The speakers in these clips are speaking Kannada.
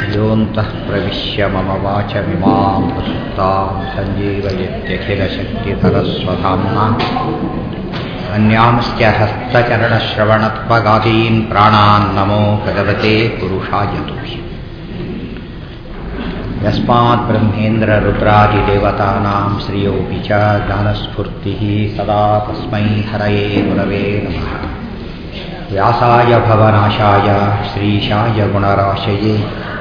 योऽन्तः प्रविश्य मम वाचमिमां प्रसुप्तां सञ्जीवयत्यखिलशक्तिधरस्वधाम्ना अन्यांश्च हस्तचरणश्रवणत्वगादीन् प्राणान् नमो भगवते पुरुषाय तुभ्यम् यस्मात् ब्रह्मेन्द्ररुद्रादिदेवतानां श्रियोऽपि च ज्ञानस्फूर्तिः सदा तस्मै हरये गुरवे नमः व्यासाय भवनाशाय श्रीशाय गुणराशये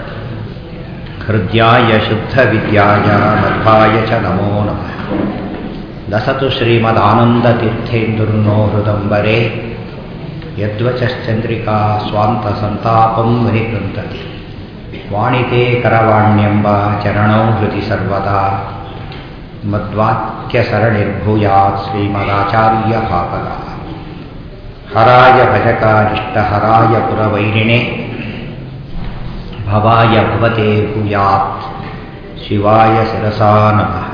हृद्याय शुद्धविद्याय मध्वाय च नमो नमः लसतु श्रीमदानन्दतीर्थेन्दुर्नो हृदम्बरे यद्वचश्चन्द्रिका स्वान्तसन्तापं विनिकृन्तति ವಾಣಿತೆ ಕರವಾಣ್ಯಂಬ ಚರಣೌ ಹೃದಿ ಸರ್ವದಾ ಮದ್ವಾಕ್ಯಸರಣಿರ್ಭೂಯಾತ್ ಶ್ರೀಮದಾಚಾರ್ಯ ಭಾಗದ ಹರಾಯ ಭಜಕಾನಿಷ್ಟಹರಾಯ ಪುರವೈರಿಣೆ ಭವಾಯ ಭವತೆ ಭೂಯಾತ್ ಶಿವಾಯ ಶಿರಸಾ ನಮಃ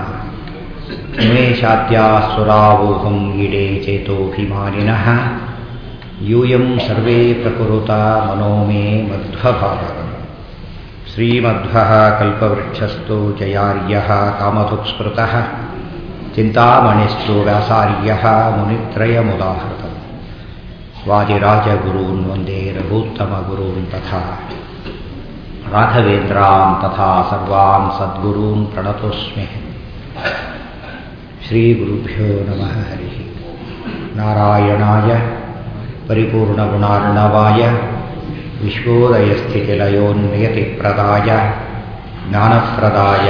ಉಮೇಶಾದ್ಯಾಸುರಾವೋಹಂ ಈಡೇ ಚೇತೋಭಿಮಾನಿನಃ ಯೂಯಂ ಸರ್ವೇ ಪ್ರಕುರುತ ಮನೋ ಮೇ ಮಧ್ವಭಾಗದ श्रीमध्वः कल्पवृक्षस्तु जयार्यः कामधुक्स्मृतः चिन्तामणिस्तु व्यासार्यः मुनित्रयमुदाहृतम् वादिराजगुरून् वन्दे रघूत्तमगुरून् तथा राघवेन्द्रान् तथा सर्वान् सद्गुरून् प्रणतोऽस्मि श्रीगुरुभ्यो नमः हरिः नारायणाय परिपूर्णगुणार्णवाय विश्वोदयस्थितिलयोन्नियतिप्रदाय ज्ञानप्रदाय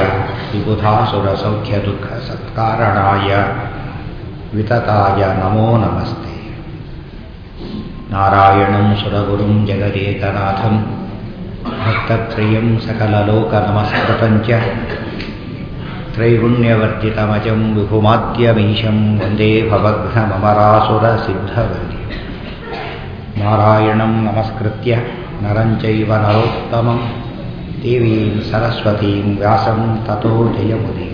विबुधासुरसौख्यदुःखसत्कारणाय वितताय नमो नमस्ते नारायणं सुरगुरुं जगदेकनाथं भक्तत्रयं सकललोकनमस्कृतञ्च त्रैगुण्यवर्जितमजं विभुमाद्यमीशं वन्दे भवघ्नममरासुरसिद्धवन्द्यम् नारायणं नमस्कृत्य नरं चैव नरोत्तमं देवीं सरस्वतीं व्यासं ततो जयमुदीरये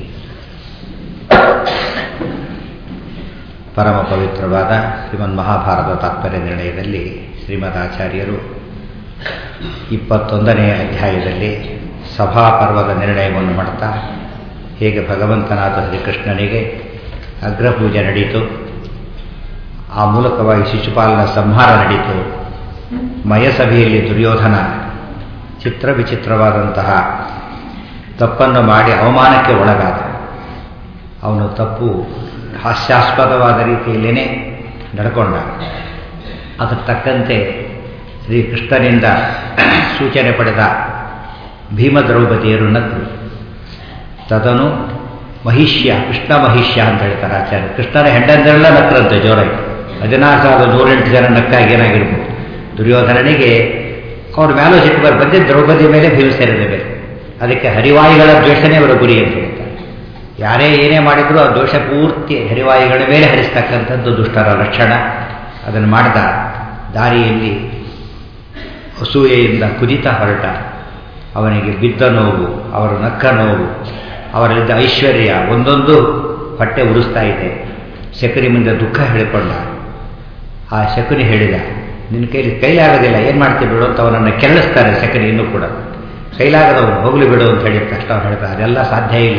ಪರಮ ಪವಿತ್ರವಾದ ಶ್ರೀಮನ್ ಮಹಾಭಾರತ ತಾತ್ಪರ್ಯ ನಿರ್ಣಯದಲ್ಲಿ ಶ್ರೀಮದಾಚಾರ್ಯರು ಇಪ್ಪತ್ತೊಂದನೇ ಅಧ್ಯಾಯದಲ್ಲಿ ಸಭಾಪರ್ವದ ನಿರ್ಣಯವನ್ನು ಮಾಡ್ತಾ ಹೇಗೆ ಭಗವಂತನಾದ ಶ್ರೀಕೃಷ್ಣನಿಗೆ ಅಗ್ರಪೂಜೆ ನಡೀತು ಆ ಮೂಲಕವಾಗಿ ಶಿಶುಪಾಲನ ಸಂಹಾರ ನಡೀತು ಮಯಸಭೆಯಲ್ಲಿ ದುರ್ಯೋಧನ ಚಿತ್ರ ವಿಚಿತ್ರವಾದಂತಹ ತಪ್ಪನ್ನು ಮಾಡಿ ಅವಮಾನಕ್ಕೆ ಒಳಗಾದ ಅವನು ತಪ್ಪು ಹಾಸ್ಯಾಸ್ಪದವಾದ ರೀತಿಯಲ್ಲೇ ನಡ್ಕೊಂಡ ಅದಕ್ಕೆ ತಕ್ಕಂತೆ ಶ್ರೀಕೃಷ್ಣನಿಂದ ಸೂಚನೆ ಪಡೆದ ಭೀಮ ದ್ರೌಪದಿಯರು ನಕ್ಕರು ತದನು ಮಹಿಷ್ಯ ಕೃಷ್ಣ ಮಹಿಷ್ಯ ಅಂತ ಹೇಳ್ತಾರೆ ಆಚಾರ್ಯ ಕೃಷ್ಣನ ಹೆಂಡಂದರೆಲ್ಲ ನಕ್ಕರಂತೆ ಜೋರಾಗಿ ಹದಿನಾರು ಸಾವಿರದ ನೂರೆಂಟು ಜನ ನಕ್ಕಾಗಿ ಏನಾಗಿರ್ಬೋದು ದುರ್ಯೋಧನನಿಗೆ ಅವ್ರ ಮೇಲೂ ಸಿಟ್ಟು ಬರ್ ಬಂದೆ ದ್ರೌಪದಿ ಮೇಲೆ ಭೀಮಸೇನದ ಮೇಲೆ ಅದಕ್ಕೆ ಹರಿವಾಯುಗಳ ದ್ವೇಷನೇ ಅವರ ಗುರಿ ಅಂತ ಹೇಳ್ತಾರೆ ಯಾರೇ ಏನೇ ಮಾಡಿದರೂ ಆ ದೋಷ ಪೂರ್ತಿ ಹರಿವಾಯುಗಳ ಮೇಲೆ ಹರಿಸ್ತಕ್ಕಂಥದ್ದು ದುಷ್ಟರ ಲಕ್ಷಣ ಅದನ್ನು ಮಾಡಿದ ದಾರಿಯಲ್ಲಿ ಅಸೂಯೆಯಿಂದ ಕುದಿತ ಹೊರಟ ಅವನಿಗೆ ಬಿದ್ದ ನೋವು ಅವರ ನಕ್ಕ ನೋವು ಅವರಲ್ಲಿದ್ದ ಐಶ್ವರ್ಯ ಒಂದೊಂದು ಹೊಟ್ಟೆ ಉರಿಸ್ತಾ ಇದೆ ಶಕುನಿ ಮುಂದೆ ದುಃಖ ಹೇಳಿಕೊಂಡ ಆ ಶಕುನಿ ಹೇಳಿದ ನಿನ್ನ ಕೈಲಿ ಕೈಲಾಗೋದಿಲ್ಲ ಏನು ಮಾಡ್ತೀವಿ ಬಿಡು ಅಂತ ಅವನನ್ನು ಕೆರಳಿಸ್ತಾರೆ ಶಕುನಿ ಇನ್ನೂ ಕೂಡ ಕೈಲಾಗದವನು ಹೋಗಲಿ ಬಿಡು ಅಂತ ಹೇಳಿದ ತಕ್ಷಣ ಅವನು ಹೇಳ್ತಾರೆ ಅದೆಲ್ಲ ಸಾಧ್ಯ ಇಲ್ಲ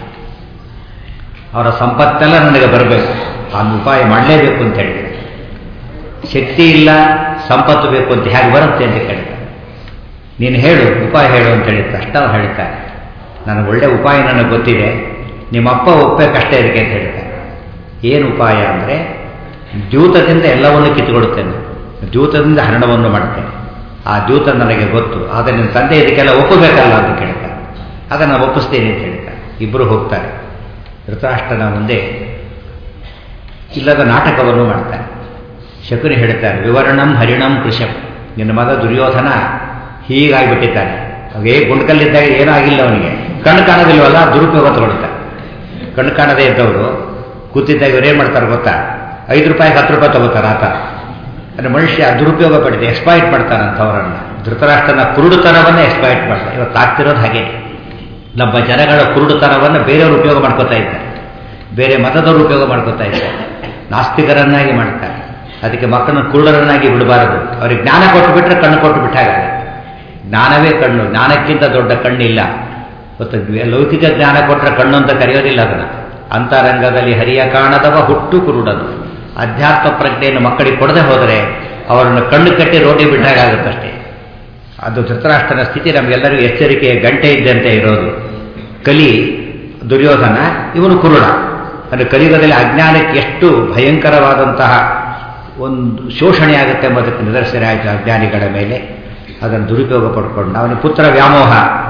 ಅವರ ಸಂಪತ್ತೆಲ್ಲ ನನಗೆ ಬರಬೇಕು ಆ ಉಪಾಯ ಮಾಡಲೇಬೇಕು ಅಂತ ಹೇಳಿದೆ ಶಕ್ತಿ ಇಲ್ಲ ಸಂಪತ್ತು ಬೇಕು ಅಂತ ಹೇಗೆ ಬರುತ್ತೆ ಅಂತ ಕೇಳಿದ ನೀನು ಹೇಳು ಉಪಾಯ ಹೇಳು ಅಂತ ಹೇಳಿದ ತಕ್ಷಣ ಅವ್ರು ಹೇಳ್ತಾರೆ ನನಗೆ ಒಳ್ಳೆ ಉಪಾಯ ನನಗೆ ಗೊತ್ತಿದೆ ನಿಮ್ಮಪ್ಪ ಒಪ್ಪಬೇಕಷ್ಟೇ ಇದಕ್ಕೆ ಅಂತ ಹೇಳ್ತಾರೆ ಏನು ಉಪಾಯ ಅಂದರೆ ದ್ಯೂತದಿಂದ ಎಲ್ಲವನ್ನು ಕಿತ್ತುಕೊಡುತ್ತೇನೆ ದ್ಯೂತದಿಂದ ಹರಣವನ್ನು ಮಾಡ್ತೇನೆ ಆ ದ್ಯೂತ ನನಗೆ ಗೊತ್ತು ಆದರೆ ನಿನ್ನ ತಂದೆ ಇದಕ್ಕೆಲ್ಲ ಒಪ್ಪಬೇಕಲ್ಲ ಅಂತ ಕೇಳ್ತಾರೆ ಅದನ್ನು ಒಪ್ಪಿಸ್ತೇನೆ ಅಂತ ಹೇಳ್ತಾರೆ ಇಬ್ಬರು ಹೋಗ್ತಾರೆ ಧೃತರಾಷ್ಟ್ರನ ಮುಂದೆ ಇಲ್ಲದ ನಾಟಕವನ್ನು ಮಾಡ್ತಾರೆ ಶಕುನಿ ಹೇಳ್ತಾರೆ ವಿವರಣಂ ಹರಿಣಂ ಕೃಷಂ ನಿನ್ನ ಮಗ ದುರ್ಯೋಧನ ಹೀಗಾಗಿಬಿಟ್ಟಿದ್ದಾನೆ ಅವೇ ಗುಂಡ್ಕಲ್ಲಿದ್ದಾಗ ಏನೂ ಆಗಿಲ್ಲ ಅವನಿಗೆ ಕಣ್ಣು ಕಾಣೋದಿಲ್ವಲ್ಲ ದುರುಪಯೋಗ ತಗೊಳ್ತಾರೆ ಕಣ್ಣು ಕಾಣದೇ ಇದ್ದವರು ಕೂತಿದ್ದಾಗ ಇವ್ರು ಏನು ಮಾಡ್ತಾರೆ ಗೊತ್ತಾ ಐದು ರೂಪಾಯಿಗೆ ಹತ್ತು ರೂಪಾಯಿ ತಗೋತಾರೆ ಆತ ಅಂದರೆ ಮನುಷ್ಯ ದುರುಪಯೋಗ ಪಡಿದೆ ಎಕ್ಸ್ಪಾಯ್ಟ್ ಮಾಡ್ತಾನಂಥವರನ್ನು ಧೃತರಾಷ್ಟ್ರನ ಕುರುಡುತನವನ್ನೇ ಎಕ್ಸ್ಪಾಯ್ಟ್ ಮಾಡ್ತಾರೆ ಇವತ್ತು ಆಗ್ತಿರೋದು ಹಾಗೆ ನಮ್ಮ ಜನಗಳ ಕುರುಡುತನವನ್ನು ಬೇರೆಯವರು ಉಪಯೋಗ ಮಾಡ್ಕೋತಾ ಇದ್ದಾರೆ ಬೇರೆ ಮತದವರು ಉಪಯೋಗ ಮಾಡ್ಕೋತಾ ಇದ್ದಾರೆ ನಾಸ್ತಿಕರನ್ನಾಗಿ ಮಾಡ್ತಾರೆ ಅದಕ್ಕೆ ಮಕ್ಕಳನ್ನ ಕುರುಡರನ್ನಾಗಿ ಬಿಡಬಾರದು ಅವ್ರಿಗೆ ಜ್ಞಾನ ಕೊಟ್ಟು ಬಿಟ್ಟರೆ ಕಣ್ಣು ಕೊಟ್ಟು ಬಿಟ್ಟಾಗ ಜ್ಞಾನವೇ ಕಣ್ಣು ಜ್ಞಾನಕ್ಕಿಂತ ದೊಡ್ಡ ಕಣ್ಣಿಲ್ಲ ಮತ್ತು ಲೌಕಿಕ ಜ್ಞಾನ ಕೊಟ್ಟರೆ ಕಣ್ಣು ಅಂತ ಕರೆಯೋದಿಲ್ಲ ಅದನ್ನು ಅಂತರಂಗದಲ್ಲಿ ಹರಿಯ ಕಾಣದವ ಹುಟ್ಟು ಕುರುಡದು ಅಧ್ಯಾತ್ಮ ಪ್ರಜ್ಞೆಯನ್ನು ಮಕ್ಕಳಿಗೆ ಕೊಡದೆ ಹೋದರೆ ಅವರನ್ನು ಕಣ್ಣು ಕಟ್ಟಿ ರೋಟಿ ಬಿಟ್ಟಾಗುತ್ತಷ್ಟೇ ಅದು ಧೃತರಾಷ್ಟ್ರನ ಸ್ಥಿತಿ ನಮಗೆಲ್ಲರಿಗೂ ಎಚ್ಚರಿಕೆಯ ಗಂಟೆ ಇದ್ದಂತೆ ಇರೋದು ಕಲಿ ದುರ್ಯೋಧನ ಇವನು ಕುರುಡ ಅಂದರೆ ಕಲಿಯುಗದಲ್ಲಿ ಅಜ್ಞಾನಕ್ಕೆ ಎಷ್ಟು ಭಯಂಕರವಾದಂತಹ ಒಂದು ಶೋಷಣೆ ಆಗುತ್ತೆ ಎಂಬುದಕ್ಕೆ ನಿದರ್ಶನ ಆಯಿತು ಅಜ್ಞಾನಿಗಳ ಮೇಲೆ ಅದನ್ನು ದುರುಪಯೋಗ ಪಡ್ಕೊಂಡು ಅವನ ಪುತ್ರ ವ್ಯಾಮೋಹ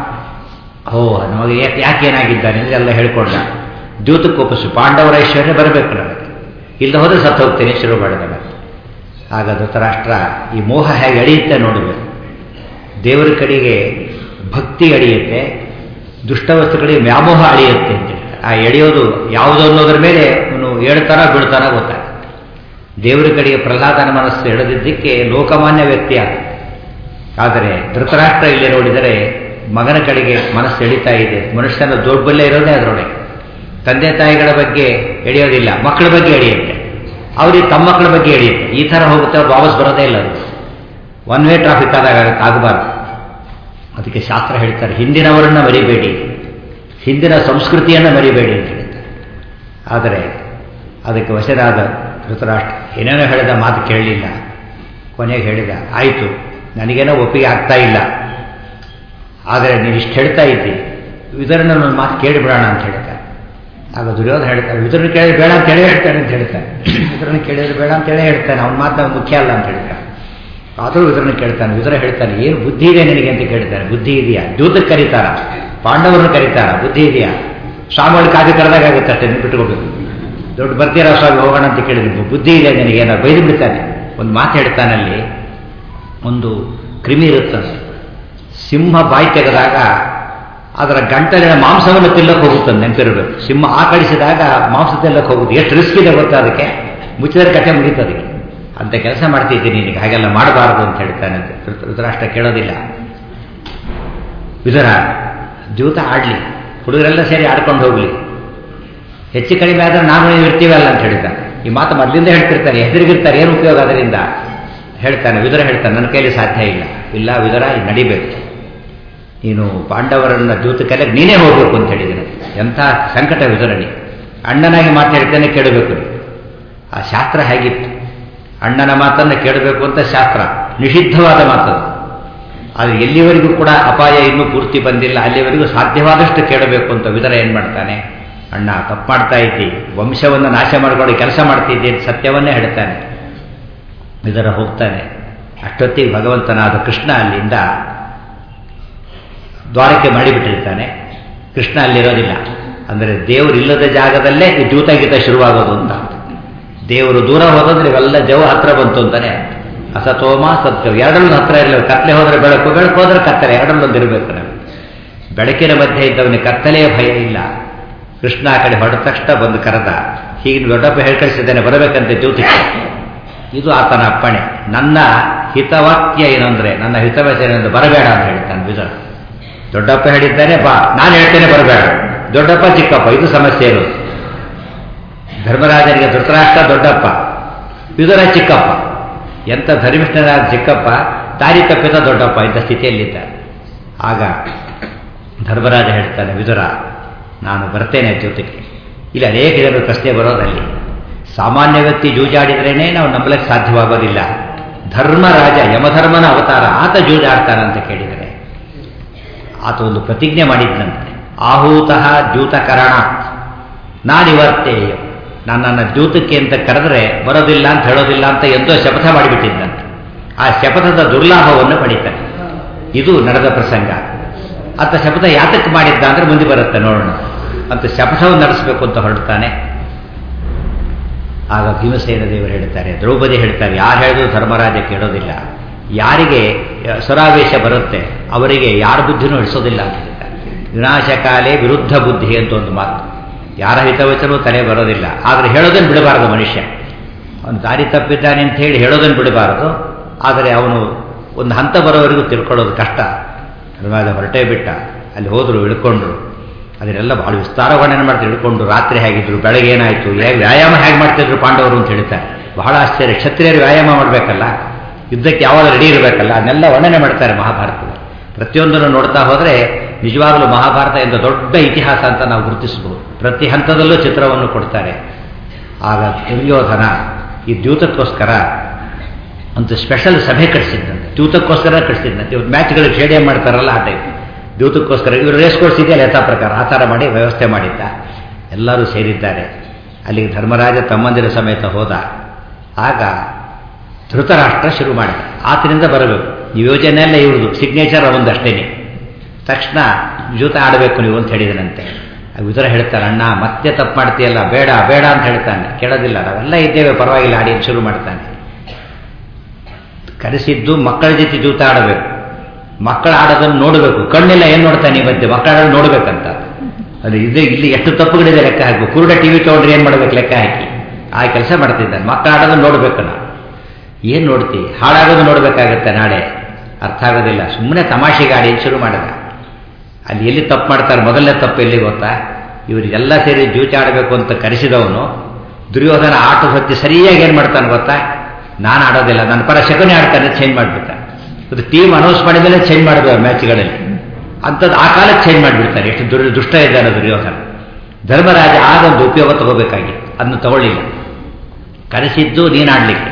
ಓ ನಮಗೆ ಯಾಕೆ ಯಾಕೇನಾಗಿದ್ದಾನೆ ಅಂದರೆ ಎಲ್ಲ ಹೇಳ್ಕೊಂಡ ದ್ಯೂತಕ್ಕೆ ಒಪ್ಪಿಸು ಪಾಂಡವರ ಐಶ್ವರ್ಯ ಬರಬೇಕು ನನಗೆ ಇಲ್ಲದೆ ಹೋದರೆ ಸತ್ತು ಹೋಗ್ತೇನೆ ಶುರು ಮಾಡಿದ ಮೇಲೆ ಆಗ ಧೃತರಾಷ್ಟ್ರ ಈ ಮೋಹ ಹೇಗೆ ಎಳೆಯುತ್ತೆ ನೋಡಬೇಕು ದೇವರ ಕಡೆಗೆ ಭಕ್ತಿ ಎಳೆಯುತ್ತೆ ದುಷ್ಟವಸ್ತುಗಳಿಗೆ ವ್ಯಾಮೋಹ ಅಳೆಯುತ್ತೆ ಅಂತ ಹೇಳ್ತಾರೆ ಆ ಎಳೆಯೋದು ಯಾವುದು ಅನ್ನೋದ್ರ ಮೇಲೆ ಅವನು ಹೇಳ್ತಾನ ಬೀಳ್ತಾನ ಗೊತ್ತಾಗುತ್ತೆ ದೇವರ ಕಡೆಗೆ ಪ್ರಹ್ಲಾದನ ಮನಸ್ಸು ಎಳೆದಿದ್ದಕ್ಕೆ ಲೋಕಮಾನ್ಯ ವ್ಯಕ್ತಿ ಆಗುತ್ತೆ ಆದರೆ ಧೃತರಾಷ್ಟ್ರ ಇಲ್ಲಿ ನೋಡಿದರೆ ಮಗನ ಕಡೆಗೆ ಮನಸ್ಸು ಎಳಿತಾ ಇದೆ ಮನುಷ್ಯನ ದೌರ್ಬಲ್ಯ ಇರೋದೇ ಅದರೊಳಗೆ ತಂದೆ ತಾಯಿಗಳ ಬಗ್ಗೆ ಎಳೆಯೋದಿಲ್ಲ ಮಕ್ಕಳ ಬಗ್ಗೆ ಎಳೆಯುತ್ತೆ ಅವ್ರಿಗೆ ತಮ್ಮ ಮಕ್ಕಳ ಬಗ್ಗೆ ಎಳೆಯುತ್ತೆ ಈ ಥರ ಹೋಗುತ್ತೆ ಅವ್ರು ವಾಪಸ್ ಬರೋದೇ ಇಲ್ಲ ಅದು ಒನ್ ವೇ ಟ್ರಾಫಿಕ್ ಆದಾಗ ಆಗಬಾರ್ದು ಅದಕ್ಕೆ ಶಾಸ್ತ್ರ ಹೇಳ್ತಾರೆ ಹಿಂದಿನವರನ್ನು ಮರಿಬೇಡಿ ಹಿಂದಿನ ಸಂಸ್ಕೃತಿಯನ್ನು ಮರಿಬೇಡಿ ಅಂತ ಹೇಳ್ತಾರೆ ಆದರೆ ಅದಕ್ಕೆ ವಶರಾದ ಧೃತರಾಷ್ಟ್ರ ಏನೇನೋ ಹೇಳಿದ ಮಾತು ಕೇಳಲಿಲ್ಲ ಕೊನೆಗೆ ಹೇಳಿದ ಆಯಿತು ನನಗೇನೋ ಒಪ್ಪಿಗೆ ಆಗ್ತಾ ಇಲ್ಲ ಆದರೆ ನೀನು ಇಷ್ಟು ಹೇಳ್ತಾ ಇದ್ದಿ ವಿತರಣ ನನ್ನ ಮಾತು ಕೇಳಿಬಿಡೋಣ ಅಂತ ಹೇಳ್ತಾರೆ ಆಗ ದುರ್ಯೋಧನ ಹೇಳ್ತಾರೆ ವಿತರಣ ಕೇಳಿದ್ರೆ ಬೇಡ ಅಂತ ಹೇಳಿ ಹೇಳ್ತಾನೆ ಅಂತ ಹೇಳ್ತಾರೆ ವಿತರಣ ಕೇಳಿದ್ರೆ ಬೇಡ ಅಂತ ಹೇಳಿ ಹೇಳ್ತಾನೆ ಅವ್ನ ಮಾತು ನಮ್ಗೆ ಮುಖ್ಯ ಅಲ್ಲ ಅಂತ ಹೇಳ್ತಾರೆ ಆದರೂ ವಿತರಣ ಕೇಳ್ತಾನೆ ವಿತರ ಹೇಳ್ತಾನೆ ಏನು ಬುದ್ಧಿ ಇದೆ ನಿನಗೆ ಅಂತ ಕೇಳ್ತಾನೆ ಬುದ್ಧಿ ಇದೆಯಾ ದ್ಯೂತಕ್ಕೆ ಕರೀತಾರ ಪಾಂಡವರನ್ನು ಕರೀತಾರ ಬುದ್ಧಿ ಇದೆಯಾ ಸ್ವಾಮಿಗಳು ಕಾದು ಕರೆದಾಗುತ್ತೆ ಅಷ್ಟೇ ಬಿಟ್ಟುಕೋಬೇಕು ದೊಡ್ಡ ಬರ್ತೀರಾ ಸ್ವಾಮಿ ಹೋಗೋಣ ಅಂತ ಕೇಳಿದ್ರು ಬುದ್ಧಿ ಇದೆ ನಿನಗೆ ಏನಾರು ಬೈದು ಬಿಡ್ತಾನೆ ಒಂದು ಮಾತು ಹೇಳ್ತಾನಲ್ಲಿ ಒಂದು ಕ್ರಿಮಿ ಇರುತ್ತಂತೆ ಸಿಂಹ ಬಾಯಿ ತೆಗೆದಾಗ ಅದರ ಗಂಟಲಿನ ಮಾಂಸವನ್ನು ತಿಲ್ಲಕ್ಕೆ ಹೋಗುತ್ತೆ ನೆನಪಿರಬೇಕು ಸಿಂಹ ಆಕಳಿಸಿದಾಗ ಮಾಂಸ ತಿಲ್ಲಕ್ಕೆ ಹೋಗುತ್ತೆ ಎಷ್ಟು ರಿಸ್ಕ್ ಇದೆ ಗೊತ್ತಾ ಅದಕ್ಕೆ ಮುಚ್ಚಿದರೆ ಕಥೆ ಮುಗೀತು ಅದಕ್ಕೆ ಅಂತ ಕೆಲಸ ಮಾಡ್ತಿದ್ದೀನಿ ನಿನಗೆ ಹಾಗೆಲ್ಲ ಮಾಡಬಾರದು ಅಂತ ಹೇಳ್ತಾನೆ ಅಂತ ಧೃತರಾಷ್ಟ್ರ ಕೇಳೋದಿಲ್ಲ ವಿದುರ ಜೂತ ಆಡಲಿ ಹುಡುಗರೆಲ್ಲ ಸೇರಿ ಆಡ್ಕೊಂಡು ಹೋಗಲಿ ಹೆಚ್ಚು ಕಡಿಮೆ ಆದರೆ ನಾನು ನೀವು ಇರ್ತೀವಲ್ಲ ಅಂತ ಹೇಳ್ತಾನೆ ಈ ಮಾತು ಮೊದಲಿಂದ ಹೇಳ್ತಿರ್ತಾನೆ ಹೆದರಿಗಿರ್ತಾರೆ ಏನು ಉಪಯೋಗ ಅದರಿಂದ ಹೇಳ್ತಾನೆ ವಿದುರ ಹೇಳ್ತಾನೆ ನನ್ನ ಕೈಲಿ ಸಾಧ್ಯ ಇಲ್ಲ ಇಲ್ಲ ವಿದುರ ಇದು ನಡಿಬೇಕು ನೀನು ಪಾಂಡವರನ್ನ ದ್ಯೂತಕ್ಕೆಲ್ಲ ನೀನೇ ಹೋಗಬೇಕು ಅಂತ ಹೇಳಿದ್ದೀನಿ ಎಂಥ ಸಂಕಟ ವಿದುರಣಿ ಅಣ್ಣನಾಗಿ ಮಾತು ಹೇಳ್ತೇನೆ ಕೇಳಬೇಕು ಆ ಶಾಸ್ತ್ರ ಹೇಗಿತ್ತು ಅಣ್ಣನ ಮಾತನ್ನು ಕೇಳಬೇಕು ಅಂತ ಶಾಸ್ತ್ರ ನಿಷಿದ್ಧವಾದ ಮಾತದು ಆದರೆ ಎಲ್ಲಿವರೆಗೂ ಕೂಡ ಅಪಾಯ ಇನ್ನೂ ಪೂರ್ತಿ ಬಂದಿಲ್ಲ ಅಲ್ಲಿವರೆಗೂ ಸಾಧ್ಯವಾದಷ್ಟು ಕೇಳಬೇಕು ಅಂತ ವಿದರ ಏನು ಮಾಡ್ತಾನೆ ಅಣ್ಣ ತಪ್ಪು ಮಾಡ್ತಾ ಇದ್ದಿ ವಂಶವನ್ನು ನಾಶ ಮಾಡ್ಕೊಂಡು ಕೆಲಸ ಮಾಡ್ತಿದ್ದಿ ಅಂತ ಸತ್ಯವನ್ನೇ ಹೇಳ್ತಾನೆ ವಿದರ ಹೋಗ್ತಾನೆ ಅಷ್ಟೊತ್ತಿಗೆ ಭಗವಂತನಾದ ಕೃಷ್ಣ ಅಲ್ಲಿಂದ ದ್ವಾರಕ್ಕೆ ಮಾಡಿಬಿಟ್ಟಿರ್ತಾನೆ ಕೃಷ್ಣ ಅಲ್ಲಿರೋದಿಲ್ಲ ಅಂದರೆ ದೇವರಿಲ್ಲದ ಜಾಗದಲ್ಲೇ ಈ ಜೂತಗೀತ ಶುರುವಾಗೋದು ಅಂತ ದೇವರು ದೂರ ಹೋದಂದ್ರೆ ಇವೆಲ್ಲ ಜವ ಹತ್ರ ಬಂತು ಅಂತಾನೆ ಅಸತೋಮ ಸತ್ಯ ಎರಡರಲ್ಲೂ ಹತ್ರ ಇರಲಿಲ್ಲ ಕತ್ತಲೆ ಹೋದ್ರೆ ಬೆಳಕು ಬೆಳಕು ಹೋದ್ರೆ ಕತ್ತಲೆ ಎರಡರಲ್ಲೊಂದು ಇರಬೇಕು ನಮಗೆ ಬೆಳಕಿನ ಮಧ್ಯೆ ಇದ್ದವನಿಗೆ ಕತ್ತಲೆಯ ಭಯ ಇಲ್ಲ ಕೃಷ್ಣ ಆ ಕಡೆ ಹೊಡೆದ ತಕ್ಷಣ ಬಂದು ಕರೆದ ಹೀಗೆ ದೊಡ್ಡಪ್ಪ ಹೇಳ್ಕಳಿಸಿದ್ದೇನೆ ಬರಬೇಕಂತೆ ಜ್ಯೋತಿಗೆ ಇದು ಆತನ ಅಪ್ಪಣೆ ನನ್ನ ಹಿತವಾಕ್ಯ ಏನಂದ್ರೆ ನನ್ನ ಹಿತವಚನ ಏನಂದ್ರೆ ಬರಬೇಡ ಅಂತ ಹೇಳ್ತಾನೆ ಬಿಜರ್ ದೊಡ್ಡಪ್ಪ ಹೇಳಿದ್ದಾನೆ ಬಾ ನಾನು ಹೇಳ್ತೇನೆ ಬರಬೇಡ ದೊಡ್ಡಪ್ಪ ಚಿಕ್ಕಪ್ಪ ಇದು ಸಮಸ್ಯೆ ಇರೋದು ಧರ್ಮರಾಜನಿಗೆ ಧೃತರಾಷ್ಟ್ರ ದೊಡ್ಡಪ್ಪ ವಿದುರ ಚಿಕ್ಕಪ್ಪ ಎಂಥ ಧರ್ಮಿಷ್ಠನಾದ ಚಿಕ್ಕಪ್ಪ ದಾರಿ ತಪ್ಪಿದ ದೊಡ್ಡಪ್ಪ ಇಂಥ ಸ್ಥಿತಿಯಲ್ಲಿದ್ದಾರೆ ಆಗ ಧರ್ಮರಾಜ ಹೇಳ್ತಾನೆ ವಿದುರ ನಾನು ಬರ್ತೇನೆ ಜೊತೆಗೆ ಇಲ್ಲಿ ಅನೇಕ ಜನರು ಪ್ರಶ್ನೆ ಬರೋದಲ್ಲಿ ಸಾಮಾನ್ಯ ವ್ಯಕ್ತಿ ಜೂಜಾಡಿದ್ರೇನೆ ನಾವು ನಂಬಲಿಕ್ಕೆ ಸಾಧ್ಯವಾಗೋದಿಲ್ಲ ಧರ್ಮರಾಜ ಯಮಧರ್ಮನ ಅವತಾರ ಆತ ಜೂಜಾಡ್ತಾನ ಅಂತ ಕೇಳಿದರೆ ಆತ ಒಂದು ಪ್ರತಿಜ್ಞೆ ಮಾಡಿದ್ದಂತೆ ಆಹೂತಃ ದ್ಯೂತಕರಣ ನಾನಿವರ್ತೇಯ ನನ್ನನ್ನು ದ್ಯೂತಕ್ಕೆ ಅಂತ ಕರೆದ್ರೆ ಬರೋದಿಲ್ಲ ಅಂತ ಹೇಳೋದಿಲ್ಲ ಅಂತ ಎಂದೋ ಶಪಥ ಮಾಡಿಬಿಟ್ಟಿದ್ದಂತೆ ಆ ಶಪಥದ ದುರ್ಲಾಭವನ್ನು ಪಡಿತಾನೆ ಇದು ನಡೆದ ಪ್ರಸಂಗ ಅಂತ ಶಪಥ ಯಾತಕ್ಕೆ ಮಾಡಿದ್ದ ಅಂದ್ರೆ ಮುಂದೆ ಬರುತ್ತೆ ನೋಡೋಣ ಅಂತ ಶಪಥವನ್ನು ನಡೆಸಬೇಕು ಅಂತ ಹೊರಡ್ತಾನೆ ಆಗ ಭೀಮಸೇನ ದೇವರು ಹೇಳ್ತಾರೆ ದ್ರೌಪದಿ ಹೇಳ್ತಾರೆ ಯಾರು ಹೇಳಿದ್ರು ಧರ್ಮರಾಜ ಕೇಳೋದಿಲ್ಲ ಯಾರಿಗೆ ಸ್ವರಾವೇಶ ಬರುತ್ತೆ ಅವರಿಗೆ ಯಾರ ಬುದ್ಧಿನೂ ಹಿಡಿಸೋದಿಲ್ಲ ಅಂತ ಹೇಳ್ತಾರೆ ವಿನಾಶಕಾಲೆ ವಿರುದ್ಧ ಬುದ್ಧಿ ಅಂತ ಒಂದು ಮಾತು ಯಾರ ಹಿತವಚನೂ ತಲೆ ಬರೋದಿಲ್ಲ ಆದರೆ ಹೇಳೋದನ್ನು ಬಿಡಬಾರದು ಮನುಷ್ಯ ಅವನು ದಾರಿ ತಪ್ಪಿದ್ದಾನೆ ಅಂತ ಹೇಳಿ ಹೇಳೋದನ್ನು ಬಿಡಬಾರದು ಆದರೆ ಅವನು ಒಂದು ಹಂತ ಬರೋವರೆಗೂ ತಿಳ್ಕೊಳ್ಳೋದು ಕಷ್ಟ ಧರ್ಮರಾಜ ಹೊರಟೇ ಬಿಟ್ಟ ಅಲ್ಲಿ ಹೋದರು ಇಳ್ಕೊಂಡ್ರು ಅದನ್ನೆಲ್ಲ ಭಾಳ ವಿಸ್ತಾರ ವರ್ಣನೆ ಮಾಡ್ತಾರೆ ಇಳ್ಕೊಂಡು ರಾತ್ರಿ ಹೇಗಿದ್ರು ಬೆಳಗ್ಗೆ ಏನಾಯಿತು ಹೇಗೆ ವ್ಯಾಯಾಮ ಹೇಗೆ ಮಾಡ್ತಿದ್ರು ಪಾಂಡವರು ಅಂತ ಹೇಳ್ತಾರೆ ಬಹಳ ಆಶ್ಚರ್ಯ ಕ್ಷತ್ರಿಯರು ವ್ಯಾಯಾಮ ಮಾಡಬೇಕಲ್ಲ ಯುದ್ಧಕ್ಕೆ ಯಾವಾಗ ರೆಡಿ ಇರಬೇಕಲ್ಲ ಅದನ್ನೆಲ್ಲ ವರ್ಣನೆ ಮಾಡ್ತಾರೆ ಮಹಾಭಾರತದಲ್ಲಿ ಪ್ರತಿಯೊಂದನ್ನು ನೋಡ್ತಾ ಹೋದರೆ ನಿಜವಾಗಲೂ ಮಹಾಭಾರತ ಎಂದ ದೊಡ್ಡ ಇತಿಹಾಸ ಅಂತ ನಾವು ಗುರುತಿಸಬಹುದು ಪ್ರತಿ ಹಂತದಲ್ಲೂ ಚಿತ್ರವನ್ನು ಕೊಡ್ತಾರೆ ಆಗ ದುರ್ಯೋಧನ ಈ ದ್ಯೂತಕ್ಕೋಸ್ಕರ ಒಂದು ಸ್ಪೆಷಲ್ ಸಭೆ ಕಳಿಸಿದ್ದಂತೆ ದ್ಯೂತಕ್ಕೋಸ್ಕರ ಕಳಿಸಿದ್ದಂತೆ ಇವತ್ತು ಮ್ಯಾಚ್ಗಳಿಗೆ ಸ್ಟೇಡಿಯಂ ಮಾಡ್ತಾರಲ್ಲ ಆ ಟೈಪ್ ದ್ಯೂತಕ್ಕೋಸ್ಕರ ಇವರು ರೇಸ್ ಕೋರ್ಸ್ ಇದೆಯಲ್ಲ ಯಥಾ ಪ್ರಕಾರ ಆ ಥರ ಮಾಡಿ ವ್ಯವಸ್ಥೆ ಮಾಡಿದ್ದ ಎಲ್ಲರೂ ಸೇರಿದ್ದಾರೆ ಅಲ್ಲಿಗೆ ಧರ್ಮರಾಜ ತಮ್ಮಂದಿರ ಸಮೇತ ಹೋದ ಆಗ ಧೃತರಾಷ್ಟ್ರ ಶುರು ಮಾಡಿದ ಆತನಿಂದ ಬರಬೇಕು ಈ ಯೋಜನೆ ಎಲ್ಲ ಇವ್ರದ್ದು ಸಿಗ್ನೇಚರ್ ಒಂದಷ್ಟೇನೆ ತಕ್ಷಣ ಜೂತ ಆಡಬೇಕು ನೀವು ಅಂತ ಹೇಳಿದನಂತೆ ವಿದುರ ಹೇಳ್ತಾರೆ ಅಣ್ಣ ಮತ್ತೆ ತಪ್ಪು ಮಾಡ್ತೀಯಲ್ಲ ಬೇಡ ಬೇಡ ಅಂತ ಹೇಳ್ತಾನೆ ಕೇಳೋದಿಲ್ಲ ನಾವೆಲ್ಲ ಇದ್ದೇವೆ ಪರವಾಗಿಲ್ಲ ಆಡಿ ಅಂತ ಶುರು ಮಾಡ್ತಾನೆ ಕರೆಸಿದ್ದು ಮಕ್ಕಳ ಜೊತೆ ಜೂತ ಆಡಬೇಕು ಮಕ್ಕಳ ಆಡೋದನ್ನು ನೋಡಬೇಕು ಕಣ್ಣಿಲ್ಲ ಏನು ನೋಡ್ತಾನೆ ಈ ಮಧ್ಯೆ ಮಕ್ಕಳ ಆಡೋದು ನೋಡ್ಬೇಕಂತ ಅದು ಇದು ಇಲ್ಲಿ ಎಷ್ಟು ತಪ್ಪುಗಳಿದೆ ಲೆಕ್ಕ ಹಾಕಬೇಕು ಕುರುಡ ಟಿವಿ ತಗೊಂಡ್ರೆ ಏನು ಮಾಡ್ಬೇಕು ಲೆಕ್ಕ ಹಾಕಿ ಆ ಕೆಲಸ ಮಾಡ್ತಿದ್ದಾನೆ ಮಕ್ಕಳ ಆಡೋದನ್ನು ನೋಡ್ಬೇಕು ನಾವು ಏನು ನೋಡ್ತಿ ಹಾಳಾಗೋದು ನೋಡಬೇಕಾಗತ್ತೆ ನಾಳೆ ಅರ್ಥ ಆಗೋದಿಲ್ಲ ಸುಮ್ಮನೆ ತಮಾಷೆಗೆ ಆಡಿ ಶುರು ಮಾಡಿದ ಅಲ್ಲಿ ಎಲ್ಲಿ ತಪ್ಪು ಮಾಡ್ತಾರೆ ಮೊದಲನೇ ತಪ್ಪು ಎಲ್ಲಿ ಗೊತ್ತಾ ಇವರಿಗೆಲ್ಲ ಸೇರಿ ಜೂಚ ಆಡಬೇಕು ಅಂತ ಕರೆಸಿದವನು ದುರ್ಯೋಧನ ಆಟದ ಹೊತ್ತಿ ಸರಿಯಾಗಿ ಏನು ಮಾಡ್ತಾನೆ ಗೊತ್ತಾ ನಾನು ಆಡೋದಿಲ್ಲ ನನ್ನ ಪರ ಶಕುನಿ ಆಡ್ತಾನೆ ಚೇಂಜ್ ಮಾಡಿಬಿಟ್ಟ ಇದು ಟೀಮ್ ಅನೌನ್ಸ್ ಮಾಡಿದ್ಮೇಲೆ ಚೇಂಜ್ ಮಾಡಿದ್ರು ಮ್ಯಾಚ್ಗಳಲ್ಲಿ ಅಂಥದ್ದು ಆ ಕಾಲಕ್ಕೆ ಚೇಂಜ್ ಮಾಡಿಬಿಡ್ತಾರೆ ಎಷ್ಟು ದುರ್ ದುಷ್ಟ ಇದ್ದಾನೆ ದುರ್ಯೋಧನ ಧರ್ಮರಾಜ ಆಗೊಂದು ಉಪಯೋಗ ತಗೋಬೇಕಾಗಿತ್ತು ಅದನ್ನು ತಗೊಳ್ಳಿಲ್ಲ ಕರೆಸಿದ್ದು ನೀನಾಡ್ಲಿಕ್ಕೆ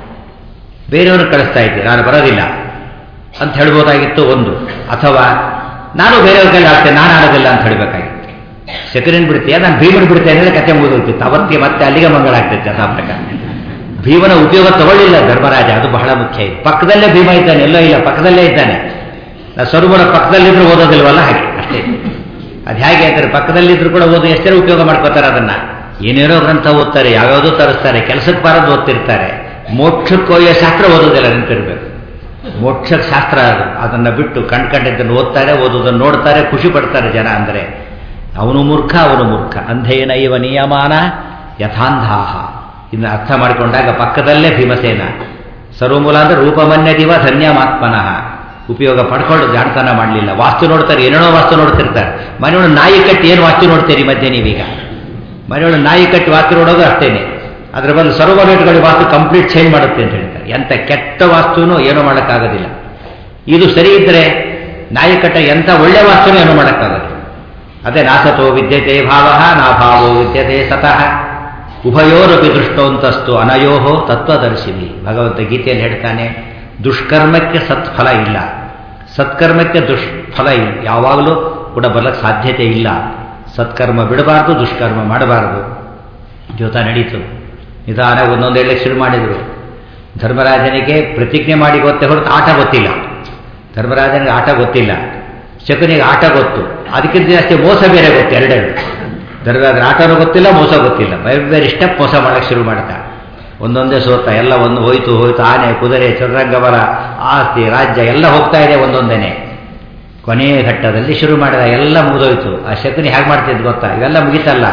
ಬೇರೆಯವರು ಕಳಿಸ್ತಾ ಇದ್ದೆ ನಾನು ಬರೋದಿಲ್ಲ ಅಂತ ಹೇಳ್ಬೋದಾಗಿತ್ತು ಒಂದು ಅಥವಾ ನಾನು ಬೇರೆಯವ್ರ ಕೈಲಿ ಆಡ್ತೇನೆ ನಾನು ಆಡೋದಿಲ್ಲ ಅಂತ ಹೇಳಬೇಕಾಗಿತ್ತು ಶಕರಿನ್ ಬಿಡ್ತೀಯ ನಾನು ಭೀಮನ್ ಬಿಡ್ತೇನೆ ಅಂದರೆ ಕತೆ ಮುಗಿದೋಗ್ತಿತ್ತು ಅವತ್ತಿಗೆ ಮತ್ತೆ ಅಲ್ಲಿಗೆ ಮಂಗಳ ಆಗ್ತೈತೆ ಆ ಪ್ರಕಾರ ಭೀಮನ ಉಪಯೋಗ ತಗೊಳ್ಳಿಲ್ಲ ಧರ್ಮರಾಜ ಅದು ಬಹಳ ಮುಖ್ಯ ಇದೆ ಪಕ್ಕದಲ್ಲೇ ಭೀಮ ಇದ್ದಾನೆ ಎಲ್ಲೋ ಇಲ್ಲ ಪಕ್ಕದಲ್ಲೇ ಇದ್ದಾನೆ ಸರುಮರ ಪಕ್ಕದಲ್ಲಿದ್ರು ಓದೋದಿಲ್ವಲ್ಲ ಹಾಗೆ ಅಷ್ಟೇ ಅದು ಹೇಗೆ ಅಂತಾರೆ ಪಕ್ಕದಲ್ಲಿದ್ರು ಕೂಡ ಓದು ಎಷ್ಟೇ ಉಪಯೋಗ ಮಾಡ್ಕೋತಾರೆ ಅದನ್ನ ಏನೇನೋ ಗ್ರಂಥ ಓದ್ತಾರೆ ಯಾವ್ಯಾವುದೋ ತರಿಸ್ತಾರೆ ಕೆಲಸಕ್ಕೆ ಬಾರದು ಓದ್ತಿರ್ತಾರೆ ಮೋಕ್ಷಕ್ಕೋಯ್ಯ ಶಾಸ್ತ್ರ ಓದೋದಿಲ್ಲ ನೆನಪಿರ್ಬೇಕು ಮೋಕ್ಷ ಶಾಸ್ತ್ರ ಅದು ಅದನ್ನ ಬಿಟ್ಟು ಕಂಡ್ಕಂಡಿದ್ದನ್ನು ಓದ್ತಾರೆ ಓದೋದನ್ನು ನೋಡ್ತಾರೆ ಖುಷಿ ಪಡ್ತಾರೆ ಜನ ಅಂದರೆ ಅವನು ಮೂರ್ಖ ಅವನು ಮೂರ್ಖ ಅಂಧೇನ ಇವ ನಿಯಮಾನ ಯಥಾಂಧಾಹ ಇನ್ನು ಅರ್ಥ ಮಾಡಿಕೊಂಡಾಗ ಪಕ್ಕದಲ್ಲೇ ಭೀಮಸೇನ ಸರ್ವಮೂಲ ಅಂದ್ರೆ ರೂಪಮನ್ಯ ದಿವ ಧನ್ಯಮಾತ್ಮನಃ ಉಪಯೋಗ ಪಡ್ಕೊಂಡು ಜಾಣತನ ಮಾಡಲಿಲ್ಲ ವಾಸ್ತು ನೋಡ್ತಾರೆ ಏನೇನೋ ವಾಸ್ತು ನೋಡ್ತಿರ್ತಾರೆ ಮನೆಯೊಳಗೆ ನಾಯಿ ಕಟ್ಟಿ ಏನು ವಾಸ್ತು ನೋಡ್ತೀರಿ ಮಧ್ಯೆ ನೀವೀಗ ಮನೆಯೊಳಗೆ ನಾಯಿ ಕಟ್ಟಿ ವಾಸ್ತು ನೋಡೋದು ಅಷ್ಟೇನೆ ಅದರ ಬದಲು ಸರ್ವರೇಟ್ಗಳಿಗೆ ವಾಸ್ತು ಕಂಪ್ಲೀಟ್ ಚೇಂಜ್ ಮಾಡುತ್ತೆ ಅಂತ ಹೇಳ್ತಾರೆ ಎಂಥ ಕೆಟ್ಟ ವಾಸ್ತುನೂ ಏನೂ ಮಾಡೋಕ್ಕಾಗೋದಿಲ್ಲ ಇದು ಸರಿ ಇದ್ದರೆ ನಾಯಿ ಕಟ್ಟ ಎಂಥ ಒಳ್ಳೆ ವಾಸ್ತುನೂ ಏನೂ ಮಾಡೋಕ್ಕಾಗೋದಿಲ್ಲ ಅದೇ ನಾಸತೋ ವಿದ್ಯತೆ ಭಾವ ನಾಭಾವೋ ವಿದ್ಯತೆ ಸತಃ ಉಭಯೋರಪಿ ದೃಷ್ಟೋಂತಸ್ತು ಅನಯೋಹೋ ತತ್ವದರ್ಶಿನಿ ಭಗವಂತ ಗೀತೆಯಲ್ಲಿ ಹೇಳ್ತಾನೆ ದುಷ್ಕರ್ಮಕ್ಕೆ ಸತ್ಫಲ ಇಲ್ಲ ಸತ್ಕರ್ಮಕ್ಕೆ ದುಷ್ಫಲ ಇಲ್ಲ ಯಾವಾಗಲೂ ಕೂಡ ಬರಲಿಕ್ಕೆ ಸಾಧ್ಯತೆ ಇಲ್ಲ ಸತ್ಕರ್ಮ ಬಿಡಬಾರ್ದು ದುಷ್ಕರ್ಮ ಮಾಡಬಾರದು ಜ್ಯೋತ ನಡೀತು ನಿಧಾನ ಒಂದೊಂದು ಎಲೆಕ್ಷನ್ ಮಾಡಿದರು ಧರ್ಮರಾಜನಿಗೆ ಪ್ರತಿಜ್ಞೆ ಮಾಡಿ ಗೊತ್ತೇ ಹೊರತು ಆಟ ಗೊತ್ತಿಲ್ಲ ಧರ್ಮರಾಜನಿಗೆ ಆಟ ಗೊತ್ತಿಲ್ಲ ಶಕುನಿಗೆ ಆಟ ಗೊತ್ತು ಅದಕ್ಕಿಂತ ಜಾಸ್ತಿ ಮೋಸ ಬೇರೆ ಗೊತ್ತು ಎರಡೆರಡು ಧರ್ಮರಾಜನ ಆಟನೂ ಗೊತ್ತಿಲ್ಲ ಮೋಸ ಗೊತ್ತಿಲ್ಲ ಬೇರೆ ಬೇರೆ ಸ್ಟೆಪ್ ಮೋಸ ಮಾಡೋಕ್ಕೆ ಶುರು ಮಾಡ್ತಾ ಒಂದೊಂದೇ ಸೋತ ಎಲ್ಲ ಒಂದು ಹೋಯ್ತು ಹೋಯ್ತು ಆನೆ ಕುದುರೆ ಚದುರಂಗಬಲ ಆಸ್ತಿ ರಾಜ್ಯ ಎಲ್ಲ ಹೋಗ್ತಾ ಇದೆ ಒಂದೊಂದೇನೆ ಕೊನೆಯ ಘಟ್ಟದಲ್ಲಿ ಶುರು ಮಾಡಿದ ಎಲ್ಲ ಮುಗಿದೋಯ್ತು ಆ ಶಕುನಿ ಹೇಗೆ ಮಾಡ್ತಿದ್ದು ಗೊತ್ತಾ ಇವೆಲ್ಲ ಮುಗಿತಲ್ಲ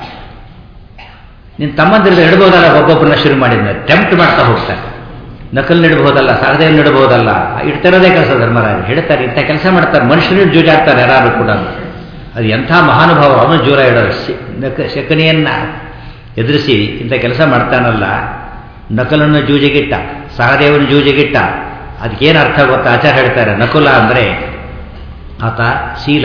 ನಿನ್ನ ತಮ್ಮಂದಿರದ ಇಡ್ಬೋದಲ್ಲ ಒಬ್ಬೊಬ್ಬರನ್ನ ಶುರು ಮಾಡಿದ್ನ ಟೆಂಪ್ಟ್ ಮಾಡ್ತಾ ಹೋಗ್ತಾರೆ ನಕಲ್ ಇಡಬಹುದಲ್ಲ ಸಹದೇವ್ ಇಡಬಹುದಲ್ಲ ಇಡ್ತಿರೋದೇ ಕೆಲಸ ಧರ್ಮರಾಜ ಹೇಳ್ತಾರೆ ಇಂಥ ಕೆಲಸ ಮಾಡ್ತಾರೆ ಮನುಷ್ಯರು ಜೂಜಾಡ್ತಾರೆ ಯಾರು ಕೂಡ ಅದು ಎಂಥ ಮಹಾನುಭಾವ ಅವನು ಜೂರ ಇಡೋರು ನಕ ಶಕನಿಯನ್ನ ಎದುರಿಸಿ ಇಂಥ ಕೆಲಸ ಮಾಡ್ತಾನಲ್ಲ ನಕಲನ್ನು ಜೂಜಿಗಿಟ್ಟ ಸಹದೇವನ ಜೂಜಿಗಿಟ್ಟ ಅದಕ್ಕೇನು ಅರ್ಥ ಗೊತ್ತಾ ಆಚಾರ ಹೇಳ್ತಾರೆ ನಕುಲ ಅಂದರೆ ಆತ ಶೀಲ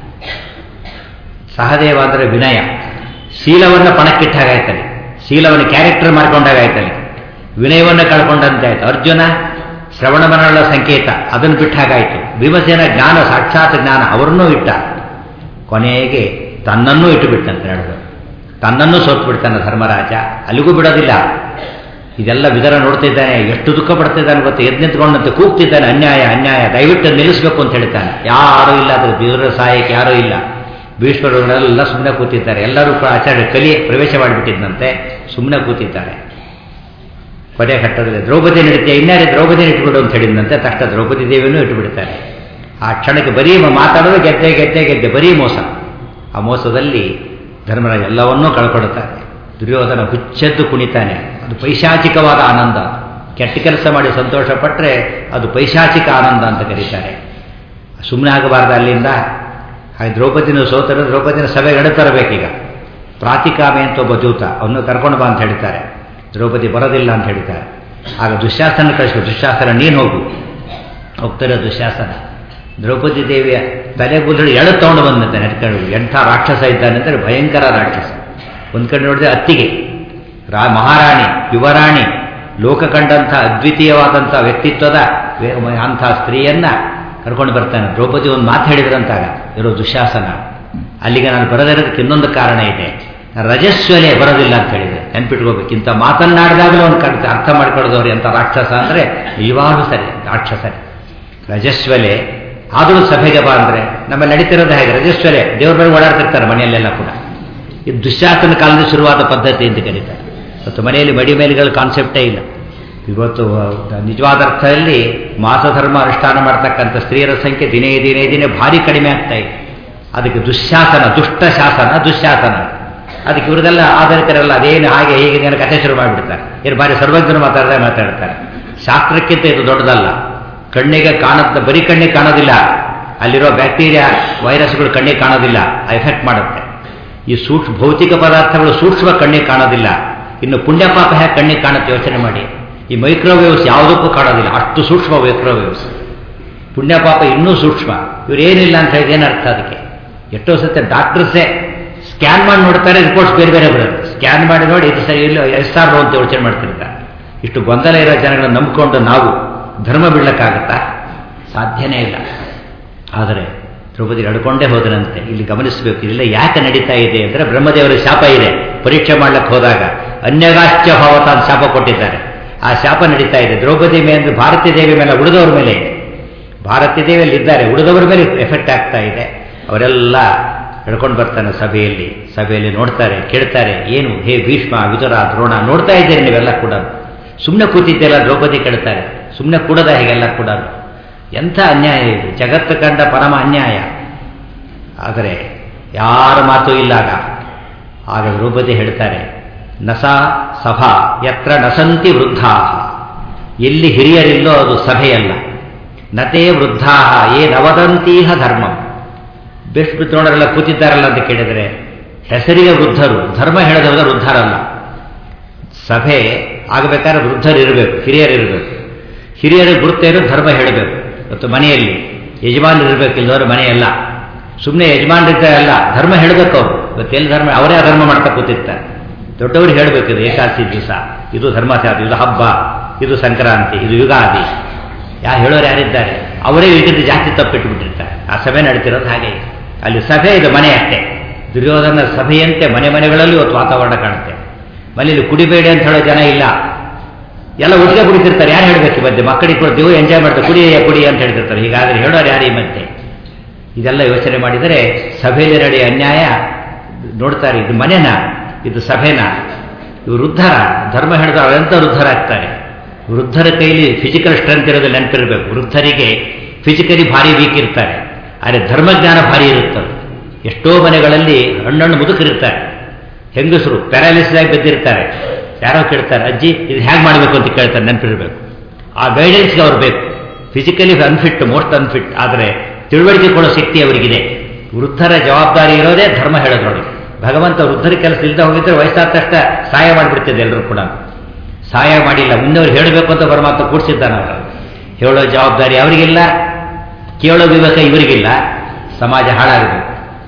ಸಹದೇವ ಅಂದರೆ ವಿನಯ ಶೀಲವನ್ನು ಪಣಕ್ಕಿಟ್ಟಾಗಾಯ್ತಾನೆ ಶೀಲವನ್ನು ಕ್ಯಾರೆಕ್ಟರ್ ಮಾಡ್ಕೊಂಡಾಗಾಯ್ತಾನೆ ವಿನಯವನ್ನು ಕಳ್ಕೊಂಡಂತೆ ಆಯ್ತು ಅರ್ಜುನ ಶ್ರವಣ ಮನಗಳ ಸಂಕೇತ ಅದನ್ನು ಬಿಟ್ಟಾಗಾಯ್ತು ಭೀಮಸೇನ ಜ್ಞಾನ ಸಾಕ್ಷಾತ್ ಜ್ಞಾನ ಅವರನ್ನೂ ಇಟ್ಟ ಕೊನೆಗೆ ತನ್ನನ್ನೂ ಇಟ್ಟು ಬಿಟ್ಟಂತೆ ನಡೆದು ತನ್ನನ್ನೂ ಸೋತು ಬಿಡ್ತಾನೆ ಧರ್ಮರಾಜ ಅಲ್ಲಿಗೂ ಬಿಡೋದಿಲ್ಲ ಇದೆಲ್ಲ ವಿದರ ನೋಡ್ತಿದ್ದಾನೆ ಎಷ್ಟು ದುಃಖ ಪಡ್ತಿದ್ದಾನೆ ಗೊತ್ತು ಎದ್ದು ನಿಂತ್ಕೊಂಡಂತೆ ಕೂಗ್ತಿದ್ದಾನೆ ಅನ್ಯಾಯ ಅನ್ಯಾಯ ದಯವಿಟ್ಟು ನಿಲ್ಲಿಸಬೇಕು ಅಂತ ಹೇಳ್ತಾನೆ ಯಾರೂ ಇಲ್ಲ ಅದ್ರ ವಿದುರ ಸಹಾಯಕ್ಕೆ ಯಾರೂ ಇಲ್ಲ ಭೀಷ್ಮರುಗಳೆಲ್ಲ ಸುಮ್ಮನೆ ಕೂತಿದ್ದಾರೆ ಎಲ್ಲರೂ ಕೂಡ ಆಚಾರ್ಯ ಕಲಿ ಪ್ರವೇಶ ಮಾಡಿಬಿಟ್ಟಿದ್ದಂತೆ ಸುಮ್ಮನೆ ಕೂತಿದ್ದಾರೆ ಕೊನೆ ಘಟ್ಟದಲ್ಲಿ ದ್ರೌಪದಿ ನಡೀತೀಯ ಇನ್ಯಾರೇ ದ್ರೌಪದಿ ಇಟ್ಬಿಡು ಅಂತ ಹೇಳಿದಂತೆ ತಕ್ಷಣ ದ್ರೌಪದಿ ದೇವಿಯನ್ನೂ ಇಟ್ಟುಬಿಡ್ತಾರೆ ಆ ಕ್ಷಣಕ್ಕೆ ಬರೀ ಮಾತಾಡೋದು ಗೆದ್ದೆ ಗೆದ್ದೆ ಗೆದ್ದೆ ಬರೀ ಮೋಸ ಆ ಮೋಸದಲ್ಲಿ ಧರ್ಮರಾಜ ಎಲ್ಲವನ್ನೂ ಕಳ್ಕೊಡುತ್ತಾರೆ ದುರ್ಯೋಧನ ಹುಚ್ಚೆದ್ದು ಕುಣಿತಾನೆ ಅದು ಪೈಶಾಚಿಕವಾದ ಆನಂದ ಕೆಟ್ಟ ಕೆಲಸ ಮಾಡಿ ಸಂತೋಷ ಪಟ್ಟರೆ ಅದು ಪೈಶಾಚಿಕ ಆನಂದ ಅಂತ ಕರೀತಾರೆ ಸುಮ್ಮನೆ ಆಗಬಾರ್ದು ಅಲ್ಲಿಂದ ಹಾಗೆ ದ್ರೌಪದಿನ ಸೋತರು ದ್ರೌಪದಿನ ಸಭೆಗೆ ತರಬೇಕೀಗ ಪ್ರಾತಿಕಾಮೆ ಅಂತ ಒಬ್ಬ ದೂತ ಅವನು ಕರ್ಕೊಂಡು ಬಾ ಅಂತ ಹೇಳ್ತಾರೆ ದ್ರೌಪದಿ ಬರೋದಿಲ್ಲ ಅಂತ ಹೇಳ್ತಾರೆ ಆಗ ದುಶ್ಯಾಸನ ಕಳಿಸ್ಬೇಕು ದುಶ್ಯಾಸನ ನೀನು ಹೋಗು ಹೋಗ್ತಾರೆ ದುಶ್ಯಾಸನ ದ್ರೌಪದಿ ದೇವಿಯ ತಲೆಗೂದಲು ಎಳೆ ತಗೊಂಡು ಬಂದಂತೆ ನಡ್ಕೊಂಡು ಎಂಥ ರಾಕ್ಷಸ ಇದ್ದಾನೆ ಅಂದರೆ ಭಯಂಕರ ರಾಕ್ಷಸ ಒಂದು ಕಡೆ ನೋಡಿದ್ರೆ ಅತ್ತಿಗೆ ರಾ ಮಹಾರಾಣಿ ಯುವರಾಣಿ ಲೋಕ ಕಂಡಂಥ ಅದ್ವಿತೀಯವಾದಂಥ ವ್ಯಕ್ತಿತ್ವದ ವೇ- ಅಂಥ ಸ್ತ್ರೀಯನ್ನ ಕರ್ಕೊಂಡು ಬರ್ತಾನೆ ದ್ರೌಪದಿ ಒಂದು ಮಾತು ಹೇಳಿದ್ರಂತಾಗ ಇರೋ ದುಶಾಸನ ಅಲ್ಲಿಗೆ ನಾನು ಬರದಿರೋದಕ್ಕೆ ಇನ್ನೊಂದು ಕಾರಣ ಇದೆ ರಜಸ್ವಲೆ ಬರೋದಿಲ್ಲ ಅಂತ ಹೇಳಿದೆ ನೆನ್ಪಿಟ್ಕೋಬೇಕು ಇಂಥ ಮಾತನ್ನಾಡಿದಾಗಲೂ ಒಂದು ಕಡೆ ಅರ್ಥ ಮಾಡ್ಕೊಳ್ಳೋದವ್ರು ಎಂಥ ರಾಕ್ಷಸ ಅಂದರೆ ನಿಜವಾಗ್ಲೂ ಸರಿ ರಾಕ್ಷಸರೇ ರಜಸ್ವಲೆ ಆದರೂ ಸಭೆಗೆ ಬಾ ಅಂದರೆ ನಮ್ಮಲ್ಲಿ ನಡೀತಿರೋದು ಹೇಗೆ ರಜಸ್ವಲೆ ದೇವ್ರ ಮೇಲೆ ಓಡಾಡ್ತಿರ್ತಾರೆ ಮನೆಯಲ್ಲೆಲ್ಲ ಕೂಡ ಇದು ದುಶ್ಯಾಸನ ಕಾಲದ ಶುರುವಾದ ಪದ್ಧತಿ ಅಂತ ಕರೀತಾರೆ ಮತ್ತು ಮನೆಯಲ್ಲಿ ಮಡಿ ಮೇಲೆಗಳ ಕಾನ್ಸೆಪ್ಟೇ ಇಲ್ಲ ಇವತ್ತು ನಿಜವಾದ ಅರ್ಥದಲ್ಲಿ ಮಾಸಧರ್ಮ ಅನುಷ್ಠಾನ ಮಾಡ್ತಕ್ಕಂಥ ಸ್ತ್ರೀಯರ ಸಂಖ್ಯೆ ದಿನೇ ದಿನೇ ದಿನೇ ಭಾರಿ ಕಡಿಮೆ ಆಗ್ತಾ ಇದೆ ಅದಕ್ಕೆ ದುಶ್ಯಾಸನ ದುಷ್ಟ ಶಾಸನ ದುಶ್ಯಾಸನ ಅದಕ್ಕೆ ಇವ್ರದೆಲ್ಲ ಆಧಾರಿತರೆಲ್ಲ ಅದೇನು ಹಾಗೆ ಹೀಗೆ ಏನು ಕಥೆ ಶುರು ಮಾಡಿಬಿಡ್ತಾರೆ ಏನು ಭಾರಿ ಸರ್ವಜ್ಞರು ಮಾತಾಡದೆ ಮಾತಾಡ್ತಾರೆ ಶಾಸ್ತ್ರಕ್ಕಿಂತ ಇದು ದೊಡ್ಡದಲ್ಲ ಕಣ್ಣಿಗೆ ಕಾಣುತ್ತೆ ಬರೀ ಕಣ್ಣಿಗೆ ಕಾಣೋದಿಲ್ಲ ಅಲ್ಲಿರೋ ಬ್ಯಾಕ್ಟೀರಿಯಾ ವೈರಸ್ಗಳು ಕಣ್ಣಿಗೆ ಕಾಣೋದಿಲ್ಲ ಎಫೆಕ್ಟ್ ಮಾಡುತ್ತೆ ಈ ಸೂಕ್ಷ್ಮ ಭೌತಿಕ ಪದಾರ್ಥಗಳು ಸೂಕ್ಷ್ಮ ಕಣ್ಣಿಗೆ ಕಾಣೋದಿಲ್ಲ ಇನ್ನು ಪುಣ್ಯಪಾಪ ಹೇಗೆ ಕಣ್ಣಿಗೆ ಕಾಣುತ್ತೆ ಯೋಚನೆ ಮಾಡಿ ಈ ಮೈಕ್ರೋವೇವ್ಸ್ ಯಾವುದಕ್ಕೂ ಕಾಣೋದಿಲ್ಲ ಅಷ್ಟು ಸೂಕ್ಷ್ಮ ಮೈಕ್ರೋವೇವ್ಸ್ ಪುಣ್ಯಪಾಪ ಇನ್ನೂ ಸೂಕ್ಷ್ಮ ಇವರೇನಿಲ್ಲ ಅಂತ ಹೇಳಿದ್ರೆ ಏನರ್ಥ ಅದಕ್ಕೆ ಎಷ್ಟೋ ಸತ್ಯ ಡಾಕ್ಟರ್ಸೇ ಸ್ಕ್ಯಾನ್ ಮಾಡಿ ನೋಡ್ತಾರೆ ರಿಪೋರ್ಟ್ಸ್ ಬೇರೆ ಬೇರೆ ಬರುತ್ತೆ ಸ್ಕ್ಯಾನ್ ಮಾಡಿ ನೋಡಿ ಇದು ಸರಿ ಇಲ್ಲ ಎಸ್ ಆರ್ ಅಂತ ಯೋಚನೆ ಮಾಡ್ತಿರ್ತಾರೆ ಇಷ್ಟು ಗೊಂದಲ ಇರೋ ಜನಗಳನ್ನ ನಂಬಿಕೊಂಡು ನಾವು ಧರ್ಮ ಬಿಡ್ಲಕ್ಕಾಗತ್ತಾ ಸಾಧ್ಯನೇ ಇಲ್ಲ ಆದರೆ ದ್ರೌಪದಿ ನಡ್ಕೊಂಡೇ ಹೋದನಂತೆ ಇಲ್ಲಿ ಗಮನಿಸಬೇಕು ಇಲ್ಲ ಯಾಕೆ ನಡೀತಾ ಇದೆ ಅಂದರೆ ಬ್ರಹ್ಮದೇವರ ಶಾಪ ಇದೆ ಪರೀಕ್ಷೆ ಮಾಡ್ಲಿಕ್ಕೆ ಹೋದಾಗ ಅನ್ಯಗಾಶ್ಚ ಭಾವತ ಅಂತ ಶಾಪ ಕೊಟ್ಟಿದ್ದಾರೆ ಆ ಶಾಪ ನಡೀತಾ ಇದೆ ದ್ರೌಪದಿ ಮೇಲೆ ಭಾರತೀ ದೇವಿ ಮೇಲೆ ಉಳಿದವ್ರ ಮೇಲೆ ಇದೆ ಭಾರತೀ ದೇವಿಯಲ್ಲಿ ಇದ್ದಾರೆ ಉಳಿದವರ ಮೇಲೆ ಎಫೆಕ್ಟ್ ಆಗ್ತಾ ಇದೆ ಅವರೆಲ್ಲ ನಡ್ಕೊಂಡು ಬರ್ತಾನೆ ಸಭೆಯಲ್ಲಿ ಸಭೆಯಲ್ಲಿ ನೋಡ್ತಾರೆ ಕೇಳ್ತಾರೆ ಏನು ಹೇ ಭೀಷ್ಮ ವಿದುರ ದ್ರೋಣ ನೋಡ್ತಾ ಇದ್ದೀರಿ ನೀವೆಲ್ಲ ಕೂಡ ಸುಮ್ಮನೆ ಕೂತಿದ್ದೆಲ್ಲ ದ್ರೌಪದಿ ಕೇಳ್ತಾರೆ ಸುಮ್ಮನೆ ಕೂಡದ ಹೇಗೆಲ್ಲ ಕೂಡ ಎಂಥ ಅನ್ಯಾಯ ಇದು ಜಗತ್ತು ಕಂಡ ಪರಮ ಅನ್ಯಾಯ ಆದರೆ ಯಾರ ಮಾತು ಇಲ್ಲಾಗ ಆಗ ದ್ರೌಪದಿ ಹೇಳ್ತಾರೆ ನಸ ಸಭಾ ಯತ್ರ ನಸಂತಿ ವೃದ್ಧಾ ಎಲ್ಲಿ ಹಿರಿಯರಿಲ್ಲೋ ಅದು ಸಭೆಯಲ್ಲ ನತೇ ವೃದ್ಧಾ ಏ ನವದಂತೀಹ ಧರ್ಮಂ ಬೆಸ್ಟ್ ದ್ರೋಣರೆಲ್ಲ ಕೂತಿದ್ದಾರಲ್ಲ ಅಂತ ಕೇಳಿದರೆ ಹೆಸರಿಗೆ ವೃದ್ಧರು ಧರ್ಮ ಹೇಳಿದವರು ವೃದ್ಧರಲ್ಲ ಸಭೆ ಆಗಬೇಕಾದ್ರೆ ವೃದ್ಧರು ಇರಬೇಕು ಹಿರಿಯರು ಇರಬೇಕು ಹಿರಿಯರು ಗುರುತೇರು ಧರ್ಮ ಹೇಳಬೇಕು ಮತ್ತು ಮನೆಯಲ್ಲಿ ಯಜಮಾನರು ಇರಬೇಕು ಇಲ್ಲದವರು ಮನೆಯಲ್ಲ ಸುಮ್ಮನೆ ಯಜಮಾನರಿದ್ದರೆ ಅಲ್ಲ ಧರ್ಮ ಹೇಳಬೇಕು ಅವರು ಇವತ್ತೆಲ್ಲಿ ಧರ್ಮ ಅವರೇ ಅಧರ್ಮ ಮಾಡ್ತಾ ಕೂತಿರ್ತಾರೆ ದೊಡ್ಡವರು ಹೇಳಬೇಕು ಇದು ಏಕಾದಶಿ ದಿವಸ ಇದು ಧರ್ಮಶಾಸ್ತ್ರ ಇದು ಹಬ್ಬ ಇದು ಸಂಕ್ರಾಂತಿ ಇದು ಯುಗಾದಿ ಯಾ ಹೇಳೋರು ಯಾರಿದ್ದಾರೆ ಅವರೇ ಇದರಿಂದ ಜಾಸ್ತಿ ತಪ್ಪಿಟ್ಟುಬಿಟ್ಟಿರ್ತಾರೆ ಆ ಸಭೆ ನಡೀತಿರೋದು ಹಾಗೆ ಇದೆ. ಅಲ್ಲಿ ಸಭೆ ಇದು ಮನೆ ಅಷ್ಟೇ ದುರ್ಯೋಧನ ಸಭೆಯಂತೆ ಮನೆ ಮನೆಗಳಲ್ಲಿ ಇವತ್ತು ವಾತಾವರಣ ಕಾಣುತ್ತೆ ಮನೇಲಿ ಕುಡಿಬೇಡಿ ಅಂತ ಹೇಳೋ ಜನ ಇಲ್ಲ ಎಲ್ಲ ಒಟ್ಟಿಗೆ ಕುಡಿತಿರ್ತಾರೆ ಯಾರು ಹೇಳಬೇಕು ಈ ಮಧ್ಯೆ ಮಕ್ಕಳಿಗೆ ಕೊಡ್ತೀವಿ ಎಂಜಾಯ್ ಮಾಡ್ತಾರೆ ಕುಡಿಯ ಕುಡಿ ಅಂತ ಹೇಳ್ತಿರ್ತಾರೆ ಹೀಗಾದ್ರೆ ಹೇಳೋರು ಯಾರು ಈ ಮಧ್ಯೆ ಇದೆಲ್ಲ ಯೋಚನೆ ಮಾಡಿದರೆ ಸಭೆಯಲ್ಲಿ ನಡೆಯ ಅನ್ಯಾಯ ನೋಡ್ತಾರೆ ಇದು ಮನೆನ ಇದು ಸಭೆನ ಇವು ವೃದ್ಧರ ಧರ್ಮ ಹೇಳಿದ್ರೆ ಅವರೆಂತ ವೃದ್ಧರಾಗ್ತಾರೆ ವೃದ್ಧರ ಕೈಲಿ ಫಿಸಿಕಲ್ ಸ್ಟ್ರೆಂತ್ ಇರೋದು ನೆನಪಿರಬೇಕು ವೃದ್ಧರಿಗೆ ಫಿಸಿಕಲಿ ಭಾರಿ ವೀಕ್ ಇರ್ತಾರೆ ಆದರೆ ಧರ್ಮಜ್ಞಾನ ಭಾರಿ ಇರುತ್ತದೆ ಎಷ್ಟೋ ಮನೆಗಳಲ್ಲಿ ಹಣ್ಣಣ್ಣು ಮುದುಕರಿರ್ತಾರೆ ಹೆಂಗಸರು ಪ್ಯಾರಾಲಿಸಿಸ್ ಆಗಿ ಬಿದ್ದಿರ್ತಾರೆ ಯಾರೋ ಕೇಳ್ತಾರೆ ಅಜ್ಜಿ ಇದು ಹೇಗೆ ಮಾಡಬೇಕು ಅಂತ ಕೇಳ್ತಾರೆ ನೆನಪಿರಬೇಕು ಆ ಗೈಡೆನ್ಸ್ಗೆ ಅವ್ರು ಬೇಕು ಫಿಸಿಕಲಿ ಅನ್ಫಿಟ್ ಮೋಸ್ಟ್ ಅನ್ಫಿಟ್ ಆದರೆ ತಿಳುವಳಿಕೆ ಕೊಡೋ ಶಕ್ತಿ ಅವರಿಗಿದೆ ವೃದ್ಧರ ಜವಾಬ್ದಾರಿ ಇರೋದೇ ಧರ್ಮ ಹೇಳೋದ್ರೊಳಗೆ ಭಗವಂತ ವೃದ್ಧರ ಕೆಲಸ ಇಲ್ಲದೆ ಹೋಗಿದ್ರೆ ವಯಸ್ಸಾದ ತಕ್ಷಣ ಸಹಾಯ ಮಾಡಿಬಿಡ್ತಿದ್ದೆ ಎಲ್ಲರೂ ಕೂಡ ಸಹಾಯ ಮಾಡಿಲ್ಲ ಮುಂದೆವ್ರು ಹೇಳಬೇಕು ಅಂತ ಪರಮಾತ್ಮ ಕೂಡಿಸಿದ್ದಾನೆ ಅವರು ಹೇಳೋ ಜವಾಬ್ದಾರಿ ಅವರಿಗಿಲ್ಲ ಕೇಳೋ ವಿವೇಕ ಇವರಿಗಿಲ್ಲ ಸಮಾಜ ಹಾಳಾಗಬೇಕು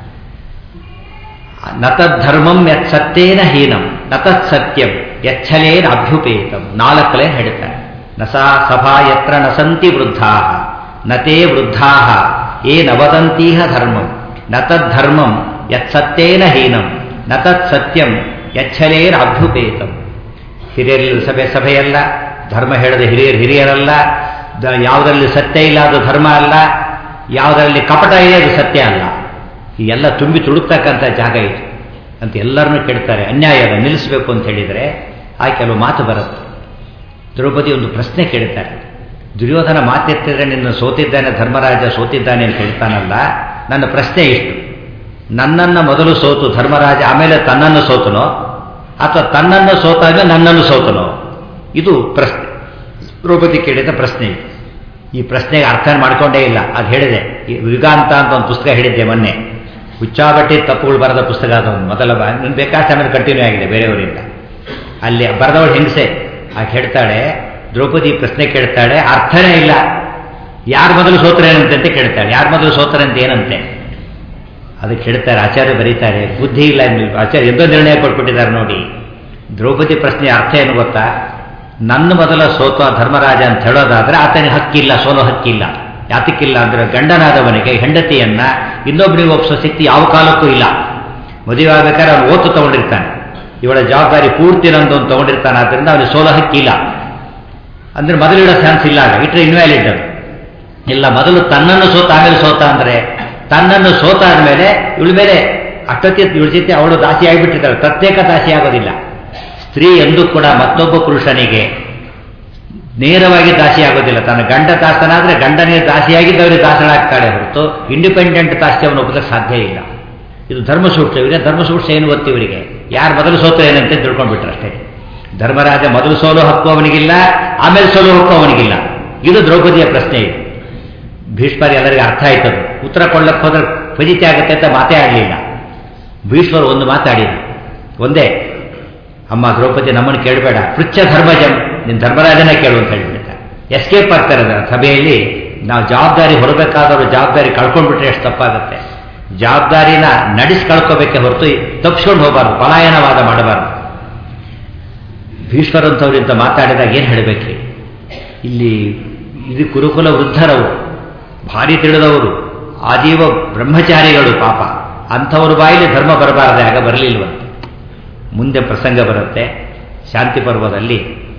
ನತದ್ಧರ್ಮಂ ಯತ್ ಸತ್ಯೇನ ಹೀನಂ ನತತ್ ಸತ್ಯಂ ಯಚ್ಛಲೇನ ಅಭ್ಯುಪೇತಂ ನಾಲ್ಕಲೇ ಹೇಳ್ತಾರೆ ನಸಾ ಸಭಾ ಯತ್ರ ನಸಂತಿ ವೃದ್ಧಾ ನತೇ ವೃದ್ಧಾ ಏ ನವದಂತೀಹ ಧರ್ಮಂ ನತದ್ಧರ್ಮಂ ಯತ್ ಸತ್ಯೇನ ಹೀನಂ ನತತ್ ಸತ್ಯಂ ಯಚ್ಛಲೇನ ಅಭ್ಯುಪೇತಂ ಹಿರಿಯರಲ್ಲಿ ಸಭೆ ಸಭೆಯಲ್ಲ ಧರ್ಮ ಹೇಳದ ಹಿರಿಯರು ಹಿರಿಯರಲ್ಲ ದ- ಯಾವುದರಲ್ಲಿ ಸತ್ಯ ಇಲ್ಲ ಅದು ಧರ್ಮ ಅಲ್ಲ ಯಾವುದರಲ್ಲಿ ಕಪಟ ಇದೆ ಅದು ಸತ್ಯ ಅಲ್ಲ ಈ ಎಲ್ಲ ತುಂಬಿ ತುಡುಕ್ತಕ್ಕಂಥ ಜಾಗ ಇದು ಅಂತ ಎಲ್ಲರನ್ನೂ ಕೇಳ್ತಾರೆ ಅನ್ಯಾಯನ ನಿಲ್ಲಿಸಬೇಕು ಅಂತ ಹೇಳಿದರೆ ಆ ಕೆಲವು ಮಾತು ಬರುತ್ತೆ ದ್ರೌಪದಿ ಒಂದು ಪ್ರಶ್ನೆ ಕೇಳ್ತಾರೆ ದುರ್ಯೋಧನ ಮಾತೆತ್ತಿದ್ರೆ ನಿನ್ನ ಸೋತಿದ್ದಾನೆ ಧರ್ಮರಾಜ ಸೋತಿದ್ದಾನೆ ಅಂತ ಹೇಳ್ತಾನಲ್ಲ ನನ್ನ ಪ್ರಶ್ನೆ ಇಷ್ಟು ನನ್ನನ್ನು ಮೊದಲು ಸೋತು ಧರ್ಮರಾಜ ಆಮೇಲೆ ತನ್ನನ್ನು ಸೋತನೋ ಅಥವಾ ತನ್ನನ್ನು ಸೋತಾಗ ನನ್ನನ್ನು ಸೋತನೋ ಇದು ಪ್ರಶ್ನೆ ದ್ರೌಪದಿ ಕೇಳಿದ ಪ್ರಶ್ನೆ ಇದು ಈ ಪ್ರಶ್ನೆಗೆ ಅರ್ಥ ಮಾಡ್ಕೊಂಡೇ ಇಲ್ಲ ಅದು ಹೇಳಿದೆ ಈ ಯುಗಾಂತ ಅಂತ ಒಂದು ಪುಸ್ತಕ ಹೇಳಿದ್ದೆ ಮೊನ್ನೆ ಹುಚ್ಚಾಬಟ್ಟಿ ತಪ್ಪುಗಳು ಬರೆದ ಪುಸ್ತಕ ಅದೊಂದು ಮೊದಲ ಬಾ- ಇನ್ನು ಬೇಕಾದಷ್ಟು ಆಮೇಲೆ ಕಂಟಿನ್ಯೂ ಆಗಿದೆ ಬೇರೆಯವರಿಂದ ಅಲ್ಲಿ ಬರೆದವಳು ಹೆಂಗಸೆ ಆಕೆ ಹೇಳ್ತಾಳೆ ದ್ರೌಪದಿ ಪ್ರಶ್ನೆ ಕೇಳ್ತಾಳೆ ಅರ್ಥನೇ ಇಲ್ಲ ಯಾರು ಮೊದಲು ಸೋತ್ರೇನಂತೆ ಅಂತ ಕೇಳ್ತಾಳೆ ಯಾರು ಮೊದಲು ಸೋತ್ರೆ ಅಂತ ಏನಂತೆ ಅದಕ್ಕೆ ಹೇಳ್ತಾರೆ ಆಚಾರ್ಯ ಬರೀತಾರೆ ಬುದ್ಧಿ ಇಲ್ಲ ನೀವು ಆಚಾರ್ಯ ಎಂದೋ ನಿರ್ಣಯ ಕೊಟ್ಬಿಟ್ಟಿದ್ದಾರೆ ನೋಡಿ ದ್ರೌಪದಿ ಪ್ರಶ್ನೆ ಅರ್ಥ ಏನು ಗೊತ್ತಾ ನನ್ನ ಮೊದಲ ಸೋತ ಧರ್ಮರಾಜ ಅಂತ ಹೇಳೋದಾದ್ರೆ ಆತನಿಗೆ ಹಕ್ಕಿಲ್ಲ ಸೋಲೋ ಹಕ್ಕಿಲ್ಲ ಯಾತಕ್ಕಿಲ್ಲ ಅಂದ್ರೆ ಗಂಡನಾದವನಿಗೆ ಹೆಂಡತಿಯನ್ನ ಇನ್ನೊಬ್ಬನಿಗೆ ಒಪ್ಪಿಸೋ ಶಕ್ತಿ ಯಾವ ಕಾಲಕ್ಕೂ ಇಲ್ಲ ಮದುವೆ ಆಗ್ಬೇಕಾದ್ರೆ ಅವನು ಓತು ತಗೊಂಡಿರ್ತಾನೆ ಇವಳ ಜವಾಬ್ದಾರಿ ಪೂರ್ತಿ ನಂದು ಅಂತ ತಗೊಂಡಿರ್ತಾನೆ ಆದ್ರಿಂದ ಅವನಿಗೆ ಸೋಲೋ ಹಕ್ಕಿಲ್ಲ ಅಂದ್ರೆ ಮೊದಲು ಇಡೋ ಚಾನ್ಸ್ ಇಲ್ಲ ಆಗ ಇಟ್ರೆ ಇನ್ವ್ಯಾಲಿಡ್ ಅದು ಇಲ್ಲ ಮೊದಲು ತನ್ನನ್ನು ಸೋತ ಆಮೇಲೆ ಸೋತ ಅಂದ್ರೆ ತನ್ನನ್ನು ಸೋತ ಆದ್ಮೇಲೆ ಇವಳ ಮೇಲೆ ಅಷ್ಟೊತ್ತಿ ಇವಳ ಜೊತೆ ಅವಳು ದಾಸಿ ಆಗಿಬಿಟ್ಟಿರ್ತಾಳೆ ಪ್ರತ್ಯೇಕ ದಾಸಿ ಆಗೋದಿಲ್ಲ ಸ್ತ್ರೀ ಎಂದೂ ಕೂಡ ಮತ್ತೊಬ್ಬ ಪುರುಷನಿಗೆ ನೇರವಾಗಿ ದಾಸಿ ಆಗೋದಿಲ್ಲ ತನ್ನ ಗಂಡ ದಾಸನಾದ್ರೆ ಗಂಡನಿಗೆ ದಾಸಿಯಾಗಿದ್ದು ಅವರಿಗೆ ದಾಸನಾಗ್ತಾಳೆ ಹೊರತು ಇಂಡಿಪೆಂಡೆಂಟ್ ದಾಸ್ಯವನ್ನು ಒಪ್ಪಲಿಕ್ಕೆ ಸಾಧ್ಯ ಇಲ್ಲ ಇದು ಧರ್ಮಸೂಕ್ಷ್ಮ ಇವರಿಗೆ ಧರ್ಮಸೂಕ್ಷ್ಮ ಏನು ಗೊತ್ತು ಇವರಿಗೆ ಯಾರು ಮೊದಲು ಸೋತು ಏನಂತ ತಿಳ್ಕೊಂಡ್ಬಿಟ್ರು ಅಷ್ಟೇ ಧರ್ಮರಾಜ ಮೊದಲು ಸೋಲು ಹಕ್ಕು ಅವನಿಗಿಲ್ಲ ಆಮೇಲೆ ಸೋಲು ಹಕ್ಕು ಅವನಿಗಿಲ್ಲ ಇದು ದ್ರೌಪದಿಯ ಪ್ರಶ್ನೆ ಇದು ಭೀಷ್ಮರು ಎಲ್ಲರಿಗೂ ಅರ್ಥ ಆಯ್ತದು ಉತ್ತರ ಕೊಳ್ಳಕ್ಕೆ ಹೋದ್ರೆ ಫಜಿತಿ ಆಗುತ್ತೆ ಅಂತ ಮಾತೇ ಆಡಲಿಲ್ಲ ಭೀಷ್ಮರು ಒಂದು ಮಾತಾಡಿದ್ರು ಒಂದೇ ಅಮ್ಮ ದ್ರೌಪದಿ ನಮ್ಮನ್ನು ಕೇಳಬೇಡ ಪೃಚ್ಛ ಧರ್ಮಜಂ ನಿನ್ನ ಧರ್ಮರಾಜನೇ ಕೇಳು ಅಂತ ಹೇಳ್ಬಿಡ್ತಾರೆ ಎಸ್ಕೇಪ್ ಆಗ್ತಾರೆ ಅದರ ಸಭೆಯಲ್ಲಿ ನಾವು ಜವಾಬ್ದಾರಿ ಹೊರಬೇಕಾದವರು ಜವಾಬ್ದಾರಿ ಕಳ್ಕೊಂಡ್ಬಿಟ್ರೆ ಎಷ್ಟು ತಪ್ಪಾಗುತ್ತೆ ಜವಾಬ್ದಾರಿನ ನಡೆಸಿ ಕಳ್ಕೋಬೇಕೆ ಹೊರತು ತಪ್ಪಿಸ್ಕೊಂಡು ಹೋಗಬಾರ್ದು ಪಲಾಯನವಾದ ಮಾಡಬಾರ್ದು ಭೀಷ್ಮರಂಥವ್ರಿಂದ ಮಾತಾಡಿದಾಗ ಏನು ಹೇಳಬೇಕು ಇಲ್ಲಿ ಇದು ಕುರುಕುಲ ವೃದ್ಧರವರು ಭಾರಿ ತಿಳಿದವರು ಆಜೀವ ಬ್ರಹ್ಮಚಾರಿಗಳು ಪಾಪ ಅಂಥವ್ರ ಬಾಯಲ್ಲಿ ಧರ್ಮ ಬರಬಾರದೆ ಆಗ ಬರಲಿಲ್ವಂತೆ ಮುಂದೆ ಪ್ರಸಂಗ ಬರುತ್ತೆ ಶಾಂತಿ ಪರ್ವದಲ್ಲಿ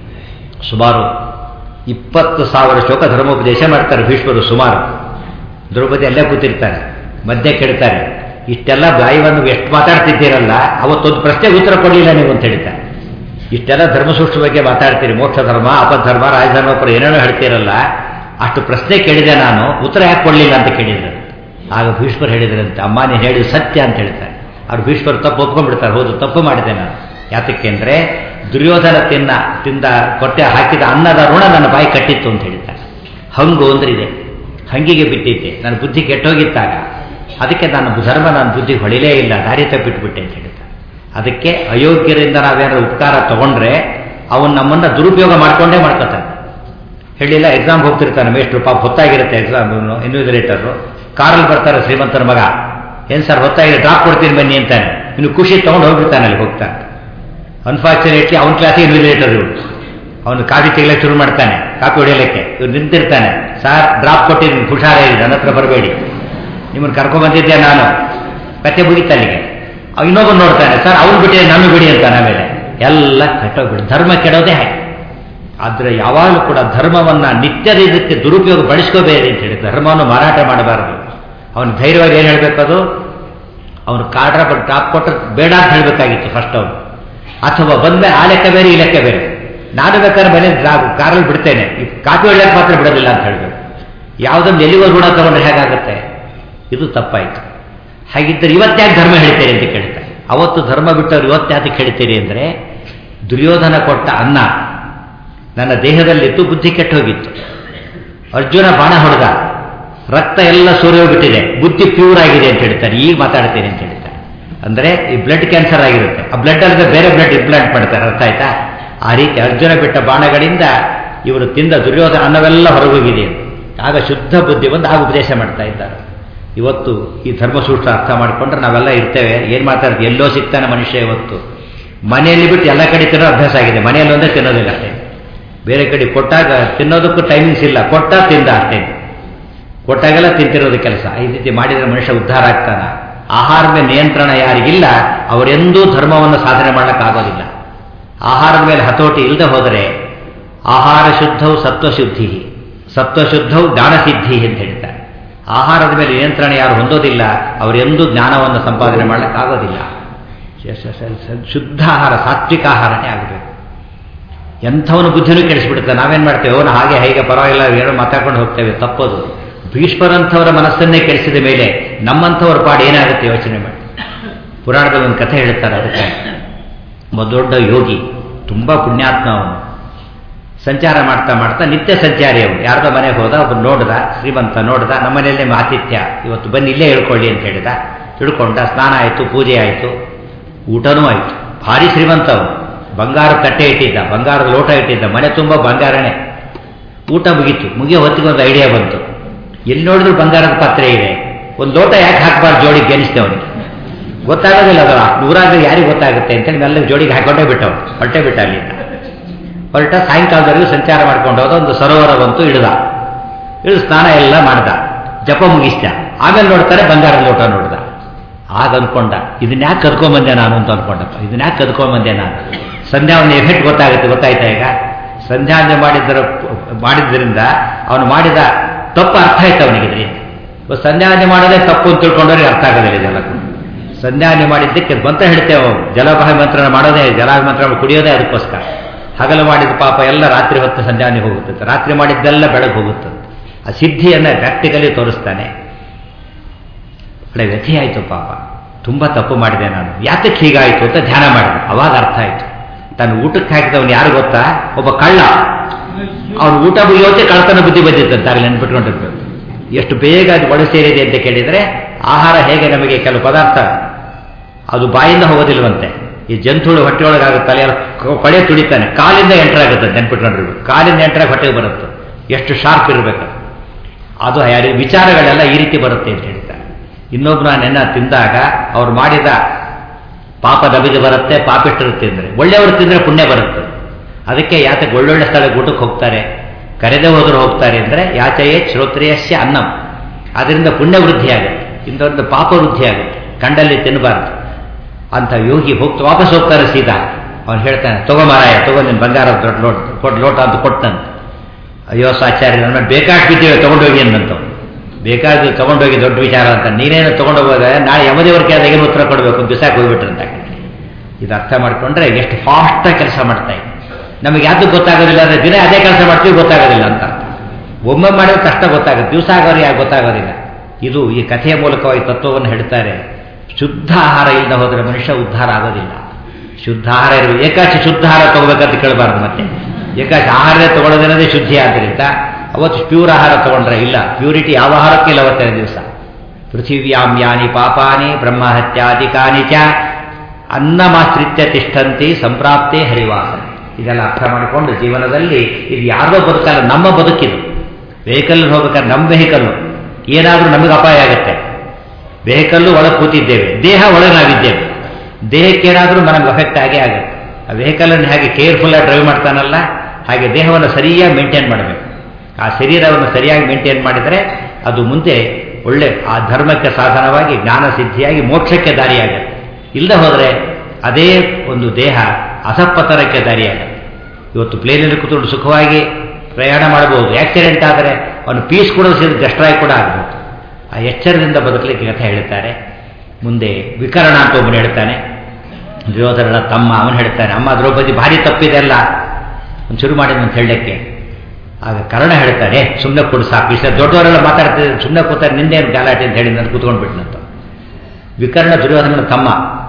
ಸುಮಾರು ಇಪ್ಪತ್ತು ಸಾವಿರ ಶ್ಲೋಕ ಧರ್ಮೋಪದೇಶ ಮಾಡ್ತಾರೆ ಭೀಷ್ಮರು ಸುಮಾರು ದ್ರೌಪದಿ ಅಲ್ಲೇ ಕೂತಿರ್ತಾರೆ ಮಧ್ಯೆ ಕೆಡ್ತಾರೆ ಇಷ್ಟೆಲ್ಲ ಬಾಯಿವನ್ನು ಎಷ್ಟು ಮಾತಾಡ್ತಿದ್ದೀರಲ್ಲ ಅವತ್ತೊಂದು ಪ್ರಶ್ನೆಗೆ ಉತ್ತರ ಕೊಡಲಿಲ್ಲ ನೀವು ಅಂತ ಹೇಳ್ತಾರೆ ಇಷ್ಟೆಲ್ಲ ಧರ್ಮಸೂಕ್ಷ್ಮ ಬಗ್ಗೆ ಮಾತಾಡ್ತೀರಿ ಮೋಕ್ಷ ಧರ್ಮ ಅಪಧರ್ಮ ರಾಜಧರ್ಮ ಪರ ಏನೇನೋ ಹೇಳ್ತೀರಲ್ಲ ಅಷ್ಟು ಪ್ರಶ್ನೆ ಕೇಳಿದೆ ನಾನು ಉತ್ತರ ಯಾಕೆ ಕೊಡಲಿಲ್ಲ ಅಂತ ಕೇಳಿದ್ರು ಆಗ ಭೀಷ್ಮರು ಹೇಳಿದ್ರಂತೆ ಅಮ್ಮ ನೀನು ಹೇಳಿದ ಸತ್ಯ ಅಂತ ಹೇಳ್ತಾರೆ ಅವ್ರು ಭೀಷ್ಮರು ತಪ್ಪು ಒಪ್ಕೊಂಡ್ಬಿಡ್ತಾರೆ ಹೌದು ತಪ್ಪು ಮಾಡಿದೆ ನಾನು ಯಾತಕ್ಕೆ ಅಂದರೆ ದುರ್ಯೋಧನ ತಿನ್ನ ತಿಂದ ಕೊಟ್ಟೆ ಹಾಕಿದ ಅನ್ನದ ಋಣ ನನ್ನ ಬಾಯಿ ಕಟ್ಟಿತ್ತು ಅಂತ ಹೇಳ್ತಾರೆ ಹಂಗು ಅಂದ್ರೆ ಇದೆ ಹಂಗಿಗೆ ಬಿಟ್ಟಿದ್ದೆ ನನ್ನ ಬುದ್ಧಿ ಕೆಟ್ಟೋಗಿತ್ತಾಗ ಅದಕ್ಕೆ ನನ್ನ ಧರ್ಮ ನನ್ನ ಬುದ್ಧಿ ಹೊಳಿಲೇ ಇಲ್ಲ ದಾರಿ ತಪ್ಪಿಟ್ಬಿಟ್ಟೆ ಅಂತ ಹೇಳ್ತಾರೆ ಅದಕ್ಕೆ ಅಯೋಗ್ಯರಿಂದ ನಾವೇನಾದ್ರು ಉಪಕಾರ ತಗೊಂಡ್ರೆ ಅವನು ನಮ್ಮನ್ನ ದುರುಪಯೋಗ ಮಾಡ್ಕೊಂಡೇ ಮಾಡ್ಕೊತಾನೆ ಹೇಳಿಲ್ಲ ಎಕ್ಸಾಮ್ ಹೋಗ್ತಿರ್ತಾನೆ ಮೇಷ್ಟ್ರು ಪಾಪ ಹೊತ್ತಾಗಿರುತ್ತೆ ಎಕ್ಸಾಮ್ ಇನ್ವಿಜಿಲೇಟರು ಕಾರಲ್ಲಿ ಬರ್ತಾರೆ ಶ್ರೀಮಂತರ ಮಗ ಏನು ಸರ್ ಹೊತ್ತಾಗಿ ಡ್ರಾಪ್ ಕೊಡ್ತೀನಿ ಬನ್ನಿ ಅಂತಾನೆ ಇನ್ನು ಖುಷಿ ತೊಗೊಂಡು ಹೋಗ್ಬಿಡ್ತಾನೆ ಅಲ್ಲಿ ಹೋಗ್ತಾನೆ ಅನ್ಫಾರ್ಚುನೇಟ್ಲಿ ಅವನ ಕ್ಲಾಸಿಗೆ ಇನ್ವಿಜಿಲೇಟರ್ ಇವರು ಅವನು ಕಾಫಿ ತೆಗಿಲಕ್ಕೆ ಶುರು ಮಾಡ್ತಾನೆ ಕಾಫಿ ಹೊಡಿಯಲಿಕ್ಕೆ ಇವ್ರು ನಿಂತಿರ್ತಾನೆ ಸರ್ ಡ್ರಾಪ್ ಕೊಟ್ಟಿದ್ದೀನಿ ಹುಷಾರಾಗಿ ನನ್ನ ಹತ್ರ ಬರಬೇಡಿ ನಿಮ್ಮನ್ನು ಕರ್ಕೊಂಡ್ಬಂದಿದ್ದೆ ನಾನು ಕತೆ ಮುಗಿತಲ್ಲಿಗೆ ಇನ್ನೊಬ್ಬರು ನೋಡ್ತಾನೆ ಸರ್ ಅವ್ನು ಬಿಟ್ಟಿದೆ ನಾನು ಬಿಡಿ ಅಂತಾನೆ ಆಮೇಲೆ ಎಲ್ಲ ಕೆಟ್ಟೋಗ್ಬಿಡಿ ಧರ್ಮ ಕೆಡೋದೇ ಹಾಗೆ ಆದರೆ ಯಾವಾಗಲೂ ಕೂಡ ಧರ್ಮವನ್ನು ನಿತ್ಯದ ಇದಕ್ಕೆ ದುರುಪಯೋಗ ಬಳಸ್ಕೋಬೇಡಿ ಅಂತ ಹೇಳಿ ಧರ್ಮವನ್ನು ಮಾರಾಟ ಮಾಡಬಾರದು ಅವನು ಧೈರ್ಯವಾಗಿ ಏನು ಹೇಳಬೇಕದು ಅವನು ಕಾಡ್ರ ಬಟ್ ಟಾಪ್ ಕೊಟ್ಟರೆ ಬೇಡ ಅಂತ ಹೇಳಬೇಕಾಗಿತ್ತು ಫಸ್ಟ್ ಅವನು ಅಥವಾ ಬಂದ್ಮೇಲೆ ಆ ಲೆಕ್ಕ ಬೇರೆ ಈ ಲೆಕ್ಕ ಬೇರೆ ನಾನು ಬೇಕಾದ್ರೆ ಮನೆ ಕಾರಲ್ಲಿ ಬಿಡ್ತೇನೆ ಈ ಕಾಫಿ ಒಳ್ಳೆಯಕ್ಕೆ ಮಾತ್ರ ಬಿಡೋದಿಲ್ಲ ಅಂತ ಹೇಳಬೇಕು ಯಾವುದೊಂದು ಎಲ್ಲಿಗೋ ಋಣ ತಗೊಂಡ್ರೆ ಹೇಗಾಗುತ್ತೆ ಇದು ತಪ್ಪಾಯಿತು ಹಾಗಿದ್ದರೆ ಇವತ್ತ್ಯಾಕೆ ಧರ್ಮ ಹೇಳ್ತೀರಿ ಅಂತ ಕೇಳ್ತಾರೆ ಅವತ್ತು ಧರ್ಮ ಬಿಟ್ಟವ್ರು ಇವತ್ತ್ಯಾತಕ್ಕೆ ಹೇಳ್ತೀರಿ ಅಂದರೆ ದುರ್ಯೋಧನ ಕೊಟ್ಟ ಅನ್ನ ನನ್ನ ದೇಹದಲ್ಲಿತ್ತು ಬುದ್ಧಿ ಕೆಟ್ಟು ಹೋಗಿತ್ತು ಅರ್ಜುನ ಬಾಣ ಹೊಡೆದ ರಕ್ತ ಎಲ್ಲ ಸೂರ್ಯೋಗ್ಬಿಟ್ಟಿದೆ ಬುದ್ಧಿ ಪ್ಯೂರ್ ಆಗಿದೆ ಅಂತ ಹೇಳ್ತಾರೆ ಈಗ ಮಾತಾಡ್ತೀನಿ ಅಂತ ಹೇಳ್ತಾರೆ ಅಂದರೆ ಈ ಬ್ಲಡ್ ಕ್ಯಾನ್ಸರ್ ಆಗಿರುತ್ತೆ ಆ ಬ್ಲಡ್ ಅಲ್ಲದೆ ಬೇರೆ ಬ್ಲಡ್ ಇಂಪ್ಲಾಂಟ್ ಮಾಡ್ತಾರೆ ಅರ್ಥ ಆಯ್ತಾ ಆ ರೀತಿ ಅರ್ಜುನ ಬಿಟ್ಟ ಬಾಣಗಳಿಂದ ಇವರು ತಿಂದ ದುರ್ಯೋಧನ ಅನ್ನವೆಲ್ಲ ಹೊರಗೋಗಿದೆ ಆಗ ಶುದ್ಧ ಬುದ್ಧಿ ಬಂದು ಆಗ ಉಪದೇಶ ಮಾಡ್ತಾ ಇದ್ದಾರೆ ಇವತ್ತು ಈ ಧರ್ಮಸೂತ್ರ ಅರ್ಥ ಮಾಡಿಕೊಂಡ್ರೆ ನಾವೆಲ್ಲ ಇರ್ತೇವೆ ಏನು ಮಾತಾಡ್ತೀವಿ ಎಲ್ಲೋ ಸಿಗ್ತಾನೆ ಮನುಷ್ಯ ಇವತ್ತು ಮನೆಯಲ್ಲಿ ಬಿಟ್ಟು ಎಲ್ಲ ಕಡೆ ತಿನ್ನೋ ಅಭ್ಯಾಸ ಆಗಿದೆ ಮನೆಯಲ್ಲಿ ಒಂದೇ ತಿನ್ನೋದಿಲ್ಲ ಅಷ್ಟೇ ಬೇರೆ ಕಡೆ ಕೊಟ್ಟಾಗ ತಿನ್ನೋದಕ್ಕೂ ಟೈಮಿಂಗ್ಸ್ ಇಲ್ಲ ಕೊಟ್ಟ ತಿಂದ ಅಷ್ಟೇ ಕೊಟ್ಟಾಗೆಲ್ಲ ತಿಂತಿರೋದು ಕೆಲಸ ಈ ರೀತಿ ಮಾಡಿದರೆ ಮನುಷ್ಯ ಉದ್ಧಾರ ಆಗ್ತಾನ ಆಹಾರದ ಮೇಲೆ ನಿಯಂತ್ರಣ ಯಾರಿಗಿಲ್ಲ ಅವರೆಂದೂ ಧರ್ಮವನ್ನು ಸಾಧನೆ ಮಾಡೋಕ್ಕಾಗೋದಿಲ್ಲ ಆಹಾರದ ಮೇಲೆ ಹತೋಟಿ ಇಲ್ಲದೆ ಹೋದರೆ ಆಹಾರ ಶುದ್ಧವು ಸತ್ವಶುದ್ಧಿ ಸತ್ವಶುದ್ಧವು ಜ್ಞಾನಸಿದ್ಧಿ ಅಂತ ಹೇಳ್ತಾರೆ ಆಹಾರದ ಮೇಲೆ ನಿಯಂತ್ರಣ ಯಾರು ಹೊಂದೋದಿಲ್ಲ ಅವರೆಂದೂ ಜ್ಞಾನವನ್ನು ಸಂಪಾದನೆ ಮಾಡಲಿಕ್ಕಾಗೋದಿಲ್ಲ ಶುದ್ಧ ಆಹಾರ ಸಾತ್ವಿಕ ಆಹಾರನೇ ಆಗಬೇಕು ಎಂಥವನು ಬುದ್ಧಿನೂ ಕೆಡಿಸ್ಬಿಡುತ್ತೆ ನಾವೇನು ಮಾಡ್ತೇವೆ ಅವನು ಹಾಗೆ ಹೇಗೆ ಪರವಾಗಿಲ್ಲ ಏನೋ ಮಾತಾಡ್ಕೊಂಡು ಹೋಗ್ತೇವೆ ತಪ್ಪದು ಭೀಷ್ಮರಂಥವರ ಮನಸ್ಸನ್ನೇ ಕೆಡಿಸಿದ ಮೇಲೆ ನಮ್ಮಂಥವ್ರ ಪಾಡು ಏನಾಗುತ್ತೆ ಯೋಚನೆ ಮಾಡಿ ಪುರಾಣದಲ್ಲಿ ಒಂದು ಕಥೆ ಹೇಳ್ತಾರೆ ಅದಕ್ಕೆ ಒಬ್ಬ ದೊಡ್ಡ ಯೋಗಿ ತುಂಬ ಪುಣ್ಯಾತ್ಮ ಅವನು ಸಂಚಾರ ಮಾಡ್ತಾ ಮಾಡ್ತಾ ನಿತ್ಯ ಸಂಚಾರಿ ಅವನು ಯಾರ್ದೋ ಮನೆಗೆ ಹೋದ ಒಬ್ಬ ನೋಡ್ದ ಶ್ರೀಮಂತ ನೋಡ್ದ ನಮ್ಮ ಮನೆಯಲ್ಲೇ ಆತಿಥ್ಯ ಇವತ್ತು ಬನ್ನಿ ಇಲ್ಲೇ ಹೇಳ್ಕೊಳ್ಳಿ ಅಂತ ಹೇಳಿದ ತಿಳ್ಕೊಂಡ ಸ್ನಾನ ಆಯಿತು ಪೂಜೆ ಆಯಿತು ಊಟನೂ ಆಯಿತು ಭಾರಿ ಶ್ರೀಮಂತ ಅವನು ಬಂಗಾರ ತಟ್ಟೆ ಇಟ್ಟಿದ್ದ ಬಂಗಾರದ ಲೋಟ ಇಟ್ಟಿದ್ದ ಮನೆ ತುಂಬ ಬಂಗಾರನೇ ಊಟ ಮುಗೀತು ಮುಗಿಯೋ ಹೊತ್ತಿಗೆ ಒಂದು ಐಡಿಯಾ ಬಂತು ಎಲ್ಲಿ ನೋಡಿದ್ರು ಬಂಗಾರದ ಪಾತ್ರೆ ಇದೆ ಒಂದು ಲೋಟ ಯಾಕೆ ಹಾಕಬಾರ್ದು ಜೋಡಿಗೆ ಅನಿಸ್ತೆ ಅವನಿಗೆ ಗೊತ್ತಾಗೋದಿಲ್ಲ ಅದು ನೂರಾಗ ಯಾರಿಗೆ ಗೊತ್ತಾಗುತ್ತೆ ಅಂತೇಳಿ ಮೆಲ್ಲ ಜೋಡಿಗೆ ಹಾಕೊಂಡೇ ಬಿಟ್ಟವನು ಹೊರಟೇ ಬಿಟ್ಟ ಅಲ್ಲಿಂದ ಹೊರಟ ಸಾಯಂಕಾಲದವರೆಗೂ ಸಂಚಾರ ಮಾಡ್ಕೊಂಡು ಹೋದ ಒಂದು ಸರೋವರ ಬಂತು ಇಳಿದ ಇಳಿದು ಸ್ನಾನ ಎಲ್ಲ ಮಾಡ್ದ ಜಪ ಮುಗಿಸ್ದ ಆಮೇಲೆ ನೋಡ್ತಾರೆ ಬಂಗಾರದ ಲೋಟ ನೋಡ್ದ ಆಗ ಅನ್ಕೊಂಡ ಇದನ್ನ ಯಾಕೆ ಕದ್ಕೊಂಬಂದೆ ನಾನು ಅಂತ ಅನ್ಕೊಂಡಪ್ಪ ಇದನ್ನ ಯಾಕೆ ಕದ್ಕೊಂಬಂದೆ ನಾನು ಸಂಧ್ಯಾ ಅವನ ಎಫೆಕ್ಟ್ ಗೊತ್ತಾಗುತ್ತೆ ಗೊತ್ತಾಯ್ತಾ ಈಗ ಸಂಧ್ಯಾವಂದನೆ ಮಾಡಿದ್ದರ ಮಾಡಿದ್ರಿಂದ ಅವನು ಮಾಡಿದ ತಪ್ಪು ಅರ್ಥ ಆಯ್ತು ಅವನಿಗೆ ಇದರಿಂದ ಸಂಧ್ಯಾವಂದನೆ ಮಾಡೋದೇ ತಪ್ಪು ಅಂತ ತಿಳ್ಕೊಂಡವ್ರಿಗೆ ಅರ್ಥ ಆಗೋದಿಲ್ಲ ಇದೆಲ್ಲಕ್ಕೂ ಸಂಧ್ಯಾವಂದನೆ ಮಾಡಿದ್ದಕ್ಕೆ ಮಂತ್ರ ಹೇಳ್ತೇವೆ ಜಲಭಾವಿ ಮಂತ್ರಣ ಮಾಡೋದೇ ಜಲಾಭಿ ಮಂತ್ರ ಕುಡಿಯೋದೇ ಅದಕ್ಕೋಸ್ಕರ ಹಗಲು ಮಾಡಿದ ಪಾಪ ಎಲ್ಲ ರಾತ್ರಿ ಹೊತ್ತು ಸಂಧ್ಯಾವಂದನೆ ಹೋಗುತ್ತದೆ ರಾತ್ರಿ ಮಾಡಿದ್ದೆಲ್ಲ ಬೆಳಗ್ಗೆ ಹೋಗುತ್ತದೆ ಆ ಸಿದ್ಧಿಯನ್ನು ಪ್ರಾಕ್ಟಿಕಲಿ ತೋರಿಸ್ತಾನೆ ಕಡೆ ವ್ಯಥೆಯಾಯಿತು ಪಾಪ ತುಂಬ ತಪ್ಪು ಮಾಡಿದೆ ನಾನು ಯಾತಕ್ಕೆ ಹೀಗಾಯಿತು ಅಂತ ಧ್ಯಾನ ಮಾಡಿದೆ ಅವಾಗ ಅರ್ಥ ಆಯಿತು ತಾನು ಊಟಕ್ಕೆ ಹಾಕಿದವನು ಯಾರು ಗೊತ್ತಾ ಒಬ್ಬ ಕಳ್ಳ ಅವನು ಊಟ ಮುಗಿಯೋತೆ ಕಳ್ಳತನ ಬುದ್ಧಿ ಬಂದಿತ್ತಂತ ನೆನ್ಪಿಟ್ಕೊಂಡಿರ್ಬೇಕು ಎಷ್ಟು ಬೇಗ ಅದು ಒಳ ಸೇರಿದೆ ಅಂತ ಕೇಳಿದರೆ ಆಹಾರ ಹೇಗೆ ನಮಗೆ ಕೆಲವು ಪದಾರ್ಥ ಅದು ಬಾಯಿಂದ ಹೋಗೋದಿಲ್ವಂತೆ ಈ ಜಂತುಳು ಹೊಟ್ಟೆಯೊಳಗಾಗುತ್ತಲ್ಲ ಯಾರು ಕೊಳೆ ತುಡಿತಾನೆ ಕಾಲಿಂದ ಎಂಟರ್ ಆಗುತ್ತೆ ನೆನ್ಪಿಟ್ಕೊಂಡಿರ್ಬೇಕು ಕಾಲಿಂದ ಎಂಟ್ರಾಗಿ ಹೊಟ್ಟೆಗೆ ಬರುತ್ತೆ ಎಷ್ಟು ಶಾರ್ಪ್ ಇರಬೇಕು ಅದು ಯಾರು ವಿಚಾರಗಳೆಲ್ಲ ಈ ರೀತಿ ಬರುತ್ತೆ ಅಂತ ಹೇಳ್ತಾರೆ ಇನ್ನೊಬ್ರು ನಾನೆನ್ನ ತಿಂದಾಗ ಅವ್ರು ಮಾಡಿದ ಪಾಪ ನಮಗೆ ಬರುತ್ತೆ ಪಾಪಿಟ್ಟರು ತಿಂದರೆ ಒಳ್ಳೆಯವರು ತಿಂದರೆ ಪುಣ್ಯ ಬರುತ್ತೆ ಅದಕ್ಕೆ ಯಾತಕ್ಕೆ ಒಳ್ಳೊಳ್ಳೆ ಸ್ಥಳಕ್ಕೆ ಊಟಕ್ಕೆ ಹೋಗ್ತಾರೆ ಕರೆದೇ ಹೋದ್ರು ಹೋಗ್ತಾರೆ ಅಂದರೆ ಯಾಚಯೇ ಶ್ರೋತ್ರಿಯಸ್ಯ ಅನ್ನಂ ಅದರಿಂದ ಪುಣ್ಯ ವೃದ್ಧಿ ಆಗುತ್ತೆ ಇಂದೊಂದು ಪಾಪ ವೃದ್ಧಿ ಆಗುತ್ತೆ ಕಂಡಲ್ಲಿ ತಿನ್ನಬಾರ್ದು ಅಂತ ಯೋಗಿ ಹೋಗ್ತಾ ವಾಪಸ್ ಹೋಗ್ತಾರೆ ಸೀದಾ ಅವನು ಹೇಳ್ತಾನೆ ತಗೋ ಮಾರಾಯ ತಗೋ ನಿನ್ನ ಬಂಗಾರ ದೊಡ್ಡ ಲೋಟ ಕೊಟ್ಟು ಲೋಟ ಅಂತ ಕೊಟ್ಟಂತ ಅಯ್ಯೋ ಸಾಚಾರ್ಯ ನನ್ನ ಬೇಕಾಷ್ಟು ಬಿದ್ದೀವಿ ತಗೊಂಡೋಗಿ ಅನ್ನಂತ ಬೇಕಾದ ತಗೊಂಡೋಗಿ ದೊಡ್ಡ ವಿಚಾರ ಅಂತ ನೀನೇನು ತಗೊಂಡೋಗೋದ ನಾಳೆ ಯಮದೇವ್ರ ಕೇಳಿದಾಗ ಏನು ಉತ್ತರ ಕೊಡಬೇಕು ಬಿಸಾಕ್ ಹೋಗ್ಬಿಟ್ರಂತ ಇದು ಅರ್ಥ ಮಾಡ್ಕೊಂಡ್ರೆ ಎಷ್ಟು ಫಾಸ್ಟಾಗಿ ಕೆಲಸ ಮಾಡ್ತಾ ಇದ್ದೆ ನಮಗೆ ಯಾವುದು ಗೊತ್ತಾಗೋದಿಲ್ಲ ಅಂದರೆ ದಿನ ಅದೇ ಕೆಲಸ ಮಾಡ್ತೀವಿ ಗೊತ್ತಾಗೋದಿಲ್ಲ ಅಂತ ಒಮ್ಮೆ ಮಾಡಿದ್ರೆ ಕಷ್ಟ ಗೊತ್ತಾಗುತ್ತೆ ದಿವಸ ಆಗೋರು ಯಾಕೆ ಗೊತ್ತಾಗೋದಿಲ್ಲ ಇದು ಈ ಕಥೆಯ ಮೂಲಕವಾಗಿ ತತ್ವವನ್ನು ಹೇಳ್ತಾರೆ ಶುದ್ಧ ಆಹಾರ ಇಲ್ಲದೆ ಹೋದರೆ ಮನುಷ್ಯ ಉದ್ಧಾರ ಆಗೋದಿಲ್ಲ ಶುದ್ಧ ಆಹಾರ ಇರಬೇಕು ಏಕಾಚಿ ಶುದ್ಧ ಆಹಾರ ತಗೋಬೇಕಂತ ಕೇಳಬಾರ್ದು ಮತ್ತೆ ಏಕಾಚಿ ಆಹಾರನೇ ತಗೊಳ್ಳೋದೇನದೇ ಶುದ್ಧಿ ಆದ್ದರಿಂದ ಅವತ್ತು ಪ್ಯೂರ್ ಆಹಾರ ತಗೊಂಡ್ರೆ ಇಲ್ಲ ಪ್ಯೂರಿಟಿ ಯಾವ ಆಹಾರಕ್ಕೆ ಇಲ್ಲ ಅವತ್ತಿನ ದಿವಸ ಪೃಥಿವ್ಯಾಂ ಯಾನಿ ಪಾಪಾನಿ ಬ್ರಹ್ಮಹತ್ಯಾಧಿಕಾನಿ ಚ ಅನ್ನಮಾಶ್ರಿತ್ಯ ತಿಷ್ಠಂತಿ ಸಂಪ್ರಾಪ್ತೆ ಹರಿವಾಸ ಇದೆಲ್ಲ ಅರ್ಥ ಮಾಡಿಕೊಂಡು ಜೀವನದಲ್ಲಿ ಇದು ಯಾರ್ದೋ ಬದುಕಲ್ಲ ನಮ್ಮ ಬದುಕಿದು ವೆಹಿಕಲ್ ಹೋಗ್ಬೇಕಾದ್ರೆ ನಮ್ಮ ವೆಹಿಕಲ್ಲು ಏನಾದರೂ ನಮಗೆ ಅಪಾಯ ಆಗುತ್ತೆ ವೆಹಿಕಲ್ಲು ಒಳಗೆ ಕೂತಿದ್ದೇವೆ ದೇಹ ಒಳಗೆ ನಾವಿದ್ದೇವೆ ದೇಹಕ್ಕೇನಾದರೂ ನಮಗೆ ಅಫೆಕ್ಟ್ ಆಗೇ ಆಗುತ್ತೆ ಆ ವೆಹಿಕಲನ್ನು ಹೇಗೆ ಕೇರ್ಫುಲ್ಲಾಗಿ ಡ್ರೈವ್ ಮಾಡ್ತಾನಲ್ಲ ಹಾಗೆ ದೇಹವನ್ನು ಸರಿಯಾಗಿ ಮೇಂಟೈನ್ ಮಾಡಬೇಕು ಆ ಶರೀರವನ್ನು ಸರಿಯಾಗಿ ಮೇಂಟೈನ್ ಮಾಡಿದರೆ ಅದು ಮುಂದೆ ಒಳ್ಳೆ ಆ ಧರ್ಮಕ್ಕೆ ಸಾಧನವಾಗಿ ಜ್ಞಾನ ಸಿದ್ಧಿಯಾಗಿ ಮೋಕ್ಷಕ್ಕೆ ದಾರಿಯಾಗುತ್ತೆ ಇಲ್ಲದೆ ಹೋದರೆ ಅದೇ ಒಂದು ದೇಹ ಅಸಪ್ಪತರಕ್ಕೆ ದಾರಿಯಾಗುತ್ತೆ ಇವತ್ತು ಪ್ಲೇನಲ್ಲಿ ಕೂತ್ಕೊಂಡು ಸುಖವಾಗಿ ಪ್ರಯಾಣ ಮಾಡಬಹುದು ಆಕ್ಸಿಡೆಂಟ್ ಆದರೆ ಅವನು ಪೀಸ್ ಕೂಡ ಸೇರಿ ಡೆಸ್ಟ್ರಾಯ್ ಕೂಡ ಆಗಬಹುದು ಆ ಎಚ್ಚರದಿಂದ ಬದುಕಲಿಕ್ಕೆ ಕಥೆ ಹೇಳ್ತಾರೆ ಮುಂದೆ ವಿಕರಣ ಅಂತ ಒಬ್ಬನು ಹೇಳ್ತಾನೆ ದುರ್ಯೋಧನನ ತಮ್ಮ ಅವನು ಹೇಳ್ತಾನೆ ಅಮ್ಮ ದ್ರೌಪದಿ ಭಾರಿ ತಪ್ಪಿದೆ ಅಲ್ಲ ಒಂದು ಶುರು ಮಾಡಿದಂತ ಹೇಳಕ್ಕೆ ಆಗ ಕರ್ಣ ಹೇಳ್ತಾನೆ ಸುಮ್ಮನೆ ಕೊಡು ಸಾಕು ಇಷ್ಟ ದೊಡ್ಡವರೆಲ್ಲ ಮಾತಾಡ್ತಿದ್ದಾರೆ ಸುಮ್ಮನೆ ಕೂತಾರೆ ನಿಂದೇನು ಗಲಾಟೆ ಅಂತ ಹೇಳಿ ನಾನು ಕೂತ್ಕೊಂಡ್ಬಿಟ್ನಂತ ವಿಕರ್ಣ ದುರ್ಯೋಧನನ ತಮ್ಮ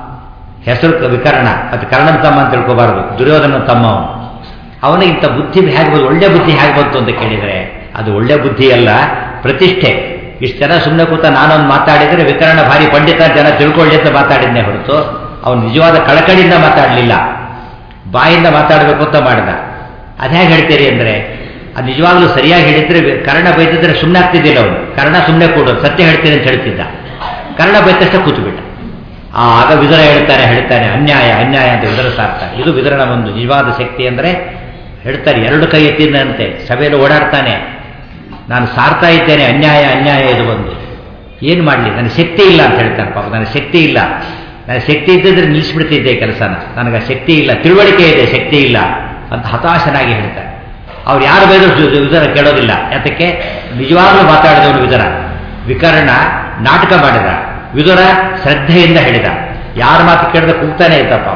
ಹೆಸರು ವಿಕರ್ಣ ಅದು ಕರ್ಣನ ತಮ್ಮ ಅಂತ ತಿಳ್ಕೋಬಾರದು ದುರ್ಯೋಧನ ತಮ್ಮ ಅವನು ಅವನಿಗೆ ಇಂಥ ಬುದ್ಧಿ ಹೇಗೆ ಬಂತು ಒಳ್ಳೆ ಬುದ್ಧಿ ಹೇಗೆ ಬಂತು ಅಂತ ಕೇಳಿದರೆ ಅದು ಒಳ್ಳೆ ಬುದ್ಧಿ ಅಲ್ಲ ಪ್ರತಿಷ್ಠೆ ಇಷ್ಟು ಜನ ಸುಮ್ಮನೆ ಕೂತ ನಾನೊಂದು ಮಾತಾಡಿದರೆ ವಿಕರಣ ಭಾರಿ ಪಂಡಿತ ಜನ ತಿಳ್ಕೊಳ್ಳಿ ಅಂತ ಮಾತಾಡಿದ್ನೇ ಹೊರತು ಅವನು ನಿಜವಾದ ಕಳಕಳಿಯಿಂದ ಮಾತಾಡಲಿಲ್ಲ ಬಾಯಿಂದ ಮಾತಾಡಬೇಕು ಅಂತ ಮಾಡಿದ ಅದು ಹೇಗೆ ಹೇಳ್ತೀರಿ ಅಂದರೆ ಅದು ನಿಜವಾಗ್ಲೂ ಸರಿಯಾಗಿ ಹೇಳಿದ್ರೆ ಕರ್ಣ ಬೈದಿದ್ರೆ ಸುಮ್ಮನೆ ಆಗ್ತಿದ್ದಿಲ್ಲ ಅವನು ಕರ್ಣ ಸುಮ್ಮನೆ ಕೂಡೋದು ಸತ್ಯ ಹೇಳ್ತೀನಿ ಅಂತ ಹೇಳ್ತಿದ್ದ ಕರ್ಣ ಬೈತಷ್ಟೇ ಕೂತುಬಿಟ್ಟ ಆಗ ವಿದುರ ಹೇಳ್ತಾರೆ ಹೇಳ್ತಾನೆ ಅನ್ಯಾಯ ಅನ್ಯಾಯ ಅಂತ ವಿದುರ ಸಾರ್ಥ ಇದು ವಿದುರನ ಒಂದು ನಿಜವಾದ ಶಕ್ತಿ ಅಂದರೆ ಹೇಳ್ತಾರೆ ಎರಡು ಕೈ ಎತ್ತಿದಂತೆ ಸಭೆಯಲ್ಲಿ ಓಡಾಡ್ತಾನೆ ನಾನು ಸಾರ್ತಾ ಇದ್ದೇನೆ ಅನ್ಯಾಯ ಅನ್ಯಾಯ ಇದು ಬಂದು ಏನು ಮಾಡಲಿ ನನಗೆ ಶಕ್ತಿ ಇಲ್ಲ ಅಂತ ಹೇಳ್ತಾನೆ ಪಾಪ ನನಗೆ ಶಕ್ತಿ ಇಲ್ಲ ನನಗೆ ಶಕ್ತಿ ಇದ್ದಿದ್ರೆ ನಿಲ್ಲಿಸ್ಬಿಡ್ತಿದ್ದೆ ಕೆಲಸನ ನನಗೆ ಶಕ್ತಿ ಇಲ್ಲ ತಿಳುವಳಿಕೆ ಇದೆ ಶಕ್ತಿ ಇಲ್ಲ ಅಂತ ಹತಾಶನಾಗಿ ಹೇಳ್ತಾರೆ ಅವ್ರು ಯಾರು ಬೈದ್ರು ವಿದುರ ಕೇಳೋದಿಲ್ಲ ಯಾತಕ್ಕೆ ನಿಜವಾಗ್ಲೂ ಮಾತಾಡಿದವನು ವಿದುರ ವಿಕರ್ಣ ನಾಟಕ ಮಾಡಿದ ವಿದುರ ಶ್ರದ್ಧೆಯಿಂದ ಹೇಳಿದ ಯಾರ ಮಾತು ಕೇಳಿದ್ರೆ ಕೂಗ್ತಾನೆ ಇದ್ದ ಪಾಪ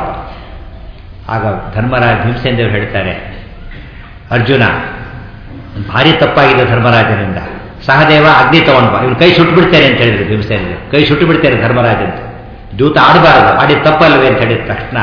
ಆಗ ಧರ್ಮರಾಜ ಭೀಮಸೇನದೇವರು ಹೇಳ್ತಾರೆ ಅರ್ಜುನ ಭಾರಿ ತಪ್ಪಾಗಿದೆ ಧರ್ಮರಾಜನಿಂದ ಸಹದೇವ ಅಗ್ನಿ ತಗೊಂಡು ಬಾ ಇವ್ರು ಕೈ ಸುಟ್ಟು ಬಿಡ್ತೇನೆ ಅಂತ ಹೇಳಿದ್ರು ಭೀಮಸೇನದೇವರು ಕೈ ಸುಟ್ಟು ಬಿಡ್ತೇನೆ ಧರ್ಮರಾಜ ಅಂತ ದೂತ ಆಡಬಾರದು ಆಡಿದ ತಪ್ಪಲ್ವೇ ಅಂತ ಹೇಳಿದ ತಕ್ಷಣ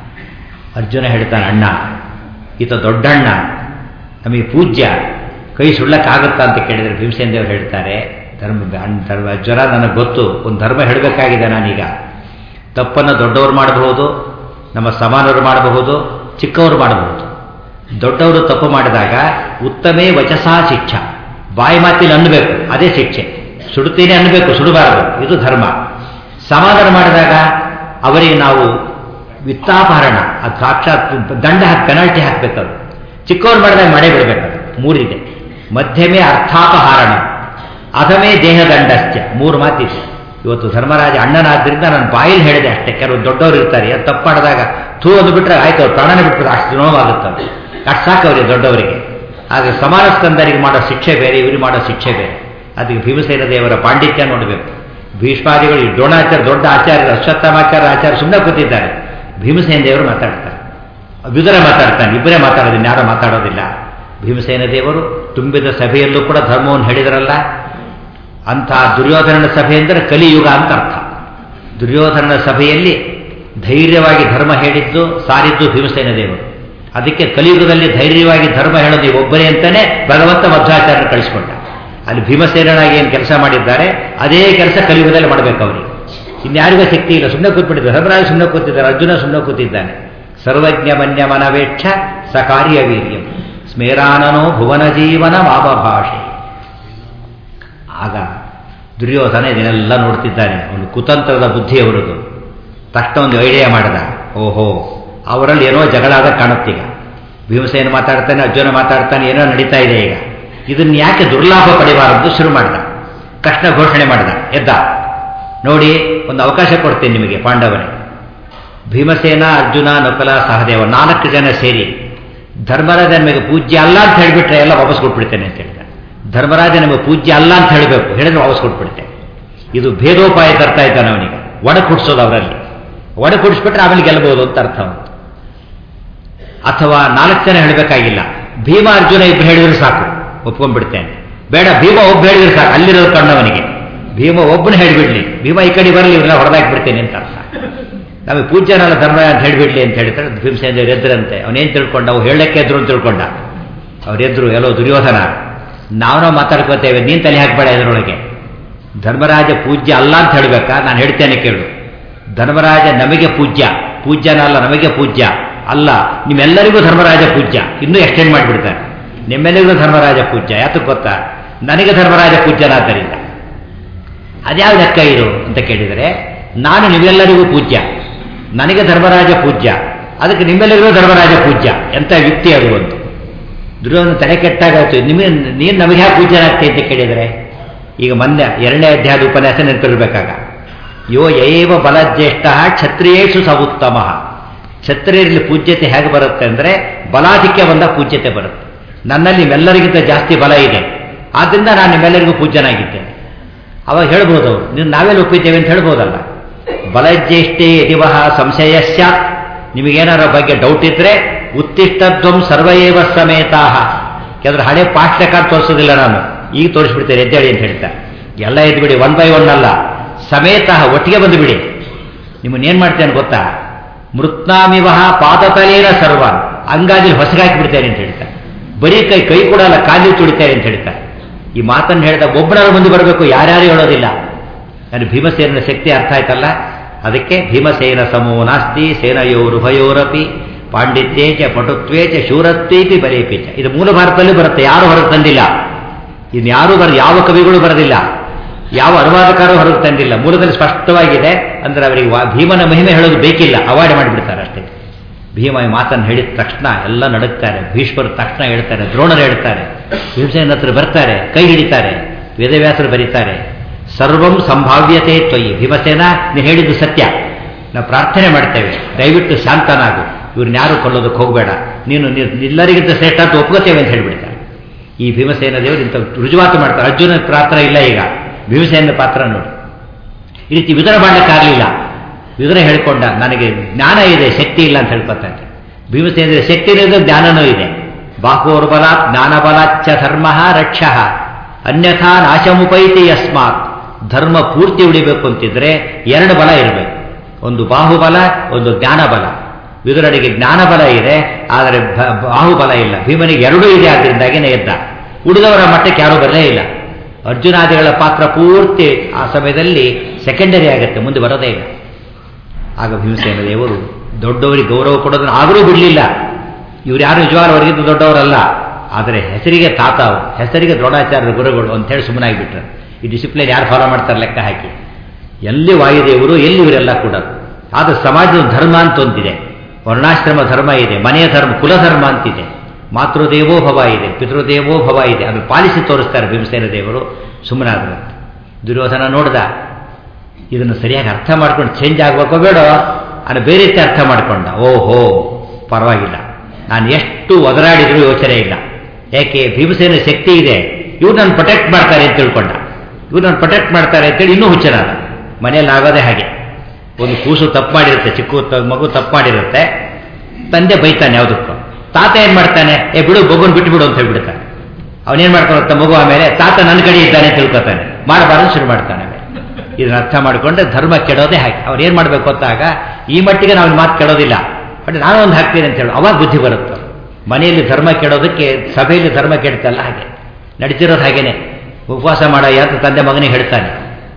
ಅರ್ಜುನ ಹೇಳ್ತಾನೆ ಅಣ್ಣ ಈತ ದೊಡ್ಡಣ್ಣ ನಮಗೆ ಪೂಜ್ಯ ಕೈ ಸುಳ್ಳಕ್ಕಾಗುತ್ತಾ ಅಂತ ಕೇಳಿದರೆ ಭೀಮಸೇನ ದೇವರು ಹೇಳ್ತಾರೆ ಧರ್ಮ ಧರ್ಮ ಜ್ವರ ನನಗೆ ಗೊತ್ತು ಒಂದು ಧರ್ಮ ಹೇಳಬೇಕಾಗಿದೆ ನಾನೀಗ ತಪ್ಪನ್ನು ದೊಡ್ಡವರು ಮಾಡಬಹುದು ನಮ್ಮ ಸಮಾನರು ಮಾಡಬಹುದು ಚಿಕ್ಕವರು ಮಾಡಬಹುದು ದೊಡ್ಡವರು ತಪ್ಪು ಮಾಡಿದಾಗ ಉತ್ತಮೇ ವಚಸಾ ಶಿಕ್ಷ ಬಾಯಿ ಮಾತಿಲಿ ಅನ್ನಬೇಕು ಅದೇ ಶಿಕ್ಷೆ ಸುಡುತ್ತೀನಿ ಅನ್ನಬೇಕು ಸುಡಬಾರದು ಇದು ಧರ್ಮ ಸಮಾಧಾನ ಮಾಡಿದಾಗ ಅವರಿಗೆ ನಾವು ವಿತ್ತಾಪಹರಣ ಅದು ಸಾಕ್ಷಾತ್ ದಂಡ ಹಾಕಿ ಪೆನಾಲ್ಟಿ ಹಾಕಬೇಕದು ಚಿಕ್ಕವ್ರು ಮಾಡಿದಾಗ ಮಾಡೇ ಬಿಡಬೇಕು ಮೂರಿದೆ ಮಧ್ಯಮೇ ಅರ್ಥಾಪಹಾರಣ ಅಧಮೇ ದೇಹದಂಡಶ್ಚ ಮೂರು ಮಾತಿದೆ ಇವತ್ತು ಧರ್ಮರಾಜ ಅಣ್ಣನಾದ್ರಿಂದ ನಾನು ಬಾಯಲ್ಲಿ ಹೇಳಿದೆ ಅಷ್ಟೇ ಕೆಲವು ದೊಡ್ಡವರು ಇರ್ತಾರೆ ಅದು ತಪ್ಪು ಮಾಡಿದಾಗ ಥೂ ಅಂದುಬಿಟ್ರೆ ಆಯ್ತು ಅವ್ರು ಪ್ರಾಣನ ಬಿಟ್ಬಿಟ್ಟು ಅಷ್ಟು ನೋವಾಗುತ್ತವೆ ಅಷ್ಟು ಸಾಕು ಅವರಿಗೆ ದೊಡ್ಡವರಿಗೆ ಆದರೆ ಸಮಾನ ಸ್ಕಂದರಿಗೆ ಮಾಡೋ ಶಿಕ್ಷೆ ಬೇರೆ ಇವರು ಮಾಡೋ ಶಿಕ್ಷೆ ಬೇರೆ ಅದಕ್ಕೆ ಭೀಮಸೇನ ದೇವರ ಪಾಂಡಿತ್ಯ ನೋಡಬೇಕು ಭೀಷ್ಮಾದಿಗಳು ಈ ದ್ರೋಣಾಚಾರ್ಯ ದೊಡ್ಡ ಆಚಾರ್ಯ ಅಶ್ವತ್ಥಾಮಾಚಾರ್ಯ ಆಚಾರ್ಯ ಸುಮ್ಮನೆ ಕೂತಿದ್ದಾರೆ ಭೀಮಸೇನ ದೇವರು ಮಾತಾಡ್ತಾರೆ ವಿದುರ ಮಾತಾಡ್ತಾನೆ ಇಬ್ಬರೇ ಮಾತಾಡೋದಿಲ್ಲ ಯಾರು ಮಾತಾಡೋದಿಲ್ಲ ಭೀಮಸೇನ ದೇವರು ತುಂಬಿದ ಸಭೆಯಲ್ಲೂ ಕೂಡ ಧರ್ಮವನ್ನು ಹೇಳಿದರಲ್ಲ ಅಂಥ ದುರ್ಯೋಧನನ ಸಭೆ ಅಂದರೆ ಕಲಿಯುಗ ಅಂತ ಅರ್ಥ ದುರ್ಯೋಧನನ ಸಭೆಯಲ್ಲಿ ಧೈರ್ಯವಾಗಿ ಧರ್ಮ ಹೇಳಿದ್ದು ಸಾರಿದ್ದು ಭೀಮಸೇನ ದೇವರು ಅದಕ್ಕೆ ಕಲಿಯುಗದಲ್ಲಿ ಧೈರ್ಯವಾಗಿ ಧರ್ಮ ಹೇಳೋದು ನೀವು ಒಬ್ಬರೇ ಅಂತಾನೆ ಭಗವಂತ ಮಧ್ವಾಚಾರ್ಯನ ಕಳಿಸ್ಕೊಂಡ ಅಲ್ಲಿ ಭೀಮಸೇನಾಗಿ ಏನು ಕೆಲಸ ಮಾಡಿದ್ದಾರೆ ಅದೇ ಕೆಲಸ ಕಲಿಯುಗದಲ್ಲಿ ಮಾಡಬೇಕು ಅವರಿಗೆ ಇನ್ಯಾರಿಗೂ ಶಕ್ತಿ ಇಲ್ಲ ಸುಮ್ಮನೆ ಕೂತ್ಬಿಟ್ಟಿದ್ದಾರೆ ಧರ್ಮರಾಜ ಸುಮ್ಮನೆ ಕೂತಿದ್ದಾರೆ ಅರ್ಜುನ ಸುಮ್ಮನೆ ಕೂತಿದ್ದಾನೆ ಸರ್ವಜ್ಞ ಮನ್ಯ ಮನವೇಕ್ಷ ಸಕಾರ್ಯ ವೀರ್ಯಂ ಸ್ಮೇರಾನನೋ ಭುವನ ಜೀವನ ಮಾಮಭಾಷೆ ಆಗ ದುರ್ಯೋಧನ ಇದನ್ನೆಲ್ಲ ನೋಡ್ತಿದ್ದಾನೆ ಅವನು ಕುತಂತ್ರದ ಬುದ್ಧಿ ಅವರದು ತಕ್ಷಣ ಒಂದು ಐಡಿಯಾ ಮಾಡಿದ ಓಹೋ ಅವರಲ್ಲಿ ಏನೋ ಜಗಳ ಆದ ಕಾಣುತ್ತೀಗ ಭೀಮಸೇನ ಮಾತಾಡ್ತಾನೆ ಅರ್ಜುನ ಮಾತಾಡ್ತಾನೆ ಏನೋ ನಡೀತಾ ಇದೆ ಈಗ ಇದನ್ನ ಯಾಕೆ ದುರ್ಲಾಭ ಪಡಿಬಾರದು ಶುರು ಮಾಡಿದ ತಕ್ಷಣ ಘೋಷಣೆ ಮಾಡಿದ ಎದ್ದ ನೋಡಿ ಒಂದು ಅವಕಾಶ ಕೊಡ್ತೇನೆ ನಿಮಗೆ ಪಾಂಡವರೇ ಭೀಮಸೇನ ಅರ್ಜುನ ನಕಲ ಸಹದೇವ ನಾಲ್ಕು ಜನ ಸೇರಿ ಧರ್ಮರಾಜ ನಮಗೆ ಪೂಜ್ಯ ಅಲ್ಲ ಅಂತ ಹೇಳಿಬಿಟ್ರೆ ಎಲ್ಲ ವಾಪಸ್ ಕೊಟ್ಬಿಡ್ತೇನೆ ಅಂತ ಹೇಳಿದ ಧರ್ಮರಾಜ ನಮಗೆ ಪೂಜ್ಯ ಅಲ್ಲ ಅಂತ ಹೇಳಬೇಕು ಹೇಳಿದ್ರೆ ವಾಪಸ್ ಕೊಟ್ಬಿಡ್ತೇನೆ ಇದು ಭೇದೋಪಾಯ ತರ್ತಾ ಇದ್ದಾನೆ ಅವನಿಗೆ ಒಡ ಕುಡಿಸೋದು ಅವರಲ್ಲಿ ಒಡ ಕುಡಿಸ್ಬಿಟ್ರೆ ಆಮೇಲೆ ಗೆಲ್ಲಬಹುದು ಅಂತ ಅರ್ಥ ಅವನು ಅಥವಾ ನಾಲ್ಕು ಜನ ಹೇಳಬೇಕಾಗಿಲ್ಲ ಭೀಮ ಅರ್ಜುನ ಇಬ್ರು ಹೇಳಿದ್ರೆ ಸಾಕು ಒಪ್ಕೊಂಡ್ಬಿಡ್ತೇನೆ ಬೇಡ ಭೀಮ ಒಬ್ಬ ಹೇಳಿದ್ರೆ ಸಾಕು ಅಲ್ಲಿರೋದು ಕಣ್ಣವನಿಗೆ ಭೀಮ ಒಬ್ಬನ ಹೇಳಿಬಿಡ್ಲಿ ಭೀಮ ಈ ಕಡೆ ಬರಲಿ ಇವ್ರನ್ನ ಹೊಡೆದಾಕಿ ಬಿಡ್ತೇನೆ ಅಂತ ಅರ್ಥ ನಮಗೆ ಪೂಜ್ಯನಲ್ಲ ಧರ್ಮ ಅಂತ ಹೇಳಿಬಿಡ್ಲಿ ಅಂತ ಹೇಳ್ತಾರೆ ಭೀಮಸೇನ ಎದ್ರಂತೆ ಅವನೇನು ತಿಳ್ಕೊಂಡ ಅವು ಹೇಳಕ್ಕೆ ಎದ್ರು ಅಂತ ತಿಳ್ಕೊಂಡ ಅವರೆದ್ರು ಎಲ್ಲೋ ದುರ್ಯೋಧನ ನಾವು ನಾವು ಮಾತಾಡ್ಕೋತೇವೆ ನೀನು ತಲೆ ಹಾಕ್ಬೇಡ ಇದರೊಳಗೆ ಧರ್ಮರಾಜ ಪೂಜ್ಯ ಅಲ್ಲ ಅಂತ ಹೇಳ್ಬೇಕಾ ನಾನು ಹೇಳ್ತೇನೆ ಕೇಳು ಧರ್ಮರಾಜ ನಮಗೆ ಪೂಜ್ಯ ಪೂಜ್ಯನ ಅಲ್ಲ ನಮಗೆ ಪೂಜ್ಯ ಅಲ್ಲ ನಿಮ್ಮೆಲ್ಲರಿಗೂ ಧರ್ಮರಾಜ ಪೂಜ್ಯ ಇನ್ನೂ ಎಕ್ಸ್ಟೆಂಡ್ ಮಾಡಿಬಿಡ್ತಾರೆ ನಿಮ್ಮೆಲ್ಲರಿಗೂ ಧರ್ಮರಾಜ ಪೂಜ್ಯ ಯಾತಕ್ಕೆ ಗೊತ್ತಾ ನನಗೆ ಧರ್ಮರಾಜ ಪೂಜ್ಯನಾದ್ದರಿಂದ ಅದ್ಯಾವ ಲೆಕ್ಕ ಇದು ಅಂತ ಕೇಳಿದರೆ ನಾನು ನಿಮ್ಮೆಲ್ಲರಿಗೂ ಪೂಜ್ಯ ನನಗೆ ಧರ್ಮರಾಜ ಪೂಜ್ಯ ಅದಕ್ಕೆ ನಿಮ್ಮೆಲ್ಲರಿಗೂ ಧರ್ಮರಾಜ ಪೂಜ್ಯ ಎಂಥ ಯುಕ್ತಿ ಅದು ಒಂದು ದುರ್ಯೋಧನ ತಲೆ ಕೆಟ್ಟಾಗಾಯ್ತು ನಿಮಗೆ ನೀನು ನಮಗೆ ಯಾಕೆ ಪೂಜ್ಯನಾಗ್ತಿ ಅಂತ ಕೇಳಿದರೆ ಈಗ ಮೊನ್ನೆ ಎರಡನೇ ಅಧ್ಯಾಯದ ಉಪನ್ಯಾಸ ನೆನಪಿರ್ಬೇಕಾಗ ಯೋ ಯೈವ ಬಲಜ್ಯೇಷ್ಠ ಕ್ಷತ್ರಿಯೇಶು ಸ ಉತ್ತಮ ಕ್ಷತ್ರಿಯರಲ್ಲಿ ಪೂಜ್ಯತೆ ಹೇಗೆ ಬರುತ್ತೆ ಅಂದರೆ ಬಲಾಧಿಕ್ಯ ಬಂದ ಪೂಜ್ಯತೆ ಬರುತ್ತೆ ನನ್ನಲ್ಲಿ ನಿಮ್ಮೆಲ್ಲರಿಗಿಂತ ಜಾಸ್ತಿ ಬಲ ಇದೆ ಆದ್ದರಿಂದ ನಾನು ನಿಮ್ಮೆಲ್ಲರಿಗೂ ಪೂಜ್ಯನಾಗಿದ್ದೇನೆ ಅವಾಗ ಹೇಳ್ಬೋದು ಅವರು ನೀವು ನಾವೆಲ್ಲ ಒಪ್ಪಿದ್ದೇವೆ ಅಂತ ಹೇಳ್ಬೋದಲ್ಲ ಬಲಜ್ಯೇಷ್ಠೇ ಯದಿವಹ ಸಂಶಯ ಸ್ಯಾತ್ ನಿಮಗೇನಾರ ಬಗ್ಗೆ ಡೌಟ್ ಇದ್ರೆ ಉತ್ತಿಷ್ಟಧ್ವಂ ಸರ್ವಯೇವ ಸಮೇತಾಹ ಯಾಕಂದ್ರೆ ಹಳೆ ಪಾಠ ಕಾರ್ಡ್ ತೋರಿಸೋದಿಲ್ಲ ನಾನು ಈಗ ತೋರಿಸ್ಬಿಡ್ತೇನೆ ಎದ್ದೇಳಿ ಅಂತ ಹೇಳ್ತಾ ಎಲ್ಲ ಎದ್ಬಿಡಿ ಒನ್ ಬೈ ಒನ್ ಅಲ್ಲ ಸಮೇತ ಒಟ್ಟಿಗೆ ಬಂದು ಬಿಡಿ ನಿಮ್ಮನ್ನೇನು ಮಾಡ್ತೇನೆ ಗೊತ್ತಾ ಮೃತ್ನಾಮಿವಹ ಪಾದತಲೇನ ಸರ್ವ ಅಂಗಾಜಲ್ಲಿ ಹೊಸಗಾಕಿಬಿಡ್ತೇನೆ ಅಂತ ಹೇಳ್ತಾರೆ ಬರೀ ಕೈ ಕೈ ಕೊಡಲ್ಲ ಕಾಲಿ ತುಡಿತೇನೆ ಅಂತ ಹೇಳ್ತಾರೆ ಈ ಮಾತನ್ನು ಹೇಳಿದ ಒಬ್ಬನಾರು ಮುಂದೆ ಬರಬೇಕು ಯಾರ್ಯಾರು ಹೇಳೋದಿಲ್ಲ ನಾನು ಭೀಮಸೇನ ಶಕ್ತಿ ಅರ್ಥ ಆಯ್ತಲ್ಲ ಅದಕ್ಕೆ ಭೀಮಸೇನ ಸಮೋ ನಾಸ್ತಿ ಸೇನಯೋರುಭಯೋರಪಿ ಪಾಂಡಿತ್ಯೇ ಚ ಪಟುತ್ವೇ ಚ ಶೂರತ್ವೇಪಿ ಬಲೇಪಿ ಚ ಇದು ಮೂಲ ಭಾರತದಲ್ಲಿ ಬರುತ್ತೆ ಯಾರು ಹೊರಗೆ ತಂದಿಲ್ಲ ಇನ್ಯಾರೂ ಬರ ಯಾವ ಕವಿಗಳು ಬರೋದಿಲ್ಲ ಯಾವ ಅನುವಾದಕಾರು ಹೊರಗೆ ತಂದಿಲ್ಲ ಮೂಲದಲ್ಲಿ ಸ್ಪಷ್ಟವಾಗಿದೆ ಅಂದ್ರೆ ಅವರಿಗೆ ಭೀಮನ ಮಹಿಮೆ ಹೇಳೋದು ಬೇಕಿಲ್ಲ ಅವಾಯ್ಡ್ ಮಾಡಿಬಿಡ್ತಾರೆ ಅಷ್ಟೇ ಭೀಮ ಈ ಮಾತನ್ನು ಹೇಳಿದ ತಕ್ಷಣ ಎಲ್ಲ ನಡುತ್ತಾರೆ ಭೀಷ್ಮರು ತಕ್ಷಣ ಹೇಳ್ತಾರೆ ದ್ರೋಣರು ಹೇಳ್ತಾರೆ ಭೀಮಸೇನ ಹತ್ರ ಬರ್ತಾರೆ ಕೈ ಹಿಡಿತಾರೆ ವೇದವ್ಯಾಸರು ಬರೀತಾರೆ ಸರ್ವಂ ಸಂಭಾವ್ಯತೆ ತ್ವಯಿ ಭೀಮಸೇನ ನೀನು ಹೇಳಿದ್ದು ಸತ್ಯ ನಾವು ಪ್ರಾರ್ಥನೆ ಮಾಡ್ತೇವೆ ದಯವಿಟ್ಟು ಶಾಂತನಾಗು ಇವ್ರನ್ನ ಯಾರು ಕೊಲ್ಲೋದಕ್ಕೆ ಹೋಗಬೇಡ ನೀನು ಎಲ್ಲರಿಗಿಂತ ಶ್ರೇಷ್ಠ ಅಂತ ಒಪ್ಕೋತೇವೆ ಅಂತ ಹೇಳಿಬಿಡ್ತಾರೆ ಈ ಭೀಮಸೇನ ದೇವರು ಇಂಥ ರುಜುವಾತು ಮಾಡ್ತಾರೆ ಅರ್ಜುನ ಪಾತ್ರ ಇಲ್ಲ ಈಗ ಭೀಮಸೇನ ಪಾತ್ರ ನೋಡಿ ಈ ರೀತಿ ವಿದುರ ಮಾಡಲಿಕ್ಕಾಗಲಿಲ್ಲ ವಿದುರ ಹೇಳ್ಕೊಂಡ ನನಗೆ ಜ್ಞಾನ ಇದೆ ಶಕ್ತಿ ಇಲ್ಲ ಅಂತ ಹೇಳ್ಕೊತಾನೆ ಭೀಮಸೇನ ಶಕ್ತಿ ಇದೆ ಜ್ಞಾನನೂ ಇದೆ ಬಾಹೋರ್ಬಲ ಜ್ಞಾನಬಲಾಚ್ಚ ಧರ್ಮ ರಕ್ಷ ಅನ್ಯಥಾ ನಾಶಮುಪೈತಿ ಯಸ್ಮಾತ್ ಧರ್ಮ ಪೂರ್ತಿ ಉಳಿಬೇಕು ಅಂತಿದ್ರೆ ಎರಡು ಬಲ ಇರಬೇಕು ಒಂದು ಬಾಹುಬಲ ಒಂದು ಜ್ಞಾನಬಲ ವಿದುರನಿಗೆ ಜ್ಞಾನಬಲ ಇದೆ ಆದರೆ ಬಾಹುಬಲ ಇಲ್ಲ ಭೀಮನಿಗೆ ಎರಡೂ ಇದೆ ಆದ್ದರಿಂದಾಗಿನೇ ಎದ್ದ ಉಳಿದವರ ಮಟ್ಟಕ್ಕೆ ಯಾರೂ ಬರಲೇ ಇಲ್ಲ ಅರ್ಜುನಾದಿಗಳ ಪಾತ್ರ ಪೂರ್ತಿ ಆ ಸಮಯದಲ್ಲಿ ಸೆಕೆಂಡರಿ ಆಗುತ್ತೆ ಮುಂದೆ ಬರೋದೇ ಇಲ್ಲ ಆಗ ಭೀಮಸೇನ ದೇವರು ದೊಡ್ಡವರಿಗೆ ಗೌರವ ಕೊಡೋದನ್ನು ಆದರೂ ಬಿಡಲಿಲ್ಲ ಇವ್ರು ಯಾರು ನಿಜವಾಗ್ಲೂ ಅವರಿಗಿಂತ ದೊಡ್ಡವರಲ್ಲ ಆದರೆ ಹೆಸರಿಗೆ ತಾತ ಅವರು ಹೆಸರಿಗೆ ದ್ರೋಣಾಚಾರ್ಯ ಗುರುಗಳು ಅಂತೇಳಿ ಸುಮ್ಮನಾಗಿಬಿಟ್ರು ಈ ಡಿಸಿಪ್ಲಿನ್ ಯಾರು ಫಾಲೋ ಮಾಡ್ತಾರೆ ಲೆಕ್ಕ ಹಾಕಿ ಎಲ್ಲಿ ವಾಯುದೇವರು ಎಲ್ಲಿ ಇವರೆಲ್ಲ ಕೂಡ ಆದರೆ ಸಮಾಜದ ಧರ್ಮ ಅಂತ ಒಂದಿದೆ ವರ್ಣಾಶ್ರಮ ಧರ್ಮ ಇದೆ ಮನೆಯ ಧರ್ಮ ಕುಲಧರ್ಮ ಅಂತಿದೆ ಮಾತೃದೇವೋ ಭವ ಇದೆ ಪಿತೃದೇವೋ ಭವ ಇದೆ ಅದನ್ನು ಪಾಲಿಸಿ ತೋರಿಸ್ತಾರೆ ಭೀಮಸೇನ ದೇವರು ಸುಮ್ಮನಾದ್ರು ದುರ್ಯೋಧನ ನೋಡ್ದ ಇದನ್ನು ಸರಿಯಾಗಿ ಅರ್ಥ ಮಾಡ್ಕೊಂಡು ಚೇಂಜ್ ಆಗಬೇಕೋ ಬೇಡ ಅನ್ನೋ ಬೇರೆ ರೀತಿ ಅರ್ಥ ಮಾಡ್ಕೊಂಡ ಓಹೋ ಪರವಾಗಿಲ್ಲ ನಾನು ಎಷ್ಟು ಒದರಾಡಿದ್ರೂ ಯೋಚನೆ ಇಲ್ಲ ಯಾಕೆ ಭೀಮಸೇನ ಶಕ್ತಿ ಇದೆ ಇವ್ರು ನಾನು ಪ್ರೊಟೆಕ್ಟ್ ಮಾಡ್ತಾರೆ ಅಂತ ತಿಳ್ಕೊಂಡ ಇವ್ರು ನಾನು ಪ್ರೊಟೆಕ್ಟ್ ಮಾಡ್ತಾರೆ ಅಂತೇಳಿ ಇನ್ನೂ ಹುಚ್ಚನಾದ ಮನೆಯಲ್ಲಿ ಆಗೋದೇ ಹಾಗೆ ಒಂದು ಕೂಸು ತಪ್ಪು ಮಾಡಿರುತ್ತೆ ಚಿಕ್ಕ ತ- ಮಗು ತಪ್ಪು ಮಾಡಿರುತ್ತೆ ತಂದೆ ಬೈತಾನೆ ಯಾವುದಕ್ಕೂ ತಾತ ಏನ್ ಮಾಡ್ತಾನೆ ಏ ಬಿಡು ಮಗುನ್ ಬಿಟ್ಟು ಬಿಡು ಅಂತ ಹೇಳ್ಬಿಡ್ತಾನೆ ಅವನೇನ್ ಮಾಡ್ತಾನೆ ಮಗು ಆಮೇಲೆ ತಾತ ನನ್ನ ಕಡೆ ಇದ್ದಾನೆ ಅಂತ ತಿಳ್ಕೊತಾನೆ ಮಾಡಬಾರದು ಶುರು ಮಾಡ್ತಾನೆ ಆಮೇಲೆ. ಇದನ್ನ ಅರ್ಥ ಮಾಡಿಕೊಂಡ್ರೆ ಧರ್ಮ ಕೆಡೋದೇ ಹಾಗೆ ಅವ್ರು ಏನ್ ಮಾಡ್ಬೇಕು ಗೊತ್ತಾಗ ಈ ಮಟ್ಟಿಗೆ ನಾವು ಮಾತು ಕೆಡೋದಿಲ್ಲ ಬಟ್ ನಾನು ಒಂದು ಹಾಕ್ತೀನಿ ಅಂತ ಹೇಳಿ ಅವಾಗ ಬುದ್ಧಿ ಬರುತ್ತೆ ಮನೆಯಲ್ಲಿ ಧರ್ಮ ಕೆಡೋದಕ್ಕೆ ಸಭೆಯಲ್ಲಿ ಧರ್ಮ ಕೆಡ್ತಲ್ಲ ಹಾಗೆ ನಡೀತಿರೋದು ಹಾಗೇನೆ ಉಪವಾಸ ಮಾಡ ಅಂತ ತಂದೆ ಮಗನಿಗೆ ಹೇಳ್ತಾನೆ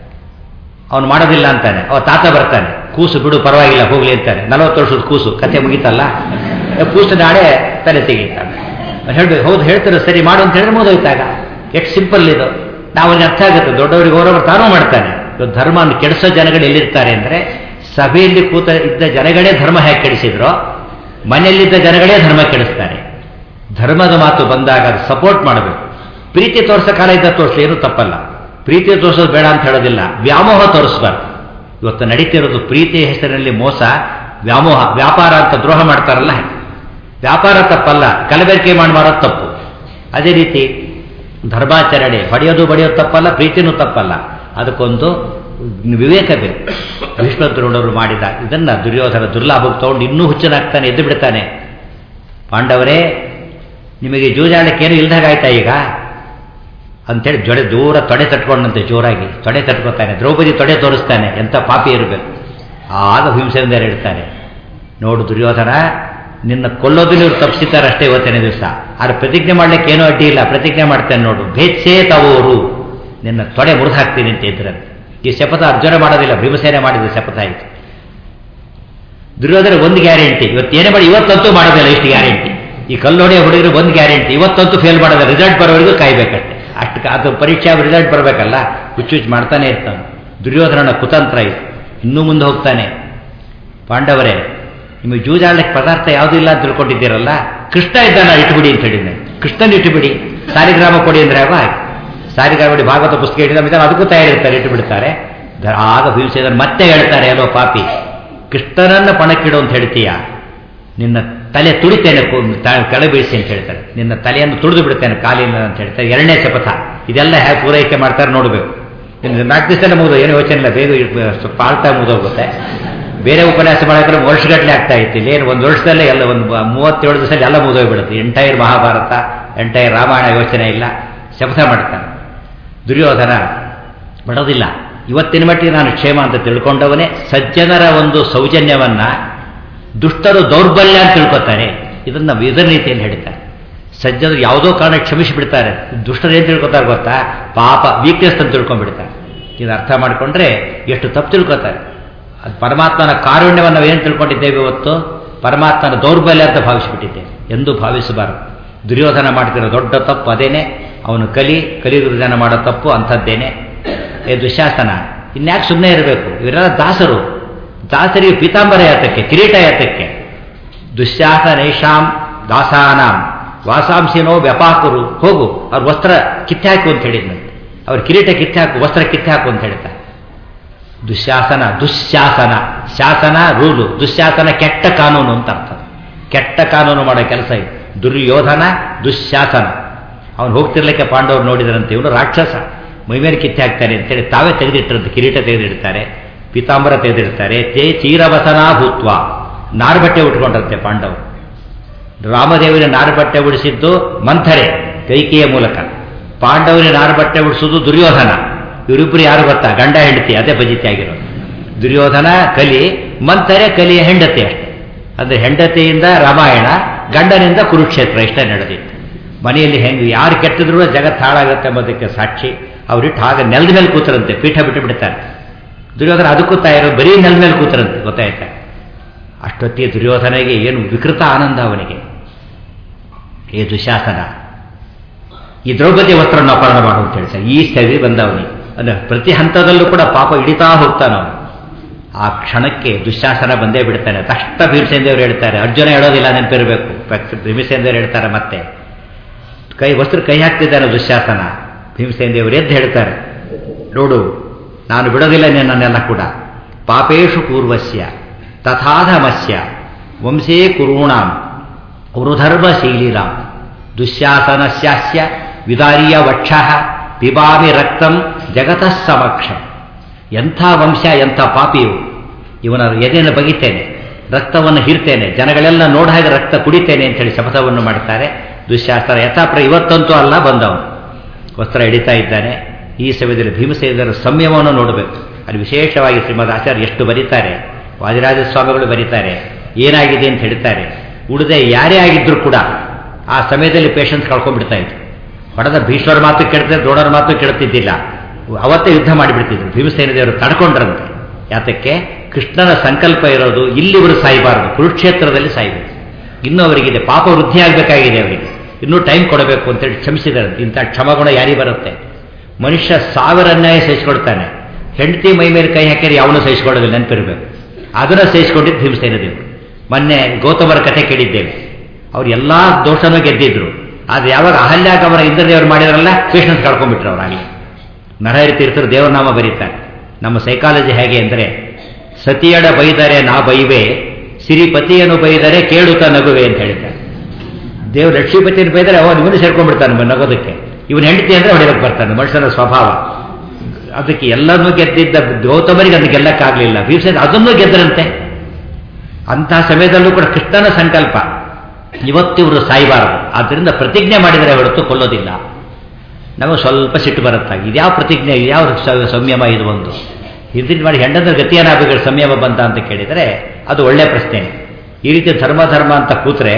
ಅವನು ಮಾಡೋದಿಲ್ಲ ಅಂತಾನೆ ಅವ ತಾತ ಬರ್ತಾನೆ ಕೂಸು ಬಿಡು ಪರವಾಗಿಲ್ಲ ಹೋಗ್ಲಿ ಅಂತಾನೆ ನಲವತ್ತು ವರ್ಷದ ಕೂಸು ಕತೆ ಮುಗೀತಲ್ಲ ಕೂಸು ನಾಳೆ ತಲೆ ತೆಗೀತಾನೆ ಅವ್ನು ಹೇಳ್ಬೇಕು ಹೌದು ಹೇಳ್ತಾರೆ ಸರಿ ಮಾಡು ಅಂತ ಹೇಳಿದ್ರೆ ಮುಗಿದೋಯ್ತಾಗ ಎಷ್ಟು ಸಿಂಪಲ್ ಇದು ನಾವು ಅವ್ನಿಗೆ ಅರ್ಥ ಆಗುತ್ತೆ ದೊಡ್ಡವರಿಗೆ ಗೌರವ ತಾನೂ ಮಾಡ್ತಾನೆ ಇವತ್ತು ಧರ್ಮವನ್ನು ಕೆಡಿಸೋ ಜನಗಳು ಎಲ್ಲಿರ್ತಾರೆ ಅಂದರೆ ಸಭೆಯಲ್ಲಿ ಕೂತ ಇದ್ದ ಜನಗಳೇ ಧರ್ಮ ಹೇಗೆ ಕೆಡಿಸಿದ್ರೋ ಮನೆಯಲ್ಲಿದ್ದ ಜನಗಳೇ ಧರ್ಮ ಕೆಡಿಸ್ತಾರೆ ಧರ್ಮದ ಮಾತು ಬಂದಾಗ ಅದು ಸಪೋರ್ಟ್ ಮಾಡಬೇಕು ಪ್ರೀತಿ ತೋರಿಸೋ ಕಾಲ ಇದ್ದ ತೋರಿಸಲಿ ಏನೂ ತಪ್ಪಲ್ಲ ಪ್ರೀತಿ ತೋರಿಸೋದು ಬೇಡ ಅಂತ ಹೇಳೋದಿಲ್ಲ ವ್ಯಾಮೋಹ ತೋರಿಸ್ಬಾರ್ದು ಇವತ್ತು ನಡೀತಿರೋದು ಪ್ರೀತಿಯ ಹೆಸರಿನಲ್ಲಿ ಮೋಸ ವ್ಯಾಮೋಹ ವ್ಯಾಪಾರ ಅಂತ ದ್ರೋಹ ಮಾಡ್ತಾರಲ್ಲ ಹಾಗೆ. ವ್ಯಾಪಾರ ತಪ್ಪಲ್ಲ ಕಲಬೆರಕೆ ಮಾಡಿ ಮಾಡೋದು ತಪ್ಪು ಅದೇ ರೀತಿ ಧರ್ಮಾಚರಣೆ ಹೊಡೆಯೋದು ಬಡಿಯೋದು ತಪ್ಪಲ್ಲ ಪ್ರೀತಿನೂ ತಪ್ಪಲ್ಲ ಅದಕ್ಕೊಂದು ವಿವೇಕ ಬೇಕು ಭೀಷ್ಮದ್ರೋಣರು ಮಾಡಿದ ಇದನ್ನ ದುರ್ಯೋಧನ ದುರ್ಲಾಭಕ್ಕೆ ತಗೊಂಡು ಇನ್ನೂ ಹುಚ್ಚನಾಗ್ತಾನೆ ಎದ್ದು ಬಿಡ್ತಾನೆ ಪಾಂಡವರೇ ನಿಮಗೆ ಜೂಜಾಡಕ್ಕೇನು ಇಲ್ದಾಗಾಯ್ತಾ ಈಗ ಅಂತೇಳಿ ಜೊಡೆ ದೂರ ತೊಡೆ ತಟ್ಕೊಂಡಂತೆ ಜೋರಾಗಿ ತೊಡೆ ತಟ್ಕೊತಾನೆ ದ್ರೌಪದಿ ತೊಡೆ ತೋರಿಸ್ತಾನೆ ಎಂಥ ಪಾಪಿ ಇರಬೇಕು ಆಗ ಭೀಮಸೇನ ಹೇಳ್ತಾನೆ ನೋಡು ದುರ್ಯೋಧನ ನಿನ್ನ ಕೊಲ್ಲೋದು ನೀವು ತಪ್ಪಿಸಿದ್ದಾರೆ ಅಷ್ಟೇ ಇವತ್ತಿನ ದಿವಸ ಆದ್ರೆ ಪ್ರತಿಜ್ಞೆ ಮಾಡ್ಲಿಕ್ಕೆ ಏನೂ ಅಡ್ಡಿ ಇಲ್ಲ ಪ್ರತಿಜ್ಞೆ ಮಾಡ್ತೇನೆ ನೋಡು ಭೇತ್ಸೇ ತವೋರು ನಿನ್ನ ತೊಡೆ ಮುರಿದು ಹಾಕ್ತೀನಿ ಅಂತ ಇದ್ರಂತೆ ಈ ಶಪಥ ಅರ್ಜುನ ಮಾಡೋದಿಲ್ಲ ಭೀಮಸೇನೆ ಮಾಡಿದ ಶಪಥ ಆಯಿತು ದುರ್ಯೋಧನ ಒಂದು ಗ್ಯಾರಂಟಿ ಇವತ್ತು ಏನೇ ಮಾಡಿ ಇವತ್ತಂತೂ ಮಾಡೋದಿಲ್ಲ ಇಷ್ಟು ಗ್ಯಾರಂಟಿ ಈ ಕಲ್ಲೋಡಿಯ ಹುಡುಗರು ಒಂದು ಗ್ಯಾರಂಟಿ ಇವತ್ತಂತೂ ಫೇಲ್ ಮಾಡೋದಿಲ್ಲ ರಿಸಲ್ಟ್ ಬರೋವರೆಗೂ ಕಾಯ್ಬೇಕಷ್ಟೆ ಅಷ್ಟು ಅದು ಪರೀಕ್ಷೆ ರಿಸಲ್ಟ್ ಬರಬೇಕಲ್ಲ ಹುಚ್ಚು ಹುಚ್ಚು ಮಾಡ್ತಾನೆ ಇರ್ತಾನೆ ದುರ್ಯೋಧನನ ಕುತಂತ್ರ ಇದು ಇನ್ನೂ ಮುಂದೆ ಹೋಗ್ತಾನೆ ಪಾಂಡವರೇ ನಿಮಗೆ ಜೂಜಾಡಲಿಕ್ಕೆ ಪದಾರ್ಥ ಯಾವುದೂ ಇಲ್ಲ ಅಂತ ತಿಳ್ಕೊಂಡಿದ್ದೀರಲ್ಲ ಕೃಷ್ಣ ಇದ್ದಾನ ಇಟ್ಟುಬಿಡಿ ಅಂತ ಹೇಳಿದ್ದೆ ಕೃಷ್ಣನ್ ಇಟ್ಟುಬಿಡಿ ಸಾಲಿಗ್ರಾಮ ಕೊಡಿ ಅಂದ್ರೆ ಅವ ಹಾಗೆ ಸಾಲಿಗ್ರಾಮ ಕೊಡಿ ಭಾಗವತ ಪುಸ್ತಕ ಇಟ್ಟಿದ್ದ ಅದಕ್ಕೂ ತಯಾರಿರ್ತಾರೆ ಇಟ್ಟು ಬಿಡ್ತಾರೆ ದ- ಆಗ ಭೀಮಸೇನರು ಮತ್ತೆ ಹೇಳ್ತಾರೆ ಅಲ್ಲೋ ಪಾಪಿ ಕೃಷ್ಣನನ್ನ ಪಣಕ್ಕಿಡು ಅಂತ ಹೇಳ್ತೀಯ ನಿನ್ನ ತಲೆ ತುಳಿತೇನೆ ಕು- ತ- ಕೆಳ ಬೀಳಿಸಿ ಅಂತ ಹೇಳ್ತಾರೆ ನಿನ್ನ ತಲೆಯನ್ನು ತುಳಿದು ಬಿಡ್ತೇನೆ ಕಾಲಿನ ಅಂತ ಹೇಳ್ತಾರೆ ಎರಡನೇ ಶಪಥ ಇದೆಲ್ಲ ಹೇಗೆ ಪೂರೈಕೆ ಮಾಡ್ತಾರೆ ನೋಡಬೇಕು ಇನ್ನು ನಾಲ್ಕು ದಿವಸದಲ್ಲಿ ಮುಗಿದು ಏನು ಯೋಚನೆ ಇಲ್ಲ ಬೇಗ ಇರ್- ಸ್ವಲ್ಪ ಆಳ್ತಾ ಮುಗಿದೋಗುತ್ತೆ ಬೇರೆ ಉಪನ್ಯಾಸ ಮಾಡೋದ್ರೆ ವರ್ಷಗಟ್ಟಲೆ ಆಗ್ತಾ ಇತ್ತು ಇಲ್ಲಿ ಏನು ಒಂದು ವರ್ಷದಲ್ಲೇ ಎಲ್ಲ ಒಂದು ಬ- ಮೂವತ್ತೇಳು ದಿವಸದಲ್ಲಿ ಎಲ್ಲ ಮುಗಿದೋಗ್ಬಿಡುತ್ತೆ ಎಂಟೈರ್ ಮಹಾಭಾರತ ಎಂಟೈರ್ ರಾಮಾಯಣ ಯೋಚನೆ ಇಲ್ಲ ಶಪಥ ಮಾಡ್ತಾನೆ ದುರ್ಯೋಧನ ಬಿಡೋದಿಲ್ಲ ಇವತ್ತಿನ ಮಟ್ಟಿಗೆ ನಾನು ಕ್ಷೇಮ ಅಂತ ತಿಳ್ಕೊಂಡವನೇ ಸಜ್ಜನರ ಒಂದು ಸೌಜನ್ಯವನ್ನ ದುಷ್ಟರು ದೌರ್ಬಲ್ಯ ಅಂತ ತಿಳ್ಕೊತಾರೆ ಇದನ್ನ ಇದರ ರೀತಿಯಲ್ಲಿ ಹೇಳ್ತಾರೆ ಸಜ್ಜನರು ಯಾವುದೋ ಕಾರಣ ಕ್ಷಮಿಸಿ ಬಿಡ್ತಾರೆ ದುಷ್ಟರು ಏನು ತಿಳ್ಕೊತಾರೆ ಗೊತ್ತಾ ಪಾಪ ವೀಕ್ನೆಸ್ ಅಂತ ತಿಳ್ಕೊಂಡ್ಬಿಡ್ತಾರೆ ಇದು ಅರ್ಥ ಮಾಡಿಕೊಂಡ್ರೆ ಎಷ್ಟು ತಪ್ಪು ತಿಳ್ಕೊತಾರೆ ಅದು ಪರಮಾತ್ಮನ ಕಾರುಣ್ಯವನ್ನು ನಾವು ಏನು ತಿಳ್ಕೊಂಡಿದ್ದೇವೆ ಇವತ್ತು ಪರಮಾತ್ಮನ ದೌರ್ಬಲ್ಯ ಅಂತ ಭಾವಿಸಿಬಿಟ್ಟಿದ್ದೇವೆ ಎಂದೂ ಭಾವಿಸಬಾರದು ದುರ್ಯೋಧನ ಮಾಡ್ತಿರೋ ದೊಡ್ಡ ತಪ್ಪು ಅದೇನೆ ಅವನು ಕಲಿ ಕಲಿದುರ್ಜನ ಮಾಡೋ ತಪ್ಪು ಅಂಥದ್ದೇನೆ ಏ ದುಶಾಸನ ಇನ್ಯಾಕೆ ಸುಮ್ಮನೆ ಇರಬೇಕು ಇವರೆಲ್ಲ ದಾಸರು ದಾಸರಿಗೆ ಪೀತಾಂಬರ ಯಾತಕ್ಕೆ ಕಿರೀಟ ಯಾತಕ್ಕೆ ದುಶ್ಯಾಸನೇಷಾಂ ದಾಸಾನಾಂ ವಾಸಾಂಶಿನೋ ವ್ಯಪಾಕರು ಹೋಗು ಅವ್ರ ವಸ್ತ್ರ ಕಿತ್ತಾಕು ಅಂತ ಹೇಳಿದ್ನಂತೆ ಅವ್ರ ಕಿರೀಟ ಕಿತ್ತಾಕು ವಸ್ತ್ರ ಕಿತ್ತಾಕು ಅಂತ ಹೇಳ್ತಾರೆ ದುಶ್ಯಾಸನ ದುಶ್ಯಾಸನ ಶಾಸನ ರೂಲು ದುಶ್ಯಾಸನ ಕೆಟ್ಟ ಕಾನೂನು ಅಂತ ಅರ್ಥ ಕೆಟ್ಟ ಕಾನೂನು ಮಾಡೋ ಕೆಲಸ ಇದು ದುರ್ಯೋಧನ ದುಶ್ಯಾಸನ ಅವನು ಹೋಗ್ತಿರ್ಲಿಕ್ಕೆ ಪಾಂಡವರು ನೋಡಿದ್ರಂತೆ ಇವನು ರಾಕ್ಷಸ ಮೈಮೇಲೆ ಕಿತ್ತೆ ಹಾಕ್ತಾನೆ ಅಂತೇಳಿ ತಾವೇ ತೆಗೆದಿಟ್ಟಿರಂತೆ ಕಿರೀಟ ತೆಗೆದಿಡ್ತಾರೆ ಪೀತಾಂಬರ ತೆಗೆದಿಡ್ತಾರೆ ತೇ ಚೀರವಸನಾ ಭೂತ್ವ ನಾರ್ಬಟ್ಟೆ ಉಟ್ಕೊಂಡ್ರಂತೆ ಪಾಂಡವರು ರಾಮದೇವನ ನಾರುಬಟ್ಟೆ ಉಡಿಸಿದ್ದು ಮಂಥರೆ ಕೈಕೆಯ ಮೂಲಕ ಪಾಂಡವನ ನಾರುಬಟ್ಟೆ ಉಡಿಸೋದು ದುರ್ಯೋಧನ ಇವರಿಬ್ಬರು ಯಾರು ಗೊತ್ತಾ ಗಂಡ ಹೆಂಡತಿ ಅದೇ ಬಜಿತಿ ಆಗಿರೋದು ದುರ್ಯೋಧನ ಕಲಿ ಮಂಥರೆ ಕಲಿಯ ಹೆಂಡತಿ ಅಷ್ಟೆ ಅಂದ್ರೆ ಹೆಂಡತಿಯಿಂದ ರಾಮಾಯಣ ಗಂಡನಿಂದ ಕುರುಕ್ಷೇತ್ರ ಇಷ್ಟೇ ನಡೆದಿತ್ತು ಮನೆಯಲ್ಲಿ ಹೆಂಗೆ ಯಾರು ಕೆಟ್ಟಿದ್ರು ಜಗತ್ತು ಹಾಳಾಗುತ್ತೆ ಎಂಬುದಕ್ಕೆ ಸಾಕ್ಷಿ ಅವರಿಟ್ಟು ಹಾಗೆ ನೆಲದ ಮೇಲೆ ಕೂತರಂತೆ ಪೀಠ ಬಿಟ್ಟು ಬಿಡ್ತಾರೆ ದುರ್ಯೋಧನ ಅದಕ್ಕೂ ತಯಾರು ಬರೀ ನೆಲದ ಮೇಲೆ ಕೂತರಂತೆ ಗೊತ್ತಾಯ್ತಾ ಅಷ್ಟೊತ್ತಿಗೆ ದುರ್ಯೋಧನೆಗೆ ಏನು ವಿಕೃತ ಆನಂದ ಅವನಿಗೆ ಏ ದುಶಾಸನ ಈ ದ್ರೌಪದಿ ವಸ್ತ್ರವನ್ನು ಅಪಹರಣ ಮಾಡು ಅಂತ ಹೇಳ್ತಾರೆ ಈ ಸ್ಥಿತಿ ಬಂದವನಿ ಅಂದ್ರೆ ಪ್ರತಿ ಹಂತದಲ್ಲೂ ಕೂಡ ಪಾಪ ಹಿಡಿತಾ ಹೋಗ್ತಾನ ಅವನು ಆ ಕ್ಷಣಕ್ಕೆ ದುಶ್ಯಾಸನ ಬಂದೇ ಬಿಡ್ತಾನೆ ತಕ್ಷಣ ಭೀಮಸೇಂದೇವರು ಹೇಳ್ತಾರೆ ಅರ್ಜುನ ಹೇಳೋದಿಲ್ಲ ನೆನಪಿರಬೇಕು ಭೀಮಸೇಂದೇವರು ಹೇಳ್ತಾರೆ ಮತ್ತೆ ಕೈ ವಸ್ತ್ರ ಕೈ ಹಾಕ್ತಿದ್ದಾನೆ ದುಶ್ಯಾಸನ ಭೀಮಸೇಂದೇವರು ಎದ್ದು ಹೇಳ್ತಾರೆ ನೋಡು ನಾನು ಬಿಡೋದಿಲ್ಲ ನನ್ನೆಲ್ಲ ಕೂಡ ಪಾಪೇಶು ಪೂರ್ವಸ್ಯ ತಥಾಧಮಸ್ಯ ವಂಶೇ ಕುರುಣಾಂ ಕುರುಧರ್ಮಶೀಲಿರಾಮ್ ದುಶ್ಯಾಸನಸ್ಯಾಸ್ಯ ವಿದಾರಿಯ ವಕ್ಷ ಪಿಬಾಮಿ ರಕ್ತಂ ಜಗತಃ ಸಮಕ್ಷಂ ಎಂಥ ವಂಶ ಎಂಥ ಪಾಪಿಯು ಇವನ ಎದೆಯನ್ನು ಬಗಿತೇನೆ ರಕ್ತವನ್ನು ಹೀರ್ತೇನೆ ಜನಗಳೆಲ್ಲ ನೋಡ ಹಾಗೆ ರಕ್ತ ಕುಡಿತೇನೆ ಅಂತೇಳಿ ಶಪಥವನ್ನು ಮಾಡ್ತಾರೆ ದುಶ್ಯಾಸನ ಯಥಾಪ್ರ ಇವತ್ತಂತೂ ಅಲ್ಲ ಬಂದವನು ವಸ್ತ್ರ ಹಿಡಿತಾ ಇದ್ದಾನೆ ಈ ಸಮಯದಲ್ಲಿ ಭೀಮಸೇನರ ಸಂಯಮವನ್ನು ನೋಡಬೇಕು ಅಲ್ಲಿ ವಿಶೇಷವಾಗಿ ಶ್ರೀಮದ್ ಆಚಾರ್ಯ ಎಷ್ಟು ಬರೀತಾರೆ ವಾದಿರಾಜ ಸ್ವಾಮಿಗಳು ಬರೀತಾರೆ ಏನಾಗಿದೆ ಅಂತ ಹೇಳ್ತಾರೆ ಉಳಿದೆ ಯಾರೇ ಆಗಿದ್ರು ಕೂಡ ಆ ಸಮಯದಲ್ಲಿ ಪೇಷನ್ಸ್ ಕಳ್ಕೊಂಡ್ಬಿಡ್ತಾ ಇದ್ರು ಹೊಡೆದ ಭೀಷ್ಮರ ಮಾತು ಕೇಳ್ತಾರೆ ದ್ರೋಣರ ಮಾತು ಕೇಳ್ತಿದ್ದಿಲ್ಲ ಅವತ್ತೇ ಯುದ್ಧ ಮಾಡಿಬಿಡ್ತಿದ್ರು ಭೀಮಸೇನ ದೇವರು ತಡ್ಕೊಂಡ್ರಂತೆ ಯಾತಕ್ಕೆ ಕೃಷ್ಣನ ಸಂಕಲ್ಪ ಇರೋದು ಇಲ್ಲಿವರು ಸಾಯಬಾರದು ಕುರುಕ್ಷೇತ್ರದಲ್ಲಿ ಸಾಯಬೇಕು ಇನ್ನೂ ಅವರಿಗಿದೆ ಪಾಪ ವೃದ್ಧಿ ಆಗಬೇಕಾಗಿದೆ ಅವರಿಗೆ ಇನ್ನೂ ಟೈಮ್ ಕೊಡಬೇಕು ಅಂತೇಳಿ ಕ್ಷಮಿಸಿದಾರೆ ಇಂಥ ಕ್ಷಮಗುಣ ಯಾರಿಗೆ ಬರುತ್ತೆ ಮನುಷ್ಯ ಸಾವಿರ ಅನ್ಯಾಯ ಸಹಿಸ್ಕೊಡ್ತಾನೆ ಹೆಂಡತಿ ಮೈ ಮೇಲೆ ಕೈ ಹಾಕಿದ್ರೆ ಯಾವನು ಸಹಿಸ್ಕೊಳ್ಳೋದಿಲ್ಲ ನೆನಪಿರಬೇಕು ಅದನ್ನು ಸಹಿಸ್ಕೊಂಡಿದ್ದು ಭೀಮಸೇನ ದೇವರು ಮೊನ್ನೆ ಗೌತಮರ ಕಥೆ ಕೇಳಿದ್ದೇವೆ ಅವ್ರು ಎಲ್ಲಾ ದೋಷನೂ ಗೆದ್ದಿದ್ರು ಆದ್ರೆ ಯಾವಾಗ ಅಹಲ್ಯಾಗಮನ ಇಂದ್ರದೇವರು ಮಾಡಿದ್ರಲ್ಲ ಪೇಷನ್ಸ್ ಕಳ್ಕೊಂಡ್ಬಿಟ್ರು ಅವರಾಗಲಿ ನರಹರಿ ತೀರ್ಥರು ದೇವರನಾಮ ಬರೀತಾರೆ ನಮ್ಮ ಸೈಕಾಲಜಿ ಹೇಗೆ ಅಂದರೆ ಸತಿಯಡ ಬೈದರೆ ನಾ ಬೈವೆ ಸಿರಿಪತಿಯನ್ನು ಬೈದರೆ ಕೇಳುತ್ತಾ ನಗುವೆ ಅಂತ ಹೇಳಿದ್ದಾರೆ ದೇವ್ರು ಲಕ್ಷ್ಮೀಪತಿಯನ್ನು ಬೈದರೆ ಅವ ಇವನು ಸೇರ್ಕೊಂಡ್ಬಿಡ್ತಾನೆ ನಗೋದಕ್ಕೆ ಇವನು ಹೆಂಡತಿ ಅಂದರೆ ಹೊಡೆಯಕ್ಕೆ ಬರ್ತಾನೆ ಮನುಷ್ಯನ ಸ್ವಭಾವ ಅದಕ್ಕೆ ಎಲ್ಲನೂ ಗೆದ್ದಿದ್ದ ಗೌತಮರಿಗೆ ಅದನ್ನು ಗೆಲ್ಲಕ್ಕಾಗಲಿಲ್ಲ ಭೀಮಸೇನ ಅದನ್ನೂ ಗೆದ್ದರಂತೆ ಅಂತಹ ಸಮಯದಲ್ಲೂ ಕೂಡ ಕೃಷ್ಣನ ಸಂಕಲ್ಪ ಇವತ್ತಿವರು ಸಾಯಬಾರದು ಆದ್ದರಿಂದ ಪ್ರತಿಜ್ಞೆ ಮಾಡಿದರೆ ಹೊರತು ಕೊಲ್ಲೋದಿಲ್ಲ ನಮಗೆ ಸ್ವಲ್ಪ ಸಿಟ್ಟು ಬರುತ್ತಾ ಇದ್ಯಾವ ಪ್ರತಿಜ್ಞೆ ಯಾವ ಸಂಯಮ ಇದು ಒಂದು ಹಿಂದಿನ ಮಾಡಿ ಹೆಂಡಂದ್ರೆ ಗತಿಯನಾಭಿಗಳ ಸಂಯಮ ಬಂತ ಅಂತ ಕೇಳಿದರೆ ಅದು ಒಳ್ಳೆಯ ಪ್ರಶ್ನೆ ಈ ರೀತಿ ಧರ್ಮ ಧರ್ಮ ಅಂತ ಕೂತ್ರೆ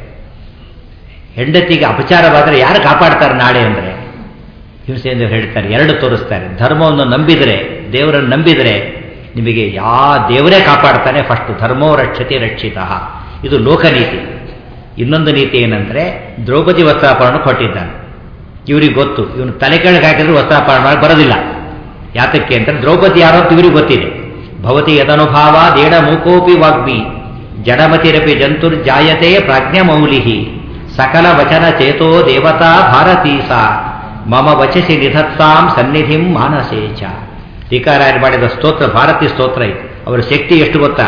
ಹೆಂಡತಿಗೆ ಅಪಚಾರವಾದರೆ ಯಾರು ಕಾಪಾಡ್ತಾರೆ ನಾಳೆ ಅಂದರೆ ಹಿಂಸೆಯಿಂದ ಹೇಳ್ತಾರೆ ಎರಡು ತೋರಿಸ್ತಾರೆ ಧರ್ಮವನ್ನು ನಂಬಿದರೆ ದೇವರನ್ನು ನಂಬಿದರೆ ನಿಮಗೆ ಯಾ ದೇವರೇ ಕಾಪಾಡ್ತಾನೆ ಫಸ್ಟ್ ಧರ್ಮೋ ರಕ್ಷತೆ ರಕ್ಷಿತ ಇದು ಲೋಕನೀತಿ ಇನ್ನೊಂದು ನೀತಿ ಏನಂದರೆ ದ್ರೌಪದಿ ವಸ್ತ್ರಾಪರಣ ಕೊಟ್ಟಿದ್ದಾನೆ ಇವ್ರಿಗೆ ಗೊತ್ತು ಇವನು ತಲೆ ಕೆಳಗೆ ಹಾಕಿದ್ರೆ ವಸ್ತ್ರಾಪರಣ ಮಾಡಿ ಬರೋದಿಲ್ಲ ಯಾತಕ್ಕೆ ಅಂತ ದ್ರೌಪದಿ ಯಾರೋ ಅಂತ ಇವ್ರಿಗೆ ಗೊತ್ತಿದೆ ಭವತಿ ಯದನುಭಾವ ದೇಡ ಮೂಕೋಪಿ ವಾಗ್ಮಿ ಜಡಮತಿರಪಿ ಜಂತುರ್ ಜಾಯತೆ ಪ್ರಾಜ್ಞಮೌಲಿಹಿ ಸಕಲ ವಚನ ಚೇತೋ ದೇವತಾ ಭಾರತೀ ಸಾ ಮಮ ವಚಸಿ ನಿಧತ್ತಾಂ ಸನ್ನಿಧಿಂ ಮಾನಸೇಚ ಟೀಕಾರಾಯರು ಮಾಡಿದ ಸ್ತೋತ್ರ ಭಾರತೀಯ ಸ್ತೋತ್ರ ಇದು ಅವರ ಶಕ್ತಿ ಎಷ್ಟು ಗೊತ್ತಾ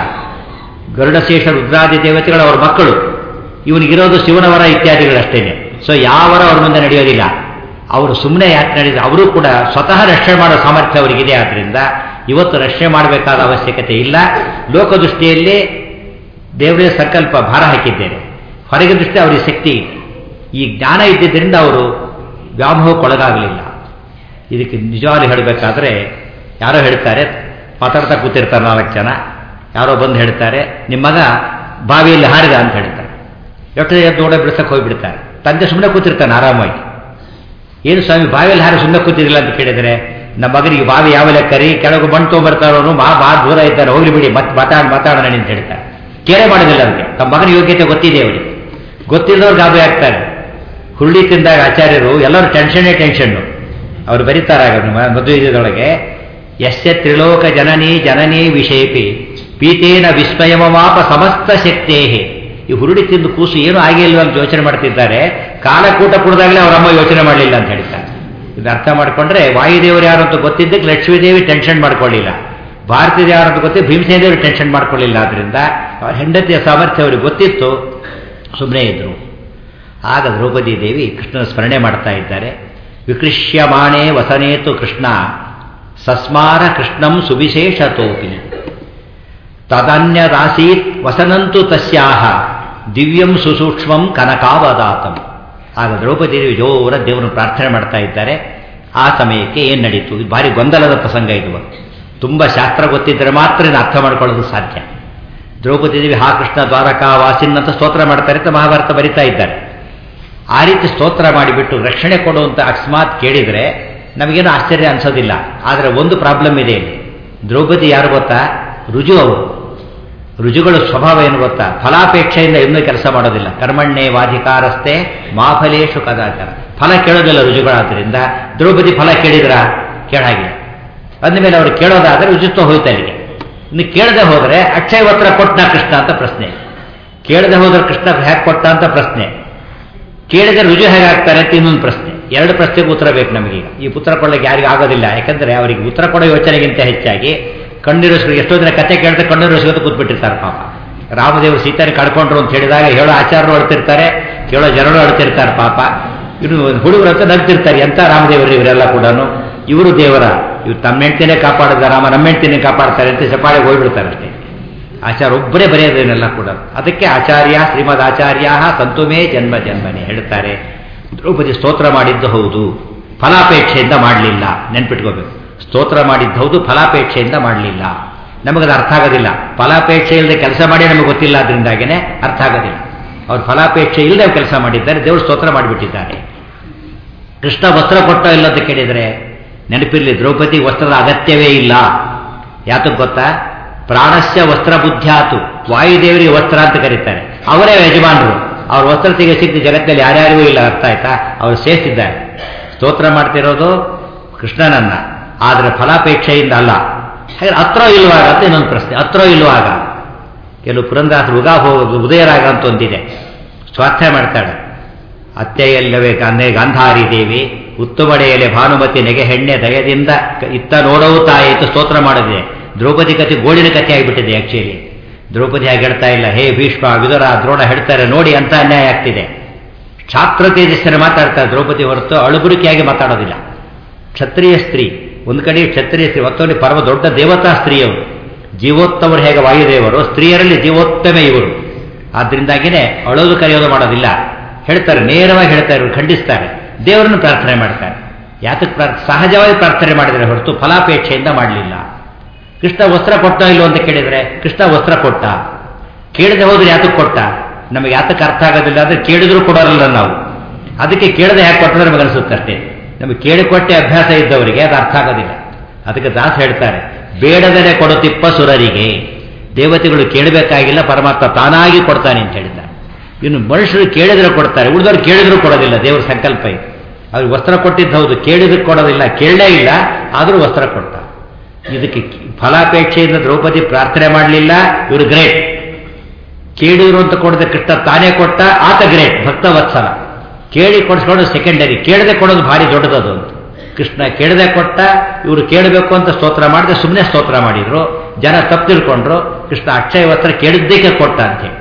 ಗರುಡಶೇಷ ರುದ್ರಾದಿ ದೇವತೆಗಳು ಅವರ ಮಕ್ಕಳು ಇವನಿಗಿರೋದು ಶಿವನವರ ಇತ್ಯಾದಿಗಳಷ್ಟೇನೆ ಸೊ ಯಾವರ ಅವ್ರ ಮುಂದೆ ನಡೆಯೋದಿಲ್ಲ ಅವರು ಸುಮ್ಮನೆ ಯಾಕೆ ನಡೆದ ಅವರು ಕೂಡ ಸ್ವತಃ ರಕ್ಷಣೆ ಮಾಡೋ ಸಾಮರ್ಥ್ಯ ಅವರಿಗಿದೆ ಆದ್ದರಿಂದ ಇವತ್ತು ರಕ್ಷಣೆ ಮಾಡಬೇಕಾದ ಅವಶ್ಯಕತೆ ಇಲ್ಲ ಲೋಕದೃಷ್ಟಿಯಲ್ಲಿ ದೇವರೇ ಸಂಕಲ್ಪ ಭಾರ ಹಾಕಿದ್ದೇನೆ ಹೊರಗೆ ದೃಷ್ಟಿ ಅವರಿಗೆ ಶಕ್ತಿ ಈ ಜ್ಞಾನ ಇದ್ದಿದ್ದರಿಂದ ಅವರು ವ್ಯಾಮೋಹಕ್ಕೊಳಗಾಗಲಿಲ್ಲ ಇದಕ್ಕೆ ನಿಜವಾಗ್ಲೂ ಹೇಳಬೇಕಾದ್ರೆ ಯಾರೋ ಹೇಳ್ತಾರೆ ಮಾತಾಡ್ತಾ ಕೂತಿರ್ತಾರೆ ನಾಲ್ಕು ಜನ ಯಾರೋ ಬಂದು ಹೇಳ್ತಾರೆ ನಿಮ್ಮ ಮಗ ಬಾವಿಯಲ್ಲಿ ಹಾರಿದ ಅಂತ ಹೇಳ್ತಾರೆ ಎಷ್ಟು ಎದ್ದು ನೋಡೋ ಬಿಡಿಸಕ್ಕೆ ಹೋಗಿಬಿಡ್ತಾರೆ ತಂದೆ ಸುಮ್ಮನೆ ಕೂತಿರ್ತಾನೆ ಆರಾಮಾಗಿ ಏನು ಸ್ವಾಮಿ ಬಾವಿಯಲ್ಲಿ ಹಾರಿ ಸುಮ್ಮನೆ ಕೂತಿರಲಿಲ್ಲ ಅಂತ ಕೇಳಿದರೆ ನಮ್ಮ ಮಗನಿಗೆ ಬಾವಿ ಯಾವ ಲೆಕ್ಕರಿ ಕೆಳಗೆ ಮಣ್ಣು ತೊಗೊಂಬರ್ತಾರೋ ಮಾ ಬಾ ದೂರ ಇದ್ದಾರೆ ಹೋಗ್ಲಿ ಬಿಡಿ ಮತ್ತೆ ಮಾತಾಡ ಮಾತಾಡೋಣ ಅಂತ ಹೇಳ್ತಾರೆ ಕೇರೆ ಮಾಡೋದಿಲ್ಲ ಅವರಿಗೆ ತಮ್ಮ ಮಗನ ಯೋಗ್ಯತೆ ಗೊತ್ತಿದೆ ಅವರಿಗೆ ಗೊತ್ತಿಲ್ಲದವ್ರು ಗಾಬರಿ ಆಗ್ತಾರೆ ಹುರುಳಿ ತಿಂದಾಗ ಆಚಾರ್ಯರು ಎಲ್ಲರೂ ಟೆನ್ಷನ್ನೇ ಟೆನ್ಷನ್ನು ಅವರು ಬರೀತಾರಾಗ ಮದುವೆದೊಳಗೆ ಯಸ್ಯ ತ್ರಿಲೋಕ ಜನನಿ ಜನನಿ ವಿಷೇಪಿ ಪೀತೇನ ವಿಸ್ಮಯಮಾಪ ಸಮಸ್ತ ಶಕ್ತೇಹಿ ಈ ಹುರುಳಿ ತಿಂದು ಕೂಸು ಏನೂ ಆಗಿಲ್ವ ಅಂತ ಯೋಚನೆ ಮಾಡ್ತಿದ್ದಾರೆ ಕಾಲಕೂಟ ಕುಡಿದಾಗಲೇ ಅವರಮ್ಮ ಯೋಚನೆ ಮಾಡಲಿಲ್ಲ ಅಂತ ಹೇಳ್ತಾರೆ ಇದು ಅರ್ಥ ಮಾಡ್ಕೊಂಡ್ರೆ ವಾಯುದೇವರು ಯಾರು ಅಂತ ಗೊತ್ತಿದ್ದಕ್ಕೆ ಲಕ್ಷ್ಮೀದೇವಿ ಟೆನ್ಷನ್ ಮಾಡ್ಕೊಳ್ಳಿಲ್ಲ ಭಾರತೀಯ ಯಾರು ಅಂತ ಗೊತ್ತಿದ್ದು ಭೀಮಸೇನ ದೇವರು ಟೆನ್ಷನ್ ಮಾಡ್ಕೊಳ್ಳಿಲ್ಲ ಆದ್ರಿಂದ ಅವ್ರ ಹೆಂಡತಿಯ ಸಾಮರ್ಥ್ಯ ಅವ್ರಿಗೆ ಗೊತ್ತಿತ್ತು ಸುಮ್ಮನೆ ಇದ್ರು ಆಗ ದ್ರೌಪದಿ ದೇವಿ ಕೃಷ್ಣನ ಸ್ಮರಣೆ ಮಾಡ್ತಾ ಇದ್ದಾರೆ ವಿಕೃಷ್ಯಮಾಣೆ ವಸನೇತು ಕೃಷ್ಣ ಸಸ್ಮಾರ ಕೃಷ್ಣಂ ಸುವಿಶೇಷತೋಪಿ ತದನ್ಯದಾಸೀತ್ ವಸನಂತು ತಸ್ಯಾಹ ದಿವ್ಯಂ ಸುಸೂಕ್ಷ್ಮಂ ಕನಕಾವದಾತಂ ಆಗ ದ್ರೌಪದಿ ದೇವಿ ಜೋರ ದೇವರನ್ನು ಪ್ರಾರ್ಥನೆ ಮಾಡ್ತಾ ಇದ್ದಾರೆ ಆ ಸಮಯಕ್ಕೆ ಏನು ನಡೀತು ಇದು ಭಾರಿ ಗೊಂದಲದ ಪ್ರಸಂಗ ಇದು ತುಂಬ ಶಾಸ್ತ್ರ ಗೊತ್ತಿದ್ದರೆ ಮಾತ್ರ ಇದನ್ನು ಅರ್ಥ ಮಾಡ್ಕೊಳ್ಳೋದು ಸಾಧ್ಯ ದ್ರೌಪದಿ ದೇವಿ ಹಾ ಕೃಷ್ಣ ದ್ವಾರಕಾ ವಾಸಿನ್ ಅಂತ ಸ್ತೋತ್ರ ಮಾಡ್ತಾರೆ ಅಂತ ಮಹಾಭಾರತ ಬರಿತಾ ಇದ್ದಾರೆ ಆ ರೀತಿ ಸ್ತೋತ್ರ ಮಾಡಿಬಿಟ್ಟು ರಕ್ಷಣೆ ಕೊಡುವಂಥ ಅಕಸ್ಮಾತ್ ಕೇಳಿದರೆ ನಮಗೇನು ಆಶ್ಚರ್ಯ ಅನ್ಸೋದಿಲ್ಲ ಆದರೆ ಒಂದು ಪ್ರಾಬ್ಲಮ್ ಇದೆ ಇಲ್ಲಿ ದ್ರೌಪದಿ ಯಾರು ಗೊತ್ತಾ ರುಜು ಅವರು ರುಜುಗಳ ಸ್ವಭಾವ ಏನು ಗೊತ್ತಾ ಫಲಾಪೇಕ್ಷೆಯಿಂದ ಇನ್ನೂ ಕೆಲಸ ಮಾಡೋದಿಲ್ಲ ಕರ್ಮಣ್ಣೆ ವಾಧಿಕಾರಸ್ಥೆ ಮಾಫಲೇಶು ಕದಾಚಾರ ಫಲ ಕೇಳೋದಿಲ್ಲ ರುಜುಗಳಾದ್ರಿಂದ ದ್ರೌಪದಿ ಫಲ ಕೇಳಿದ್ರ ಕೇಳಾಗಿಲ್ಲ ಅಂದಮೇಲೆ ಅವರು ಕೇಳೋದಾದ್ರೆ ರುಜುತ್ವ ಹೋಯ್ತಾ ಇಲ್ಲಿಗೆ ಇನ್ನು ಕೇಳದೆ ಹೋದರೆ ಅಕ್ಷಯ ವಸ್ತ್ರ ಕೊಟ್ಟ ಕೃಷ್ಣ ಅಂತ ಪ್ರಶ್ನೆ ಕೇಳದೆ ಹೋದ್ರೆ ಕೃಷ್ಣ ಹೇಗೆ ಕೊಟ್ಟ ಅಂತ ಪ್ರಶ್ನೆ ಕೇಳಿದ್ರೆ ರುಜು ಹೇಗಾಗ್ತಾರೆ ಅಂತ ಇನ್ನೊಂದು ಪ್ರಶ್ನೆ ಎರಡು ಪ್ರಶ್ನೆಗೆ ಉತ್ತರ ಬೇಕು ನಮಗೀಗ ಈ ಉತ್ತರ ಕೊಡಲಿಕ್ಕೆ ಯಾರಿಗೂ ಆಗೋದಿಲ್ಲ ಯಾಕಂದ್ರೆ ಅವರಿಗೆ ಉತ್ತರ ಕೊಡೋ ಯೋಚನೆಗಿಂತ ಹೆಚ್ಚಾಗಿ ಕಣ್ಣೀರು ಎಷ್ಟೋ ದಿನ ಕತೆ ಕೇಳಿದ್ರೆ ಕಣ್ಣೀರು ಸಿಗೋದು ಕೂತ್ಬಿಟ್ಟಿರ್ತಾರೆ ಪಾಪ ರಾಮದೇವರು ಸೀತಾನೆ ಕಳ್ಕೊಂಡ್ರು ಅಂತ ಹೇಳಿದಾಗ ಹೇಳೋ ಆಚಾರರು ಅಳ್ತಿರ್ತಾರೆ ಕೇಳೋ ಜನರು ಅಳ್ತಿರ್ತಾರೆ ಪಾಪ ಇನ್ನು ಹುಡುಗರು ಅಂತ ನಗ್ತಿರ್ತಾರೆ ಎಂತ ರಾಮದೇವರು ಇವರೆಲ್ಲ ಕೂಡ ಇವರು ದೇವರ ಇವ್ರು ತಮ್ಮ ಹೆಂಡ್ತಿನೇ ಕಾಪಾಡಿದ ರಾಮ ನಮ್ಮ ಹೆಂಡ್ತಿನೇ ಕಾಪಾಡ್ತಾರೆ ಅಂತ ಸಪಾಳಿಗೆ ಹೋಗ್ಬಿಡ್ತಾರೆ ಅಷ್ಟೇ ಆಚಾರ ಒಬ್ಬರೇ ಬರೆಯೋದೇನೆಲ್ಲ ಕೂಡ ಅದಕ್ಕೆ ಆಚಾರ್ಯ ಶ್ರೀಮದ್ ಆಚಾರ್ಯ ಸಂತುಮೇ ಜನ್ಮ ಜನ್ಮನೆ ಹೇಳ್ತಾರೆ ದ್ರೌಪದಿ ಸ್ತೋತ್ರ ಮಾಡಿದ್ದು ಹೌದು ಫಲಾಪೇಕ್ಷೆಯಿಂದ ಮಾಡಲಿಲ್ಲ ನೆನ್ಪಿಟ್ಕೋಬೇಕು ಸ್ತೋತ್ರ ಮಾಡಿದ್ದು ಹೌದು ಫಲಾಪೇಕ್ಷೆಯಿಂದ ಮಾಡಲಿಲ್ಲ ನಮಗದು ಅರ್ಥ ಆಗೋದಿಲ್ಲ ಫಲಾಪೇಕ್ಷೆ ಇಲ್ಲದೆ ಕೆಲಸ ಮಾಡಿ ನಮಗೆ ಗೊತ್ತಿಲ್ಲ ಅದರಿಂದಾಗೇನೆ ಅರ್ಥ ಆಗೋದಿಲ್ಲ ಅವ್ರು ಫಲಾಪೇಕ್ಷೆ ಇಲ್ಲದೆ ಕೆಲಸ ಮಾಡಿದ್ದಾರೆ ದೇವರು ಸ್ತೋತ್ರ ಮಾಡಿಬಿಟ್ಟಿದ್ದಾರೆ ಕೃಷ್ಣ ವಸ್ತ್ರ ಕೊಟ್ಟ ಇಲ್ಲ ಅಂತ ಕೇಳಿದರೆ ನೆನಪಿರಲಿ ದ್ರೌಪದಿ ವಸ್ತ್ರದ ಅಗತ್ಯವೇ ಇಲ್ಲ ಯಾತಕ್ಕೆ ಗೊತ್ತಾ ಪ್ರಾಣಸ್ಯ ವಸ್ತ್ರ ಬುದ್ಧ್ಯಾತು ವಾಯುದೇವರಿಗೆ ವಸ್ತ್ರ ಅಂತ ಕರೀತಾರೆ ಅವರೇ ಯಜಮಾನರು ಅವ್ರ ವಸ್ತ್ರ ತೆಗೆ ಸಿಕ್ತು ಜಗತ್ತಲ್ಲಿ ಯಾರ್ಯಾರಿಗೂ ಇಲ್ಲ ಅರ್ಥ ಆಯ್ತಾ ಅವರು ಸೇರಿಸಿದ್ದಾರೆ ಸ್ತೋತ್ರ ಮಾಡ್ತಿರೋದು ಕೃಷ್ಣನನ್ನ ಆದರೆ ಫಲಾಪೇಕ್ಷೆಯಿಂದ ಅಲ್ಲ ಹಾಗೆ ಹತ್ರ ಇಲ್ವಾಗ ಅಂತ ಇನ್ನೊಂದು ಪ್ರಶ್ನೆ ಹತ್ರ ಇಲ್ವಾಗ ಕೆಲವು ಪುರಂದಾಸರು ಉಗಾ ಹೋಗೋದು ಉದಯರಾಗ ಅಂತ ಒಂದಿದೆ ಸ್ವಾಸ್ಥ್ಯ ಮಾಡ್ತಾಳೆ ಅತ್ತೆಯಲ್ಲವೇ ಅಂದೇ ಗಾಂಧಾರಿ ದೇವಿ ಉತ್ತಮಡೆಯಲೆ ಭಾನುಮತಿ ನೆಗೆ ಹೆಣ್ಣೆ ದಯದಿಂದ ಇತ್ತ ನೋಡವು ತಾಯಿತು ಸ್ತೋತ್ರ ಮಾಡಿದೆ ದ್ರೌಪದಿ ಕಥೆ ಗೋಳಿನ ಕಥೆ ಆಗಿಬಿಟ್ಟಿದೆ ಆಕ್ಚುಲಿ ದ್ರೌಪದಿ ಹಾಗೆ ಹೇಳ್ತಾ ಇಲ್ಲ ಹೇ ಭೀಷ್ಮ ವಿದುರ ದ್ರೋಣ ಹೇಳ್ತಾರೆ ನೋಡಿ ಅಂತ ಅನ್ಯಾಯ ಆಗ್ತಿದೆ ಛಾತ್ರ ತೇಜಸ್ಸನ್ನು ಮಾತಾಡ್ತಾರೆ ದ್ರೌಪದಿ ಹೊರತು ಅಳುಬುರಿಕೆಯಾಗಿ ಮಾತಾಡೋದಿಲ್ಲ ಕ್ಷತ್ರಿಯ ಸ್ತ್ರೀ ಒಂದು ಕಡೆ ಕ್ಷತ್ರಿಯ ಸ್ತ್ರೀ ಮತ್ತೊಂದು ಪರಮ ದೊಡ್ಡ ದೇವತಾ ಸ್ತ್ರೀಯವರು ಜೀವೋತ್ತಮರು ಹೇಗೆ ವಾಯುದೇವರು ಸ್ತ್ರೀಯರಲ್ಲಿ ಜೀವೋತ್ತಮ ಇವರು ಆದ್ರಿಂದಾಗಿನೇ ಅಳೋದು ಕರೆಯೋದು ಮಾಡೋದಿಲ್ಲ ಹೇಳ್ತಾರೆ ನೇರವಾಗಿ ಹೇಳ್ತಾರೆ ಇವರು ಖಂಡಿಸ್ತಾರೆ ದೇವರನ್ನು ಪ್ರಾರ್ಥನೆ ಮಾಡ್ತಾರೆ ಯಾತಕ್ಕೆ ಪ್ರಾರ್ಥ ಸಹಜವಾಗಿ ಪ್ರಾರ್ಥನೆ ಮಾಡಿದರೆ ಹೊರತು ಫಲಾಪೇಕ್ಷೆಯಿಂದ ಮಾಡಲಿಲ್ಲ ಕೃಷ್ಣ ವಸ್ತ್ರ ಕೊಟ್ಟ ಇಲ್ಲೋ ಅಂತ ಕೇಳಿದರೆ ಕೃಷ್ಣ ವಸ್ತ್ರ ಕೊಟ್ಟ ಕೇಳದೆ ಹೋದ್ರೆ ಯಾತಕ್ಕೆ ಕೊಟ್ಟ ನಮಗೆ ಯಾತಕ್ಕೆ ಅರ್ಥ ಆಗೋದಿಲ್ಲ ಅಂದ್ರೆ ಕೇಳಿದ್ರು ಕೊಡೋರಲ್ಲ ನಾವು ಅದಕ್ಕೆ ಕೇಳದೆ ಯಾಕೆ ಕೊಟ್ಟರೆ ನಮಗೆ ಅನಿಸುತ್ತೆ ಅಷ್ಟೇ ನಮಗೆ ಕೇಳಿಕೊಟ್ಟೆ ಅಭ್ಯಾಸ ಇದ್ದವರಿಗೆ ಅದು ಅರ್ಥ ಆಗೋದಿಲ್ಲ ಅದಕ್ಕೆ ದಾಸ್ ಹೇಳ್ತಾರೆ ಬೇಡದರೆ ಕೊಡುತ್ತಿಪ್ಪ ಸುರರಿಗೆ ದೇವತೆಗಳು ಕೇಳಬೇಕಾಗಿಲ್ಲ ಪರಮಾತ್ಮ ತಾನಾಗಿ ಕೊಡ್ತಾನೆ ಅಂತ ಹೇಳಿದ್ದಾರೆ ಇನ್ನು ಮನುಷ್ಯರು ಕೇಳಿದ್ರೆ ಕೊಡ್ತಾರೆ ಉಳಿದವ್ರು ಕೇಳಿದ್ರು ಕೊಡೋದಿಲ್ಲ ದೇವ್ರ ಸಂಕಲ್ಪ ಇದೆ ಅವ್ರಿಗೆ ವಸ್ತ್ರ ಕೊಟ್ಟಿದ್ದು ಹೌದು ಕೇಳಿದ್ರೆ ಕೊಡೋದಿಲ್ಲ ಕೇಳಲೇ ಇಲ್ಲ ಆದರೂ ವಸ್ತ್ರ ಕೊಡ್ತ ಇದಕ್ಕೆ ಫಲಾಪೇಕ್ಷೆಯಿಂದ ದ್ರೌಪದಿ ಪ್ರಾರ್ಥನೆ ಮಾಡಲಿಲ್ಲ ಇವರು ಗ್ರೇಟ್ ಕೇಳಿದ್ರು ಅಂತ ಕೊಡದೆ ಕೃಷ್ಣ ತಾನೇ ಕೊಟ್ಟ ಆತ ಗ್ರೇಟ್ ಭಕ್ತ ವತ್ಸಲ ಕೇಳಿ ಕೊಡಿಸ್ಕೊಂಡು ಸೆಕೆಂಡರಿ ಕೇಳದೆ ಕೊಡೋದು ಭಾರಿ ದೊಡ್ಡದದು ಅಂತ ಕೃಷ್ಣ ಕೇಳದೆ ಕೊಟ್ಟ ಇವರು ಕೇಳಬೇಕು ಅಂತ ಸ್ತೋತ್ರ ಮಾಡದೆ ಸುಮ್ಮನೆ ಸ್ತೋತ್ರ ಮಾಡಿದ್ರು ಜನ ತಪ್ಪು ತಿಳ್ಕೊಂಡ್ರು ಕೃಷ್ಣ ಅಕ್ಷಯ ವಸ್ತ್ರ ಕೇಳಿದ್ದಕ್ಕೆ ಕೊಟ್ಟ ಅಂತೇಳಿ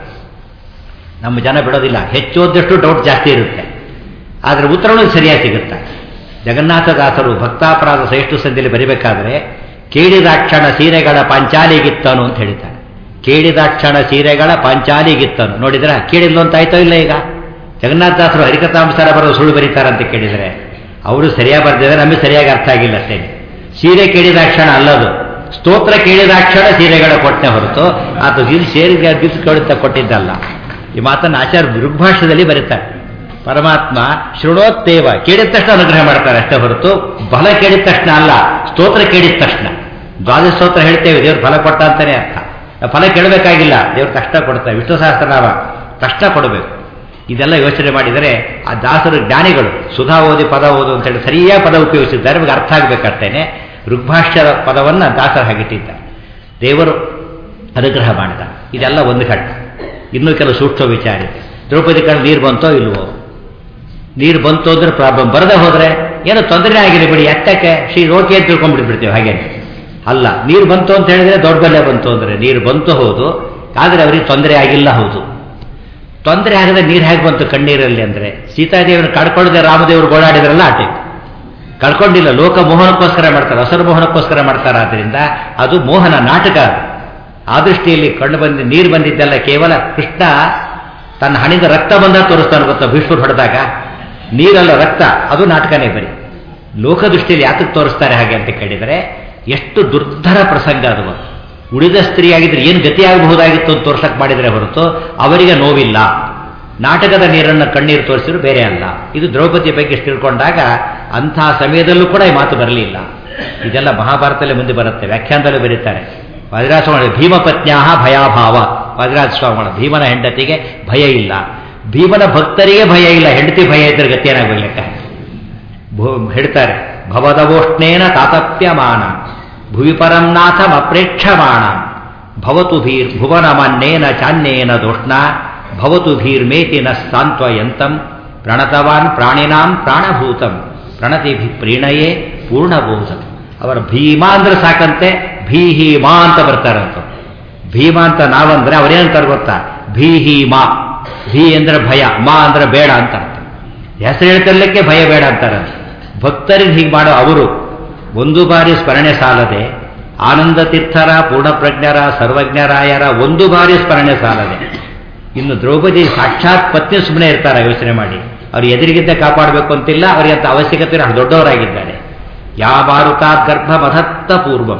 ನಮ್ಮ ಜನ ಬಿಡೋದಿಲ್ಲ ಹೆಚ್ಚು ಓದಷ್ಟು ಡೌಟ್ ಜಾಸ್ತಿ ಇರುತ್ತೆ ಆದರೆ ಉತ್ತರನೂ ಸರಿಯಾಗಿ ಸಿಗುತ್ತೆ ಜಗನ್ನಾಥದಾಸರು ಭಕ್ತಾಪರಾಧ ಶ್ರೇಷ್ಠ ಸಂಧಿಯಲ್ಲಿ ಬರಿಬೇಕಾದ್ರೆ ಕೇಳಿದಾಕ್ಷಣ ಸೀರೆಗಳ ಪಾಂಚಾಲಿಗಿತ್ತನು ಅಂತ ಹೇಳಿದ್ದಾರೆ ಕೇಳಿದಾಕ್ಷಣ ಸೀರೆಗಳ ಪಾಂಚಾಲಿಗಿತ್ತನು ನೋಡಿದ್ರ ಕೇಳಿದ್ಲು ಅಂತ ಆಯ್ತೋ ಇಲ್ಲ ಈಗ ಜಗನ್ನಾಥದಾಸರು ಹರಿಕಥಾಂಸಾರ ಬರೋ ಸುಳ್ಳು ಬರೀತಾರೆ ಅಂತ ಕೇಳಿದರೆ ಅವರು ಸರಿಯಾಗಿ ಬರ್ದಿದ್ದಾರೆ ನಮಗೆ ಸರಿಯಾಗಿ ಅರ್ಥ ಆಗಿಲ್ಲ ಅಷ್ಟೇ ಸೀರೆ ಕೇಳಿದಾಕ್ಷಣ ಅಲ್ಲದು ಸ್ತೋತ್ರ ಕೇಳಿದಾಕ್ಷಣ ಸೀರೆಗಳ ಕೊಟ್ಟೆ ಹೊರತು ಅದು ಇಲ್ಲಿ ಸೇರಿಗೆ ದಿವಸ ಕೇಳುತ್ತಾ ಕೊಟ್ಟಿದ್ದಲ್ಲ ಈ ಮಾತನ್ನು ಆಚಾರ್ಯ ದೃಗ್ಭಾಷದಲ್ಲಿ ಬರೀತಾರೆ ಪರಮಾತ್ಮ ಶೃಣೋತ್ತೇವ ಕೇಳಿದ ತಕ್ಷಣ ಅನುಗ್ರಹ ಮಾಡ್ತಾರೆ ಅಷ್ಟೇ ಹೊರತು ಬಲ ಕೇಳಿದ ತಕ್ಷಣ ಅಲ್ಲ ಸ್ತೋತ್ರ ಕೇಳಿದ ತಕ್ಷಣ ದ್ವಾದಶ ಸ್ತೋತ್ರ ಹೇಳ್ತೇವೆ ದೇವ್ರು ಫಲ ಕೊಟ್ಟ ಅಂತಾನೆ ಅರ್ಥ ಫಲ ಕೇಳಬೇಕಾಗಿಲ್ಲ ದೇವ್ರು ತಕ್ಷಣ ಕೊಡ್ತಾರೆ ವಿಷ್ಣು ಸಹಸ್ರನಾಮ ತಕ್ಷಣ ಕೊಡಬೇಕು ಇದೆಲ್ಲ ಯೋಚನೆ ಮಾಡಿದರೆ ಆ ದಾಸರು ಜ್ಞಾನಿಗಳು ಸುಧಾ ಓದಿ ಪದ ಓದು ಅಂತೇಳಿ ಸರಿಯಾಗಿ ಪದ ಉಪಯೋಗಿಸಿದ್ದಾರೆ ನಮಗೆ ಅರ್ಥ ಆಗಬೇಕಷ್ಟೇನೆ ಋಗ್ಭಾಷ್ಯದ ಪದವನ್ನು ದಾಸರ ಹಾಗಿಟ್ಟಿದ್ದಾರೆ ದೇವರು ಅನುಗ್ರಹ ಮಾಡಿದ ಇದೆಲ್ಲ ಒಂದು ಘಟ್ಟ ಇನ್ನೂ ಕೆಲವು ಸೂಕ್ಷ್ಮ ವಿಚಾರ ಇದೆ ದ್ರೌಪದಿ ಕಡೆ ನೀರು ಬಂತೋ ಇಲ್ವೋ ನೀರು ಬಂತು ಅಂದ್ರೆ ಪ್ರಾಬ್ಲಮ್ ಬರದೆ ಹೋದ್ರೆ ಏನೋ ತೊಂದರೆ ಆಗಿದೆ ಬಿಡಿ ಎತ್ತಕ್ಕೆ ಶ್ರೀ ರೋಟಿ ಅಂತ ತಿಳ್ಕೊಂಡ್ಬಿಟ್ಬಿಡ್ತೇವೆ ಹಾಗೆ ಅಲ್ಲ ನೀರು ಬಂತು ಅಂತ ಹೇಳಿದ್ರೆ ದೊಡ್ಡ ಬೆಲೆ ಬಂತು ಅಂದ್ರೆ ನೀರು ಬಂತು ಹೌದು ಆದರೆ ಅವರಿಗೆ ತೊಂದರೆ ಆಗಿಲ್ಲ ಹೌದು ತೊಂದರೆ ಆಗದೆ ನೀರು ಹೇಗೆ ಬಂತು ಕಣ್ಣೀರಲ್ಲಿ ಅಂದ್ರೆ ಸೀತಾದೇವಿಯನ್ನು ಕಳ್ಕೊಳ್ಳದೆ ರಾಮದೇವರು ಗೋಳಾಡಿದ್ರಲ್ಲ ಆಟೆ ಕಳ್ಕೊಂಡಿಲ್ಲ ಲೋಕ ಮೋಹನಕ್ಕೋಸ್ಕರ ಮಾಡ್ತಾರೆ ಹಸರು ಮೋಹನಕ್ಕೋಸ್ಕರ ಮಾಡ್ತಾರೆ ಆದ್ದರಿಂದ ಅದು ಮೋಹನ ನಾಟಕ ಆ ದೃಷ್ಟಿಯಲ್ಲಿ ಕಣ್ಣು ಬಂದು ನೀರು ಬಂದಿದ್ದಲ್ಲ ಕೇವಲ ಕೃಷ್ಣ ತನ್ನ ಹಣಿದ ರಕ್ತ ಬಂದ ತೋರಿಸ್ತಾನೆ ಗೊತ್ತಾ ಭೀಷ್ಮರು ಹೊಡೆದಾಗ ನೀರಲ್ಲ ರಕ್ತ ಅದು ನಾಟಕನೇ ಬರೀ ಲೋಕದೃಷ್ಟಿಯಲ್ಲಿ ಯಾತಕ್ಕೆ ತೋರಿಸ್ತಾರೆ ಹಾಗೆ ಅಂತ ಕೇಳಿದರೆ ಎಷ್ಟು ದುರ್ಧರ ಪ್ರಸಂಗ ಅದು ಉಳಿದ ಸ್ತ್ರೀ ಆಗಿದ್ರೆ ಏನು ಗತಿಯಾಗಬಹುದಾಗಿತ್ತು ಅಂತ ತೋರ್ಸಕ್ ಮಾಡಿದರೆ ಹೊರತು ಅವರಿಗೆ ನೋವಿಲ್ಲ ನಾಟಕದ ನೀರನ್ನು ಕಣ್ಣೀರು ತೋರಿಸಿದ್ರು ಬೇರೆ ಅಲ್ಲ ಇದು ದ್ರೌಪದಿ ಬಗ್ಗೆ ತಿಳ್ಕೊಂಡಾಗ ಅಂಥ ಸಮಯದಲ್ಲೂ ಕೂಡ ಈ ಮಾತು ಬರಲಿಲ್ಲ ಇದೆಲ್ಲ ಮಹಾಭಾರತದಲ್ಲಿ ಮುಂದೆ ಬರುತ್ತೆ ವ್ಯಾಖ್ಯಾನದಲ್ಲೂ ಬರೀತಾರೆ ವಜ್ರಾಸ್ವಾಮಿ ಭೀಮಪತ್ನ್ಯಾ ಭಯಾಭಾವ ವಜ್ರಾಜ ಸ್ವಾಮಿಗಳ ಭೀಮನ ಹೆಂಡತಿಗೆ ಭಯ ಇಲ್ಲ ಭೀಮನ ಭಕ್ತರಿಗೆ ಭಯ ಇಲ್ಲ ಹೆಂಡತಿ ಭಯ ಇದ್ರೆ ಗತಿ ಏನಾಗಬೇಕು ಹೇಳ್ತಾರೆ ಭವದವೋಷ್ಣೇನ ತಾತಪ್ಯಮಾನ ಭುವಿ ಪರಂನಾಥಂ ಅಪ್ರೇಕ್ಷಮಾಣ ಭವತು ಭೀರ್ ಭುವನಮನ್ನೇನ ಚಾನ್ಯೇನ ದೋಷ್ಣ ಭವತು ಭೀರ್ಮೇತಿನ ಸಾಂತ್ವಯಂತಂ ಪ್ರಣತವಾನ್ ಪ್ರಾಣಿನಾಂ ಪ್ರಾಣಭೂತಂ ಪ್ರಣತಿ ಪ್ರೀಣಯೇ ಪೂರ್ಣಭೂತಂ ಅವರ ಭೀಮ ಅಂದ್ರೆ ಸಾಕಂತೆ ಭೀಹೀಮಾ ಅಂತ ಬರ್ತಾರಂತ ಭೀಮ ಅಂತ ನಾವಂದ್ರೆ ಅವರೇನಂತಾರೆ ಗೊತ್ತಾ ಭೀಹೀಮಾ ಭೀ ಅಂದ್ರೆ ಭಯ ಮಾ ಅಂದ್ರೆ ಬೇಡ ಅಂತ ಅರ್ಥ ಹೆಸರು ಹೇಳ್ತಿರ್ಲಿಕ್ಕೆ ಭಯ ಬೇಡ ಅಂತಾರೆ ಭಕ್ತರಿಗೆ ಹೀಗೆ ಮಾಡೋ ಅವರು ಒಂದು ಬಾರಿ ಸ್ಮರಣೆ ಸಾಲದೆ ಆನಂದ ತೀರ್ಥರ ಪೂರ್ಣಪ್ರಜ್ಞರ ಸರ್ವಜ್ಞರಾಯರ ಒಂದು ಬಾರಿ ಸ್ಮರಣೆ ಸಾಲದೆ ಇನ್ನು ದ್ರೌಪದಿ ಸಾಕ್ಷಾತ್ ಪತ್ನಿ ಸುಮ್ಮನೆ ಇರ್ತಾರೆ ಯೋಚನೆ ಮಾಡಿ ಅವ್ರು ಎದುರಿಗಿದ್ದ ಕಾಪಾಡಬೇಕು ಅಂತಿಲ್ಲ ಅವರಿಗೆ ಅಂತ ಅವಶ್ಯಕತೆ ಅಷ್ಟು ದೊಡ್ಡವರಾಗಿದ್ದಾರೆ ಯಾ ಮಾರುತಾತ್ ಗರ್ಭ ಮಧತ್ತ ಪೂರ್ವಂ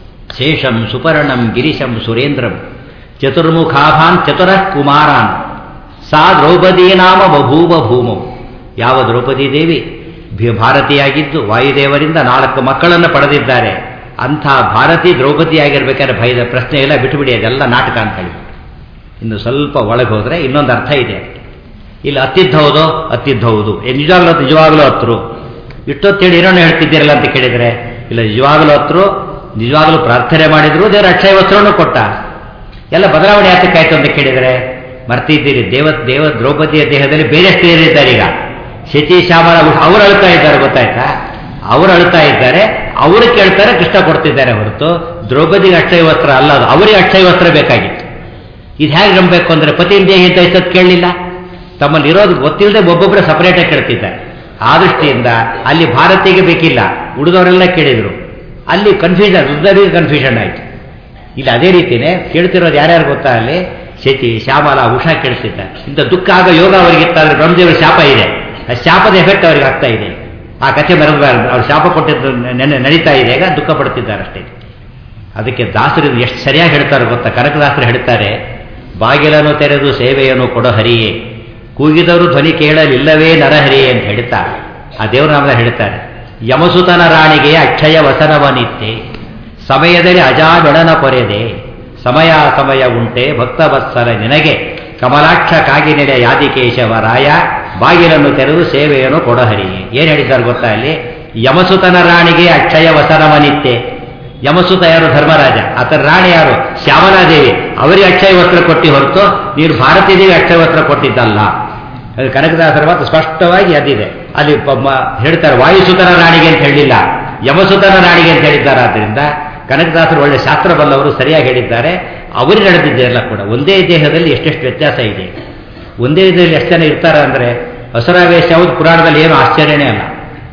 ಶೇಷಂ ಸುಪರ್ಣಂ ಗಿರಿಶಂ ಸುರೇಂದ್ರಂ ಚತುರ್ಮುಖಾಭಾನ್ ಚತುರಃ ಕುಮಾರಾನ್ ಸಾ ದ್ರೌಪದಿ ನಾಮ ಬಭೂವ ಭೂಮೌ ಯಾವ ದ್ರೌಪದಿ ದೇವಿ ಭಾರತೀಯಾಗಿದ್ದು ವಾಯುದೇವರಿಂದ ನಾಲ್ಕು ಮಕ್ಕಳನ್ನು ಪಡೆದಿದ್ದಾರೆ ಅಂಥ ಭಾರತಿ ದ್ರೌಪದಿಯಾಗಿರ್ಬೇಕಾದ್ರೆ ಭಯದ ಪ್ರಶ್ನೆ ಎಲ್ಲ ಬಿಟ್ಟುಬಿಡಿ ಅದೆಲ್ಲ ನಾಟಕ ಅಂತ ಹೇಳಿ ಇನ್ನು ಸ್ವಲ್ಪ ಒಳಗೆ ಹೋದರೆ ಇನ್ನೊಂದು ಅರ್ಥ ಇದೆ ಇಲ್ಲಿ ಅತ್ತಿದ್ದ ಹೌದು ಅತ್ತಿದ್ದ ಹೌದು ನಿಜವಾಗ್ಲೂ ನಿಜವಾಗ್ಲೂ ಹತ್ರು ಇಷ್ಟೊತ್ತೇಳಿ ಏನೋ ಹೇಳ್ತಿದ್ದೀರಲ್ಲ ಅಂತ ಕೇಳಿದರೆ ಇಲ್ಲ ನಿಜವಾಗ್ಲೂ ಹತ್ರು ನಿಜವಾಗ್ಲೂ ಪ್ರಾರ್ಥನೆ ಮಾಡಿದ್ರು ದೇವರ ಅಕ್ಷಯ ವಸ್ತ್ರವನ್ನು ಕೊಟ್ಟ ಎಲ್ಲ ಬದಲಾವಣೆ ಯಾತಕ್ಕಾಯ್ತು ಅಂತ ಕೇಳಿದರೆ ಮರ್ತಿದ್ದೀರಿ ದೇವ ದೇವ ದ್ರೌಪದಿಯ ದೇಹದಲ್ಲಿ ಬೇರೆ ಸ್ತ್ರೀಯರಿದ್ದಾರೆ ಈಗ ಶಚಿ ಶ್ಯಾಮಲ ಅವರು ಅಳ್ತಾ ಇದ್ದಾರೆ ಗೊತ್ತಾಯ್ತಾ ಅವರು ಅಳ್ತಾ ಇದ್ದಾರೆ ಅವರು ಕೇಳ್ತಾರೆ ಕೃಷ್ಣ ಕೊಡ್ತಿದ್ದಾರೆ ಹೊರತು ದ್ರೌಪದಿಗೆ ಅಕ್ಷಯ ವಸ್ತ್ರ ಅಲ್ಲ ಅದು ಅವರಿಗೆ ಅಕ್ಷಯ ವಸ್ತ್ರ ಬೇಕಾಗಿತ್ತು ಇದು ಹೇಗೆ ನಂಬಬೇಕು ಅಂದರೆ ಪತಿ ದೇಹ ಅಂತ ಇಷ್ಟೊತ್ತು ಕೇಳಲಿಲ್ಲ ತಮ್ಮಲ್ಲಿ ಇರೋದು ಗೊತ್ತಿಲ್ಲದೆ ಒಬ್ಬೊಬ್ಬರೇ ಸಪರೇಟಾಗಿ ಕೇಳ್ತಿದ್ದಾರೆ ಆ ದೃಷ್ಟಿಯಿಂದ ಅಲ್ಲಿ ಭಾರತಿಗೆ ಬೇಕಿಲ್ಲ ಉಳಿದವರೆಲ್ಲ ಕೇಳಿದರು ಅಲ್ಲಿ ಕನ್ಫ್ಯೂಷನ್ ಉದ್ದರಿಗೆ ಕನ್ಫ್ಯೂಷನ್ ಆಯಿತು ಇಲ್ಲಿ ಅದೇ ರೀತಿಯೇ ಕೇಳ್ತಿರೋದು ಯಾರ್ಯಾರು ಗೊತ್ತಾ ಅಲ್ಲಿ ಶಚಿ ಶ್ಯಾಮಲ ಉಷಾ ಕೇಳ್ತಿದ್ದ ಇಂಥ ದುಃಖ ಆಗ ಯೋಗ ಅವರಿಗಿತ್ತಾದ್ರೆ ಬ್ರಹ್ಮದೇವರ ಶಾಪ ಇದೆ ಆ ಶಾಪದ ಎಫೆಕ್ಟ್ ಅವರಿಗೆ ಆಗ್ತಾ ಇದೆ ಆ ಕಥೆ ಬರಬಾರದು ಅವ್ರು ಶಾಪ ಕೊಟ್ಟಿದ್ದು ನೆನೆ ನಡೀತಾ ಇದೆ ಈಗ ದುಃಖ ಪಡ್ತಿದ್ದಾರೆ ಅಷ್ಟೇ ಅದಕ್ಕೆ ದಾಸರು ಎಷ್ಟು ಸರಿಯಾಗಿ ಹೇಳ್ತಾರೆ ಗೊತ್ತಾ ಕನಕದಾಸರು ಹೇಳ್ತಾರೆ ಬಾಗಿಲನ್ನು ತೆರೆದು ಸೇವೆಯನ್ನು ಕೊಡೋ ಹರಿಯೇ ಕೂಗಿದವರು ಧ್ವನಿ ಕೇಳಲಿಲ್ಲವೇ ನರಹರಿಯೇ ಅಂತ ಹೇಳ್ತಾ ಆ ದೇವರ ನಾಮದ ಹೇಳ್ತಾರೆ ಯಮಸುತನ ರಾಣಿಗೆ ಅಕ್ಷಯ ವಸನವನಿತ್ತೆ ಸಮಯದಲ್ಲಿ ಅಜಾಮಿಳನ ಪೊರೆದೆ ಸಮಯ ಸಮಯ ಉಂಟೆ ಭಕ್ತವತ್ಸಲ ನಿನಗೆ ಕಮಲಾಕ್ಷ ಕಾಗಿನೆಡೆ ಯಾದಿಕೇಶವರಾಯ ಬಾಗಿಲನ್ನು ತೆರೆದು ಸೇವೆಯನ್ನು ಕೊಡಹರಿಯೇ ಏನು ಹೇಳಿದ್ದಾರೆ ಗೊತ್ತಾ ಅಲ್ಲಿ ಯಮಸುತನ ರಾಣಿಗೆ ಅಕ್ಷಯ ವಸನವನಿತ್ತೆ ಯಮಸುತ ಯಾರು ಧರ್ಮರಾಜ ಆತನ ರಾಣಿ ಯಾರು ಶ್ಯಾಮಲಾದೇವಿ ಅವರಿಗೆ ಅಕ್ಷಯ ವಸ್ತ್ರ ಕೊಟ್ಟಿ ಹೊರತು ನೀನು ಭಾರತೀಯ ದೇವಿ ಅಕ್ಷಯ ವಸ್ತ್ರ ಕೊಟ್ಟಿದ್ದಲ್ಲ ಅದು ಕನಕದಾಸರ ಮಾತು ಸ್ಪಷ್ಟವಾಗಿ ಅದಿದೆ ಅಲ್ಲಿ ಹೇಳ್ತಾರೆ ವಾಯುಸುತನ ರಾಣಿಗೆ ಅಂತ ಹೇಳಿಲ್ಲ ಯಮಸುತನ ರಾಣಿಗೆ ಅಂತ ಹೇಳಿದ್ದಾರೆ ಆದ್ದರಿಂದ ಕನಕದಾಸರು ಒಳ್ಳೆ ಶಾಸ್ತ್ರ ಬಲ್ಲವರು ಸರಿಯಾಗಿ ಹೇಳಿದ್ದಾರೆ ಅವರು ನಡೆದಿದ್ದೆಲ್ಲ ಕೂಡ ಒಂದೇ ದೇಹದಲ್ಲಿ ಎಷ್ಟೆಷ್ಟು ವ್ಯತ್ಯಾಸ ಇದೆ ಒಂದೇ ದೇಹದಲ್ಲಿ ಎಷ್ಟು ಜನ ಇರ್ತಾರೆ ಅಂದರೆ ಹಸುರಾವೇಶ ಯಾವುದು ಪುರಾಣದಲ್ಲಿ ಏನು ಆಶ್ಚರ್ಯನೇ ಅಲ್ಲ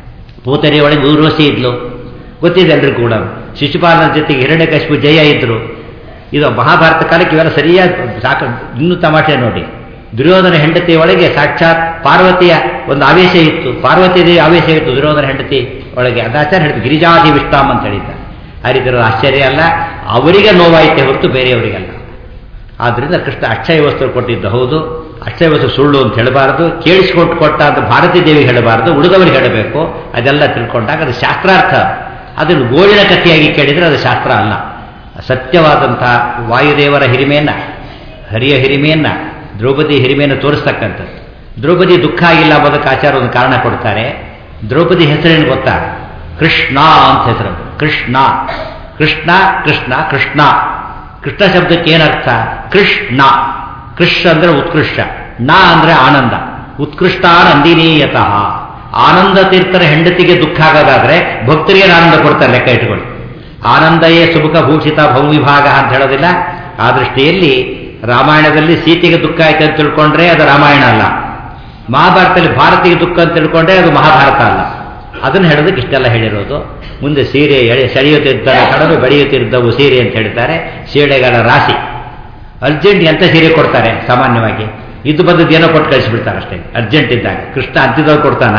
ಪೂತರಿ ಒಳಗೆ ಊರ್ವಶಿ ಇದ್ಲು ಗೊತ್ತಿದೆ ಎಲ್ರಿಗೂ ಕೂಡ ಶಿಶುಪಾಲನ ಜೊತೆಗೆ ಹಿರಣ್ಯಕಶಿಪು ಜಯ ಇದ್ರು ಇದು ಮಹಾಭಾರತ ಕಾಲಕ್ಕೆ ಇವೆಲ್ಲ ಸರಿಯಾಗಿ ಸಾಕ ಇನ್ನೂ ತಮಾಷೆ ನೋಡಿ ದುರ್ಯೋಧನ ಹೆಂಡತಿ ಒಳಗೆ ಸಾಕ್ಷಾತ್ ಪಾರ್ವತಿಯ ಒಂದು ಆವೇಶ ಇತ್ತು ಪಾರ್ವತಿ ದೇವಿ ಆವೇಶ ಇತ್ತು ದುರ್ಯೋಧನ ಹೆಂಡತಿ ಒಳಗೆ ಅದಾಚಾರ ಹೇಳಿದ್ದು ಗಿರಿಜಾದಿ ವಿಷ್ಟಾಮ್ ಅಂತ ಹೇಳಿದ್ದ ಆ ರೀತಿ ಇರೋದು ಆಶ್ಚರ್ಯ ಅಲ್ಲ ಅವರಿಗೆ ನೋವಾಯಿತೆ ಹೊರತು ಬೇರೆಯವರಿಗಲ್ಲ ಆದ್ದರಿಂದ ಕೃಷ್ಣ ಅಕ್ಷಯ ವಸ್ತು ಕೊಟ್ಟಿದ್ದು ಹೌದು ಅಕ್ಷಯ ವಸ್ತು ಸುಳ್ಳು ಅಂತ ಹೇಳಬಾರದು ಕೇಳಿಸಿಕೊಟ್ಟು ಕೊಟ್ಟ ಅಂತ ಭಾರತೀ ದೇವಿ ಹೇಳಬಾರದು ಉಳಿದವರಿಗೆ ಹೇಳಬೇಕು ಅದೆಲ್ಲ ತಿಳ್ಕೊಂಡಾಗ ಅದು ಶಾಸ್ತ್ರಾರ್ಥ ಅದನ್ನು ಗೋಳಿನ ಕಥೆಯಾಗಿ ಕೇಳಿದರೆ ಅದು ಶಾಸ್ತ್ರ ಅಲ್ಲ ಸತ್ಯವಾದಂಥ ವಾಯುದೇವರ ಹಿರಿಮೆಯನ್ನು ಹರಿಯ ಹಿರಿಮೆಯನ್ನು ದ್ರೌಪದಿ ಹಿರಿಮೆಯನ್ನು ತೋರಿಸ್ತಕ್ಕಂಥದ್ದು ದ್ರೌಪದಿ ದುಃಖ ಆಗಿಲ್ಲ ಅನ್ನೋದಕ್ಕೆ ಆಚಾರ ಒಂದು ಕಾರಣ ಕೊಡ್ತಾರೆ ದ್ರೌಪದಿ ಹೆಸರೇನು ಗೊತ್ತಾ ಕೃಷ್ಣ ಅಂತ ಹೆಸರು ಕೃಷ್ಣ ಕೃಷ್ಣ ಕೃಷ್ಣ ಕೃಷ್ಣ ಕೃಷ್ಣ ಶಬ್ದಕ್ಕೆ ಏನರ್ಥ ಕೃಷ್ಣ ಕೃಷ್ ಅಂದ್ರೆ ಉತ್ಕೃಷ್ಟ ನ ಅಂದ್ರೆ ಆನಂದ ಉತ್ಕೃಷ್ಟ ನಂದಿನೀಯತಃ ಆನಂದ ತೀರ್ಥರ ಹೆಂಡತಿಗೆ ದುಃಖ ಆಗೋದಾದ್ರೆ ಭಕ್ತರಿಗೆ ಆನಂದ ಕೊಡ್ತಾರೆ ಲೆಕ್ಕ ಇಟ್ಕೊಳ್ಳಿ ಆನಂದಯೇ ಸುಮುಖ ಭೂಷಿತ ಭೌವಿಭಾಗ ಅಂತ ಹೇಳೋದಿಲ್ಲ ಆ ದೃಷ್ಟಿಯಲ್ಲಿ ರಾಮಾಯಣದಲ್ಲಿ ಸೀತೆಗೆ ದುಃಖ ಆಯ್ತು ಅಂತ ತಿಳ್ಕೊಂಡ್ರೆ ಅದು ರಾಮಾಯಣ ಅಲ್ಲ ಮಹಾಭಾರತದಲ್ಲಿ ಭಾರತಿಗೆ ದುಃಖ ಅಂತ ತಿಳ್ಕೊಂಡ್ರೆ ಅದು ಮಹಾಭಾರತ ಅಲ್ಲ ಅದನ್ನು ಹೇಳೋದಕ್ಕೆ ಇಷ್ಟೆಲ್ಲ ಹೇಳಿರೋದು ಮುಂದೆ ಸೀರೆ ಎಳೆ ಸೆಳೆಯುತ್ತಿದ್ದ ಕಡಲು ಬೆಳೆಯುತ್ತಿದ್ದವು ಸೀರೆ ಅಂತ ಹೇಳ್ತಾರೆ ಸೀರೆಗಳ ರಾಶಿ ಅರ್ಜೆಂಟ್ ಎಂತ ಸೀರೆ ಕೊಡ್ತಾರೆ ಸಾಮಾನ್ಯವಾಗಿ ಇದು ಬಂದದ್ದು ಏನೋ ಕೊಟ್ಟು ಕಳಿಸಿಬಿಡ್ತಾರೆ ಅಷ್ಟೇ ಅರ್ಜೆಂಟ್ ಇದ್ದಾಗ ಕೃಷ್ಣ ಅಂತಿದ್ದವ್ರು ಕೊಡ್ತಾನ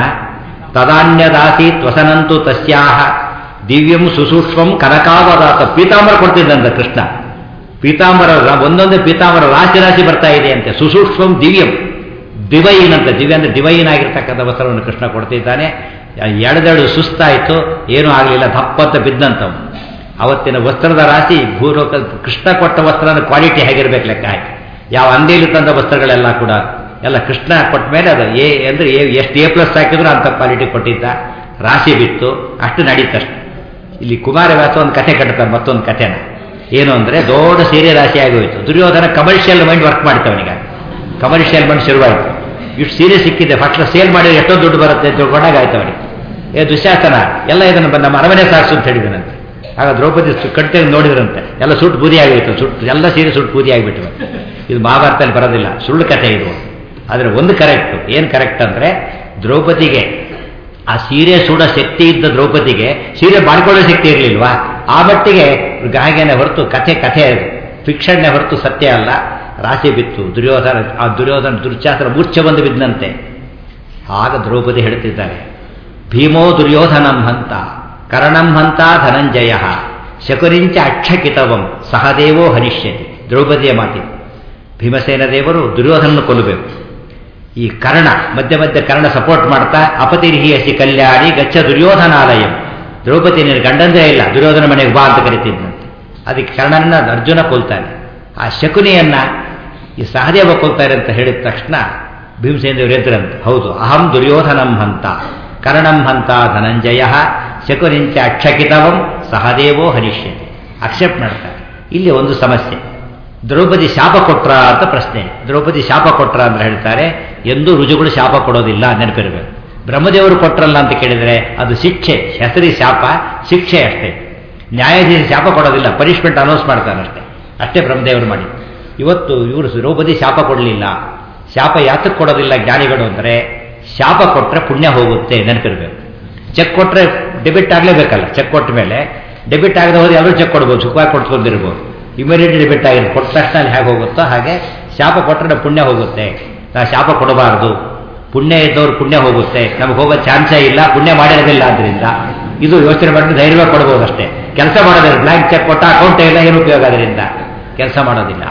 ತದಾನ್ಯದಾಸಿ ತ್ವಸನಂತು ತಸ್ಯಾಹ ದಿವ್ಯಂ ಸುಸೂಕ್ಷ್ಮಂ ಕನಕಾವದಾತ ಪೀತಾಂಬರ ಕೊಡ್ತಿದ್ದಂತ ಕೃಷ್ಣ ಪೀತಾಂಬರ ಒಂದೊಂದೇ ಪೀತಾಂಬರ ರಾಶಿ ರಾಶಿ ಬರ್ತಾ ಇದೆ ಅಂತೆ ಸುಸೂಕ್ಷ್ಮಂ ದಿವ್ಯಂ ದಿವೈನ್ ಅಂತ ದಿವ್ಯ ಅಂದ್ರೆ ದಿವೈನ್ ಆಗಿರ್ತಕ್ಕಂಥ ವಸ್ತ್ರವನ್ನು ಕೃಷ್ಣ ಕೊಡ್ತಿದ್ದಾನೆ ಎಳೆದೆಳು ಸುಸ್ತಾಯಿತು ಏನೂ ಆಗಲಿಲ್ಲ ದಪ್ಪಂತ ಬಿದ್ದಂಥವು ಅವತ್ತಿನ ವಸ್ತ್ರದ ರಾಶಿ ಭೂಲೋಕ ಕೃಷ್ಣ ಕೊಟ್ಟ ವಸ್ತ್ರದ ಕ್ವಾಲಿಟಿ ಹೇಗಿರ್ಬೇಕು ಲೆಕ್ಕ ಹಾಕಿ ಯಾವ ಅಂಗಡಿಯಲ್ಲಿ ತಂದ ವಸ್ತ್ರಗಳೆಲ್ಲ ಕೂಡ ಎಲ್ಲ ಕೃಷ್ಣ ಕೊಟ್ಟ ಮೇಲೆ ಅದು ಎ ಅಂದರೆ ಎ ಎಷ್ಟು ಎ ಪ್ಲಸ್ ಹಾಕಿದ್ರು ಅಂಥ ಕ್ವಾಲಿಟಿ ಕೊಟ್ಟಿದ್ದ ರಾಶಿ ಬಿತ್ತು ಅಷ್ಟು ನಡೀತಷ್ಟು ಇಲ್ಲಿ ಕುಮಾರವ್ಯಾಸ ಒಂದು ಕಥೆ ಕಟ್ತಾರೆ ಮತ್ತೊಂದು ಕಥೆನ ಏನು ಅಂದರೆ ದೊಡ್ಡ ಸೀರೆ ರಾಶಿ ಆಗೋಯ್ತು ದುರ್ಯೋಧನ ಕಮರ್ಷಿಯಲ್ ಮೈಂಡ್ ವರ್ಕ್ ಮಾಡ್ತವನಿಗೆ ಕಮರ್ಷಿಯಲ್ ಮೈಂಡ್ ಶುರುವಾಯಿತು ಇಷ್ಟು ಸೀರೆ ಸಿಕ್ಕಿದೆ ಫಸ್ಟ್ ಸೇಲ್ ಮಾಡಿದ್ರೆ ಎಷ್ಟೋ ದುಡ್ಡು ಬರುತ್ತೆ ಅಂತ ತಿಳ್ಕೊಂಡಾಗ ಆಯ್ತು ಅವನಿಗೆ ಏ ದುಶ್ಯಾಸನ ಎಲ್ಲ ಇದನ್ನು ನಮ್ಮ ಅರಮನೆ ಸಾರಿಸು ಅಂತ ಹೇಳಿದನಂತೆ ಆಗ ದ್ರೌಪದಿ ಕಟ್ಟೆ ನೋಡಿದ್ರಂತೆ ಎಲ್ಲ ಸುಟ್ಟು ಬೂದಿ ಆಗಿತ್ತು ಸುಟ್ಟು ಎಲ್ಲ ಸೀರೆ ಸುಟ್ಟು ಬೂದಿ ಆಗಿಬಿಟ್ಟು ಇದು ಮಹಾಭಾರತದಲ್ಲಿ ಬರೋದಿಲ್ಲ ಸುಳ್ಳು ಕಥೆ ಇದು ಆದರೆ ಒಂದು ಕರೆಕ್ಟು ಏನು ಕರೆಕ್ಟ್ ಅಂದರೆ ದ್ರೌಪದಿಗೆ ಆ ಸೀರೆ ಸುಡೋ ಶಕ್ತಿ ಇದ್ದ ದ್ರೌಪದಿಗೆ ಸೀರೆ ಮಾಡ್ಕೊಳ್ಳೋ ಶಕ್ತಿ ಇರಲಿಲ್ವಾ ಆ ಮಟ್ಟಿಗೆ ಗಾಯನ ಹೊರತು ಕಥೆ ಕಥೆ ಅದು ಫಿಕ್ಷನ್ನೇ ಹೊರತು ಸತ್ಯ ಅಲ್ಲ ರಾಶಿ ಬಿತ್ತು ದುರ್ಯೋಧನ ಆ ದುರ್ಯೋಧನ ದುರ್ಚಾಸನ ಮೂರ್ಛೆ ಬಂದು ಬಿದ್ದಂತೆ ಆಗ ದ್ರೌಪದಿ ಹೇಳ್ತಿದ್ದಾರೆ ಭೀಮೋ ದುರ್ಯೋಧನಂ ಹಂತ ಕರ್ಣಂ ಹಂತ ಧನಂಜಯ ಶಕುರಿಂಚ ಅಕ್ಷಕಿತವಂ ಸಹದೇವೋ ಹನಿಷ್ಯತಿ ದ್ರೌಪದಿಯ ಮಾತಿದೆ ಭೀಮಸೇನ ದೇವರು ದುರ್ಯೋಧನನ್ನು ಕೊಲ್ಲಬೇಕು ಈ ಕರ್ಣ ಮಧ್ಯ ಮಧ್ಯ ಕರ್ಣ ಸಪೋರ್ಟ್ ಮಾಡ್ತಾ ಅಪತಿರ್ಹಿಯಸಿ ಕಲ್ಯಾಣಿ ಗಚ್ಚ ದುರ್ಯೋಧನಾಲಯಂ ದ್ರೌಪದಿ ನೀನು ಗಂಡಂದೇ ಇಲ್ಲ ದುರ್ಯೋಧನ ಮನೆಗೆ ಬಾ ಅಂತ ಕರಿತಿದ್ದಂತೆ ಅದಕ್ಕೆ ಕರ್ಣನನ್ನ ಅರ್ಜುನ ಕೊಲ್ತಾನೆ ಆ ಶಕುನಿಯನ್ನ ಈ ಸಹದೇವ ಕೊಲ್ತಾರೆ ಅಂತ ಹೇಳಿದ ತಕ್ಷಣ ಭೀಮಸೇನ ದೇವರು ಎದ್ರಂತೆ ಹೌದು ಅಹಂ ದುರ್ಯೋಧನಂ ಹಂತ ಕರ್ಣಂ ಹಂತ ಧನಂಜಯ ಶಕುನಿಂಚ ಅಕ್ಷಕಿತವಂ ಸಹದೇವೋ ಹನಿಷ್ಯತೆ ಅಕ್ಸೆಪ್ಟ್ ಮಾಡ್ತಾರೆ ಇಲ್ಲಿ ಒಂದು ಸಮಸ್ಯೆ ದ್ರೌಪದಿ ಶಾಪ ಕೊಟ್ರ ಅಂತ ಪ್ರಶ್ನೆ ದ್ರೌಪದಿ ಶಾಪ ಕೊಟ್ರ ಅಂತ ಹೇಳ್ತಾರೆ ಎಂದೂ ರುಜುಗಳು ಶಾಪ ಕೊಡೋದಿಲ್ಲ ನೆನಪಿರಬೇಕು ಬ್ರಹ್ಮದೇವರು ಕೊಟ್ರಲ್ಲ ಅಂತ ಕೇಳಿದರೆ ಅದು ಶಿಕ್ಷೆ ಹೆಸರಿ ಶಾಪ ಶಿಕ್ಷೆ ಅಷ್ಟೇ ನ್ಯಾಯಾಧೀಶ ಶಾಪ ಕೊಡೋದಿಲ್ಲ ಪನಿಷ್ಮೆಂಟ್ ಅನೌನ್ಸ್ ಮಾಡ್ತಾರೆ ಅಷ್ಟೇ ಅಷ್ಟೇ ಬ್ರಹ್ಮದೇವರು ಮಾಡಿ ಇವತ್ತು ಇವರು ದ್ರೌಪದಿ ಶಾಪ ಕೊಡಲಿಲ್ಲ ಶಾಪ ಯಾತಕ್ಕೆ ಕೊಡೋದಿಲ್ಲ ಜ್ಞಾನಿಗಳು ಅಂದರೆ ಶಾಪ ಕೊಟ್ಟರೆ ಪುಣ್ಯ ಹೋಗುತ್ತೆ ನೆನಪಿರಬೇಕು ಚೆಕ್ ಕೊಟ್ಟರೆ ಡೆಬಿಟ್ ಆಗಲೇಬೇಕಲ್ಲ ಚೆಕ್ ಕೊಟ್ಟ ಮೇಲೆ ಡೆಬಿಟ್ ಆಗದೆ ಹೋದ್ರೆ ಎಲ್ಲರೂ ಚೆಕ್ ಕೊಡ್ಬೋದು ಸುಖವಾಗಿ ಕೊಡ್ಸ್ಕೊಂಡಿರ್ಬೋದು ಇಮಿಡಿಯೇಟ್ ಡೆಬಿಟ್ ಆಗಿದೆ ಕೊಟ್ಟ ತಕ್ಷಣ ಅಲ್ಲಿ ಹೇಗೆ ಹೋಗುತ್ತೋ ಹಾಗೆ ಶಾಪ ಕೊಟ್ಟರೆ ಪುಣ್ಯ ಹೋಗುತ್ತೆ ನಾವು ಶಾಪ ಕೊಡಬಾರದು ಪುಣ್ಯ ಇದ್ದವ್ರು ಪುಣ್ಯ ಹೋಗುತ್ತೆ ನಮಗೆ ಹೋಗೋ ಚಾನ್ಸೇ ಇಲ್ಲ ಪುಣ್ಯ ಮಾಡಿರೋದಿಲ್ಲ ಅದರಿಂದ ಇದು ಯೋಚನೆ ಮಾಡಿದ್ರೆ ಧೈರ್ಯವಾಗಿ ಕೊಡ್ಬೋದು ಅಷ್ಟೇ ಕೆಲಸ ಮಾಡೋದಿಲ್ಲ ಬ್ಲ್ಯಾಂಕ್ ಚೆಕ್ ಕೊಟ್ಟ ಅಕೌಂಟೇ ಇಲ್ಲ ಏನು ಉಪಯೋಗ ಅದರಿಂದ ಕೆಲಸ ಮಾಡೋದಿಲ್ಲ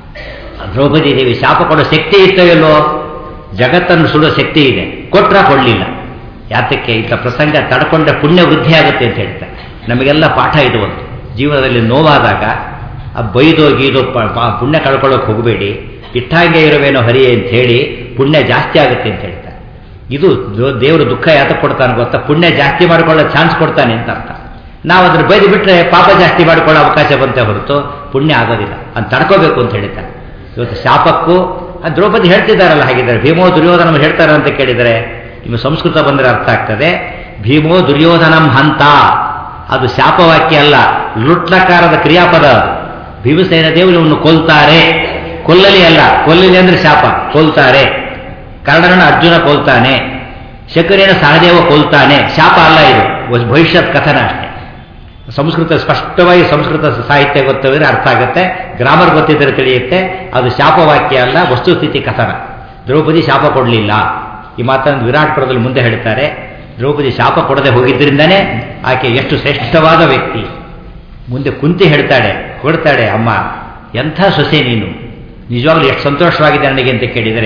ದ್ರೌಪದಿ ದೇವಿ ಶಾಪ ಕೊಡೋ ಶಕ್ತಿ ಇತ್ತೋ ಇಲ್ವೋ ಜಗತ್ತನ್ನು ಸುಡೋ ಶಕ್ತಿ ಇದೆ ಕೊಟ್ರ ಕೊಡಲಿಲ್ಲ ಯಾತಕ್ಕೆ ಇಂಥ ಪ್ರಸಂಗ ತಡ್ಕೊಂಡ್ರೆ ಪುಣ್ಯ ವೃದ್ಧಿ ಆಗುತ್ತೆ ಅಂತ ಹೇಳ್ತಾರೆ ನಮಗೆಲ್ಲ ಪಾಠ ಇದು ಒಂದು ಜೀವನದಲ್ಲಿ ನೋವಾದಾಗ ಆ ಬೈದೋ ಗೀದೋ ಪುಣ್ಯ ಕಳ್ಕೊಳ್ಳೋಕೆ ಹೋಗಬೇಡಿ ಇಟ್ಟಾಗೆ ಇರುವೇನೋ ಹರಿ ಅಂತ ಹೇಳಿ ಪುಣ್ಯ ಜಾಸ್ತಿ ಆಗುತ್ತೆ ಅಂತ ಹೇಳ್ತಾರೆ ಇದು ದೇವರು ದುಃಖ ಯಾತಕ್ಕೆ ಕೊಡ್ತಾನೆ ಗೊತ್ತಾ ಪುಣ್ಯ ಜಾಸ್ತಿ ಮಾಡ್ಕೊಳ್ಳೋ ಚಾನ್ಸ್ ಕೊಡ್ತಾನೆ ಅಂತ ಅರ್ಥ ನಾವು ಅದನ್ನು ಬೈದು ಬಿಟ್ಟರೆ ಪಾಪ ಜಾಸ್ತಿ ಮಾಡ್ಕೊಳ್ಳೋ ಅವಕಾಶ ಬಂತೆ ಹೊರತು ಪುಣ್ಯ ಆಗೋದಿಲ್ಲ ಅಂತ ತಡ್ಕೋಬೇಕು ಅಂತ ಹೇಳ್ತಾರೆ ಇವತ್ತು ಶಾಪಕ್ಕೂ ದ್ರೌಪದಿ ಹೇಳ್ತಿದ್ದಾರಲ್ಲ ಹಾಗಿದ್ದಾರೆ ಭೀಮೋ ದುರ್ಯೋಧನ ಹೇಳ್ತಾರೆ ಅಂತ ಕೇಳಿದರೆ ನಿಮ್ಮ ಸಂಸ್ಕೃತ ಬಂದರೆ ಅರ್ಥ ಆಗ್ತದೆ ಭೀಮೋ ದುರ್ಯೋಧನಂ ಹಂತ ಅದು ಶಾಪವಾಕ್ಯ ಅಲ್ಲ ಲುಟ್ಲಕಾರದ ಕ್ರಿಯಾಪದ ಭೀಮಸೇನ ದೇವರು ಇವನು ಕೊಲ್ತಾರೆ ಕೊಲ್ಲಲಿ ಅಲ್ಲ ಕೊಲ್ಲಲಿ ಅಂದ್ರೆ ಶಾಪ ಕೊಲ್ತಾರೆ ಕರ್ಣನ ಅರ್ಜುನ ಕೊಲ್ತಾನೆ ಶಕರಿನ ಸಹದೇವ ಕೊಲ್ತಾನೆ ಶಾಪ ಅಲ್ಲ ಇದು ಭವಿಷ್ಯತ್ ಕಥನ ಅಷ್ಟೇ ಸಂಸ್ಕೃತ ಸ್ಪಷ್ಟವಾಗಿ ಸಂಸ್ಕೃತ ಸಾಹಿತ್ಯ ಗೊತ್ತಿದ್ರೆ ಅರ್ಥ ಆಗುತ್ತೆ ಗ್ರಾಮರ್ ಗೊತ್ತಿದ್ದರೆ ತಿಳಿಯುತ್ತೆ ಅದು ಶಾಪವಾಕ್ಯ ಅಲ್ಲ ವಸ್ತುಸ್ಥಿತಿ ಕಥನ ದ್ರೌಪದಿ ಶಾಪ ಕೊಡಲಿಲ್ಲ ಈ ಮಾತನ್ನು ವಿರಾಟ್ಪುರದಲ್ಲಿ ಮುಂದೆ ಹೇಳ್ತಾರೆ ದ್ರೌಪದಿ ಶಾಪ ಕೊಡದೆ ಹೋಗಿದ್ದರಿಂದನೇ ಆಕೆ ಎಷ್ಟು ಶ್ರೇಷ್ಠವಾದ ವ್ಯಕ್ತಿ ಮುಂದೆ ಕುಂತಿ ಹೇಳ್ತಾಳೆ ಕೊಡ್ತಾಳೆ ಅಮ್ಮ ಎಂಥ ಸೊಸೆ ನೀನು ನಿಜವಾಗ್ಲೂ ಎಷ್ಟು ಸಂತೋಷವಾಗಿದೆ ನನಗೆ ಅಂತ ಕೇಳಿದರೆ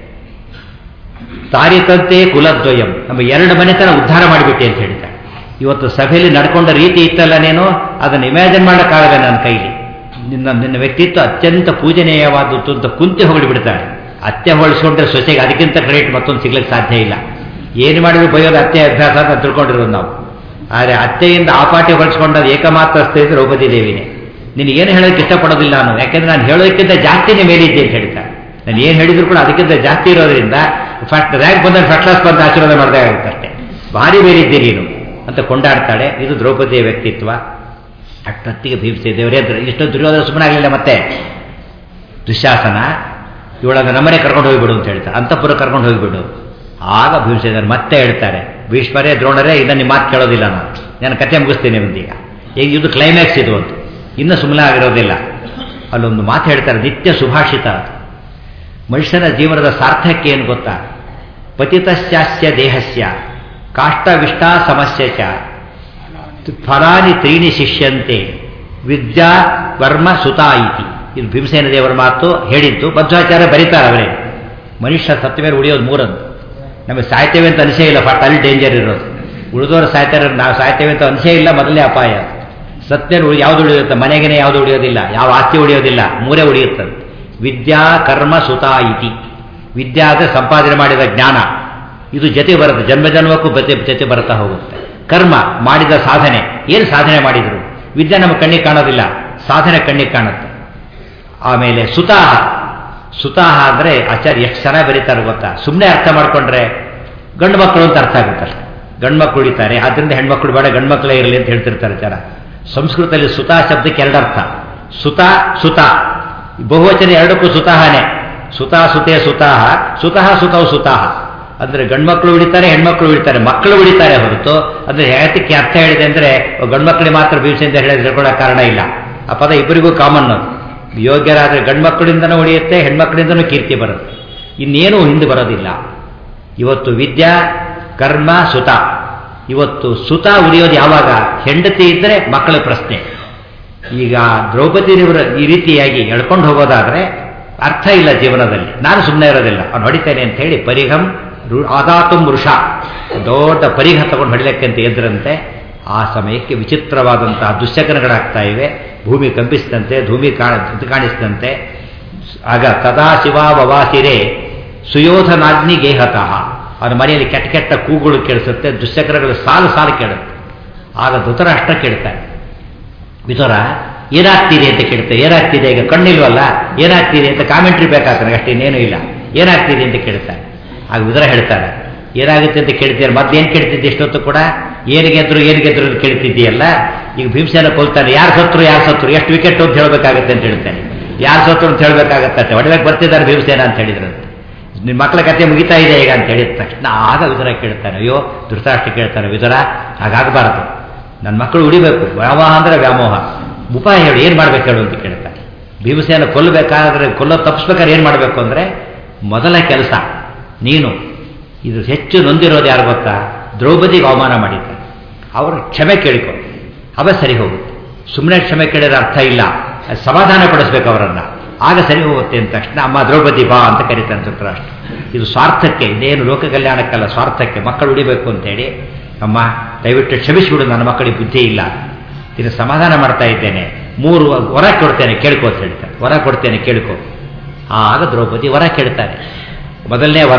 ತಾರಿತಂತೆ ಕುಲದ್ವಯಂ ನಮ್ಮ ಎರಡು ಮನೆತನ ಉದ್ಧಾರ ಮಾಡಿಬಿಟ್ಟೆ ಅಂತ ಹೇಳ್ತಾಳೆ ಇವತ್ತು ಸಭೆಯಲ್ಲಿ ನಡ್ಕೊಂಡ ರೀತಿ ಇತ್ತಲ್ಲ ನೀನು ಅದನ್ನು ಇಮ್ಯಾಜಿನ್ ಮಾಡೋಕ್ಕಾಗಲ್ಲ ನನ್ನ ಕೈಲಿ ನಿನ್ನ ನಿನ್ನ ವ್ಯಕ್ತಿತ್ವ ಅತ್ಯಂತ ಪೂಜನೀಯವಾದದ್ದು ಅಂತ ಕುಂತಿ ಹೊಗಳಿ ಬಿಡ್ತಾಳೆ ಅತ್ತೆ ಹೊಳಿಸ್ಕೊಂಡ್ರೆ ಸೊಸೆಗೆ ಅದಕ್ಕಿಂತ ಕ್ರೆಡಿಟ್ ಮತ್ತೊಂದು ಸಿಗ್ಲಿಕ್ಕೆ ಸಾಧ್ಯ ಇಲ್ಲ ಏನು ಮಾಡಿದ್ರು ಬೈಯೋದು ಅತ್ತೆ ಅಭ್ಯಾಸ ಅಂತ ತಿಳ್ಕೊಂಡಿರೋದು ನಾವು ಆದರೆ ಅತ್ತೆಯಿಂದ ಆ ಪಾಟಿ ಹೊಳಿಸ್ಕೊಂಡದ್ದು ಏಕಮಾತ್ರ ಸ್ತ್ರೀ ದ್ರೌಪದಿ ದೇವಿನೇ ನೀನು ಏನು ಹೇಳೋದಕ್ಕೆ ಇಷ್ಟಪಡೋದಿಲ್ಲ ನಾನು ಯಾಕೆಂದ್ರೆ ನಾನು ಹೇಳೋದಕ್ಕಿಂತ ಜಾಸ್ತಿನೇ ಮೇಲಿದ್ದೆ ಅಂತ ಹೇಳ್ತಾರೆ ನಾನು ಏನು ಹೇಳಿದ್ರು ಕೂಡ ಅದಕ್ಕಿಂತ ಜಾಸ್ತಿ ಇರೋದ್ರಿಂದ ಫಸ್ಟ್ ರ್ಯಾಂಕ್ ಬಂದಾಗ ಫಸ್ಟ್ ಕ್ಲಾಸ್ ಬಂದು ಆಶೀರ್ವಾದ ಮಾಡಿದಾಗುತ್ತೆ ಅಷ್ಟೇ ಭಾರಿ ಮೇಲಿದ್ದೆ ನೀನು ಅಂತ ಕೊಂಡಾಡ್ತಾಳೆ ಇದು ದ್ರೌಪದಿಯ ವ್ಯಕ್ತಿತ್ವ ಅಷ್ಟೊತ್ತಿಗೆ ಭೀಮಸೆ ದೇವರೇ ಇಷ್ಟು ದುರ್ಯೋಧನ ಸುಮ್ಮನೆ ಆಗಲಿಲ್ಲ ಮತ್ತೆ ದುಶಾಸನ ಇವಳನ್ನು ನಮ್ಮನೆ ಕರ್ಕೊಂಡು ಹೋಗಿಬಿಡು ಅಂತ ಹೇಳ್ತಾರೆ ಅಂತಪುರ ಕರ್ಕೊಂಡು ಹೋಗಿಬಿಡು ಆಗ ಭೀಮಸೇನರು ಮತ್ತೆ ಹೇಳ್ತಾರೆ ಭೀಷ್ಮರೇ ದ್ರೋಣರೇ ಇದನ್ನು ನಿಮ್ಮ ಮಾತು ಕೇಳೋದಿಲ್ಲ ನಾನು ನಾನು ಕತೆ ಮುಗಿಸ್ತೀನಿ ಒಂದೀಗ ಈಗ ಇದು ಕ್ಲೈಮ್ಯಾಕ್ಸ್ ಇದು ಅಂತ ಇನ್ನೂ ಸುಮ್ಮನೆ ಆಗಿರೋದಿಲ್ಲ ಅಲ್ಲೊಂದು ಮಾತು ಹೇಳ್ತಾರೆ ನಿತ್ಯ ಸುಭಾಷಿತ ಅದು ಮನುಷ್ಯನ ಜೀವನದ ಸಾರ್ಥಕ್ಯ ಏನು ಗೊತ್ತಾ ಪತಿತಶ್ಚಾಸ್ಯ ದೇಹಸ್ಯ ಕಾಷ್ಟವಿಷ್ಟ ಸಮಸ್ಯೆ ಚ ಫಲಾನಿ ತ್ರೀಣಿ ಶಿಷ್ಯಂತೆ ವಿದ್ಯಾ ವರ್ಮ ಸುತಾ ಇತಿ ಇದು ಭೀಮಸೇನ ದೇವರ ಮಾತು ಹೇಳಿದ್ದು ಮಧ್ವಾಚಾರ್ಯ ಬರೀತಾರೆ ಅವರೇ ಮನುಷ್ಯ ಸತ್ತ ಮೇಲೆ ಉಳಿಯೋದು ಮೂರಂದು ನಮಗೆ ಸಾಯ್ತೇವೆ ಅಂತ ಅನಿಸೇ ಇಲ್ಲ ಫಟ್ ಅಲ್ಲಿ ಡೇಂಜರ್ ಇರೋದು ಉಳಿದವರು ಸಾಯ್ತಾರೆ ನಾವು ಸಾಯ್ತೇವೆ ಅಂತ ಅನಿಸೇ ಇಲ್ಲ ಮೊದಲೇ ಅಪಾಯ ಸತ್ಯ ಯಾವುದು ಉಳಿಯುತ್ತೆ ಮನೆಗೇನೆ ಯಾವುದು ಉಳಿಯೋದಿಲ್ಲ ಯಾವ ಆಸ್ತಿ ಉಳಿಯೋದಿಲ್ಲ ಮೂರೇ ಉಳಿಯುತ್ತದೆ ವಿದ್ಯಾ ಕರ್ಮ ಸುತ ಇತಿ ವಿದ್ಯಾ ಅಂದರೆ ಸಂಪಾದನೆ ಮಾಡಿದ ಜ್ಞಾನ ಇದು ಜೊತೆ ಬರುತ್ತೆ ಜನ್ಮ ಜನ್ಮಕ್ಕೂ ಜೊತೆ ಜೊತೆ ಬರ್ತಾ ಹೋಗುತ್ತೆ ಕರ್ಮ ಮಾಡಿದ ಸಾಧನೆ ಏನು ಸಾಧನೆ ಮಾಡಿದರು ವಿದ್ಯೆ ನಮ್ಮ ಕಣ್ಣಿಗೆ ಕಾಣೋದಿಲ್ಲ ಸಾಧನೆ ಕಣ್ಣಿಗೆ ಕಾಣುತ್ತೆ ಆಮೇಲೆ ಸುತಾಹ ಸುತಾಹ ಅಂದರೆ ಆಚಾರ್ಯ ಎಷ್ಟು ಚೆನ್ನಾಗಿ ಬರೀತಾರೆ ಗೊತ್ತಾ ಸುಮ್ಮನೆ ಅರ್ಥ ಮಾಡ್ಕೊಂಡ್ರೆ ಗಂಡು ಮಕ್ಕಳು ಅಂತ ಅರ್ಥ ಆಗುತ್ತೆ ಗಂಡು ಮಕ್ಕಳು ಉಳಿತಾರೆ ಆದ್ದರಿಂದ ಹೆಣ್ಮಕ್ಳು ಬೇಡ ಗಂಡು ಮಕ್ಕಳೇ ಇರಲಿ ಅಂತ ಹೇಳ್ತಿರ್ತಾರೆ ಜನ ಸಂಸ್ಕೃತದಲ್ಲಿ ಸುತಾ ಶಬ್ದಕ್ಕೆ ಎರಡು ಅರ್ಥ ಸುತ ಸುತ ಬಹುವಚನ ಎರಡಕ್ಕೂ ಸುತಾಹನೇ ಸುತಾ ಸುತೆ ಸುತಾಹ ಸುತಃ ಸುತವು ಸುತಾಹ ಅಂದ್ರೆ ಗಂಡ್ಮಕ್ಳು ಉಳಿತಾರೆ ಹೆಣ್ಮಕ್ಳು ಉಳಿತಾರೆ ಮಕ್ಕಳು ಉಳಿತಾರೆ ಹೊರತು ಅಂದ್ರೆ ಯಾತಕ್ಕೆ ಅರ್ಥ ಹೇಳಿದೆ ಅಂದ್ರೆ ಗಂಡ್ಮಕ್ಳಿಗೆ ಮಾತ್ರ ಭೀಮಸೆಯಿಂದ ಹೇಳಿ ತಿಳ್ಕೊಳ್ಳೋ ಕಾರಣ ಇಲ್ಲ ಆ ಪದ ಇಬ್ಬರಿಗೂ ಕಾಮನ್ ಯೋಗ್ಯರಾದ್ರೆ ಗಂಡ್ಮಕ್ಕಳಿಂದನೂ ಉಳಿಯುತ್ತೆ ಹೆಣ್ಮಕ್ಳಿಂದನೂ ಕೀರ್ತಿ ಬರುತ್ತೆ ಇನ್ನೇನೂ ಹಿಂದೆ ಬರೋದಿಲ್ಲ ಇವತ್ತು ವಿದ್ಯಾ ಕರ್ಮ ಸುತ ಇವತ್ತು ಸುತ ಉಳಿಯೋದು ಯಾವಾಗ ಹೆಂಡತಿ ಇದ್ದರೆ ಮಕ್ಕಳ ಪ್ರಶ್ನೆ ಈಗ ದ್ರೌಪದಿಯವರ ಈ ರೀತಿಯಾಗಿ ಎಳ್ಕೊಂಡು ಹೋಗೋದಾದ್ರೆ ಅರ್ಥ ಇಲ್ಲ ಜೀವನದಲ್ಲಿ ನಾನು ಸುಮ್ಮನೆ ಇರೋದಿಲ್ಲ ಅವ್ನು ಹೊಡಿತೇನೆ ಅಂತ ಹೇಳಿ ಪರಿಹಂ ಆದಾತು ವೃಷ ದೊಡ್ಡ ಪರಿಹ ತಗೊಂಡು ಹೊಡಿಲಿಕ್ಕೆ ಅಂತ ಎದ್ರಂತೆ ಆ ಸಮಯಕ್ಕೆ ವಿಚಿತ್ರವಾದಂತಹ ದುಶ್ಶಕನಗಳಾಗ್ತಾ ಇವೆ ಭೂಮಿ ಕಂಪಿಸಿದಂತೆ ಭೂಮಿ ಕಾಣಿಸಿದಂತೆ ಆಗ ತದಾ ಶಿವಾವವಾಸಿರೆ ಸುಯೋಧನಾಗ್ನಿ ಗೇಹತಃ ಅವನ ಮನೆಯಲ್ಲಿ ಕೆಟ್ಟ ಕೆಟ್ಟ ಕೂಗುಗಳು ಕೇಳಿಸುತ್ತೆ ದುಶ್ಚಕ್ರಗಳು ಸಾಲು ಸಾಲು ಕೇಳುತ್ತೆ ಆಗ ಧೃತರಾಷ್ಟ್ರ ಕೇಳ್ತಾರೆ ವಿದುರ ಏನಾಗ್ತಿದೆ ಅಂತ ಕೇಳ್ತಾರೆ ಏನಾಗ್ತಿದೆ ಈಗ ಕಣ್ಣಿಲ್ವಲ್ಲ ಏನಾಗ್ತಿದೆ ಅಂತ ಕಾಮೆಂಟ್ರಿ ಬೇಕಾಗ್ತಾನೆ ಅಷ್ಟೇ ಇನ್ನೇನು ಇಲ್ಲ ಏನಾಗ್ತಿದೆ ಅಂತ ಕೇಳ್ತಾರೆ ಆಗ ವಿದುರ ಹೇಳ್ತಾರೆ ಏನಾಗುತ್ತೆ ಅಂತ ಕೇಳ್ತೀರ ಮತ್ತೇನು ಕೇಳ್ತಿದ್ದೆ ಇಷ್ಟೊತ್ತು ಕೂಡ ಏನು ಗೆದ್ರು ಏನು ಗೆದ್ರು ಅಂತ ಕೇಳ್ತಿದ್ದೀಯಲ್ಲ ಈಗ ಭೀಮಸೇನ ಕೊಲ್ತಾನೆ ಯಾರು ಸತ್ರು ಯಾರು ಸತ್ರು ಎಷ್ಟು ವಿಕೆಟ್ ಅಂತ ಹೇಳಬೇಕಾಗತ್ತೆ ಅಂತ ಹೇಳ್ತಾನೆ ಯಾರು ಸತ್ರು ಅಂತ ಹೇಳಬೇಕಾಗತ್ತೆ ಹೊಡೆಯಕ್ಕೆ ಬರ್ತಿದ್ದಾರೆ ಭೀಮಸೇನ ಅಂತ ಹೇಳಿದ್ರಂತೆ ನಿಮ್ಮ ಮಕ್ಕಳ ಕತೆ ಮುಗಿತಾ ಇದೆ ಈಗ ಅಂತ ಹೇಳಿದ ತಕ್ಷಣ ಆಗ ವಿದುರ ಕೇಳ್ತಾನೆ ಅಯ್ಯೋ ಧೃತರಾಷ್ಟ್ರ ಕೇಳ್ತಾನೆ ವಿದುರ ಹಾಗಾಗಬಾರದು ನನ್ನ ಮಕ್ಕಳು ಉಳಿಬೇಕು ವ್ಯಾಮೋಹ ಅಂದರೆ ವ್ಯಾಮೋಹ ಉಪಾಯ ಹೇಳಿ ಏನು ಮಾಡ್ಬೇಕು ಹೇಳು ಅಂತ ಕೇಳ್ತಾನೆ ಭೀಮಸೇನ ಕೊಲ್ಲಬೇಕಾದ್ರೆ ಕೊಲ್ಲೋ ತಪ್ಪಿಸ್ಬೇಕಾದ್ರೆ ಏನು ಮಾಡಬೇಕು ಅಂದರೆ ಮೊದಲ ಕೆಲಸ ನೀನು ಇದು ಹೆಚ್ಚು ನೊಂದಿರೋದು ಯಾರು ಗೊತ್ತಾ ದ್ರೌಪದಿಗೆ ಅವಮಾನ ಮಾಡಿದ್ದಾರೆ ಅವರು ಕ್ಷಮೆ ಕೇಳಿಕೊ ಅವ ಸರಿ ಹೋಗುತ್ತೆ ಸುಮ್ಮನೆ ಕ್ಷಮೆ ಕೇಳಿದ್ರೆ ಅರ್ಥ ಇಲ್ಲ ಸಮಾಧಾನ ಪಡಿಸ್ಬೇಕು ಅವರನ್ನು ಆಗ ಸರಿ ಹೋಗುತ್ತೆ ಅಂತ ತಕ್ಷಣ ಅಮ್ಮ ದ್ರೌಪದಿ ಬಾ ಅಂತ ಕರೀತಾನೆ ಧೃತರಾಷ್ಟ್ರ ಇದು ಸ್ವಾರ್ಥಕ್ಕೆ ಇದೇನು ಲೋಕ ಕಲ್ಯಾಣಕ್ಕಲ್ಲ ಸ್ವಾರ್ಥಕ್ಕೆ ಮಕ್ಕಳು ಉಳಿಬೇಕು ಅಂತೇಳಿ ಅಮ್ಮ ದಯವಿಟ್ಟು ಕ್ಷಮಿಸಿಬಿಡು ನನ್ನ ಮಕ್ಕಳಿಗೆ ಬುದ್ಧಿ ಇಲ್ಲ ಇದನ್ನು ಸಮಾಧಾನ ಮಾಡ್ತಾ ಇದ್ದೇನೆ ಮೂರು ವರ ಕೊಡ್ತೇನೆ ಕೇಳ್ಕೋ ಅಂತ ಹೇಳ್ತಾರೆ ವರ ಕೊಡ್ತೇನೆ ಕೇಳ್ಕೋ ಆಗ ದ್ರೌಪದಿ ವರ ಕೇಳ್ತಾರೆ ಮೊದಲನೇ ವರ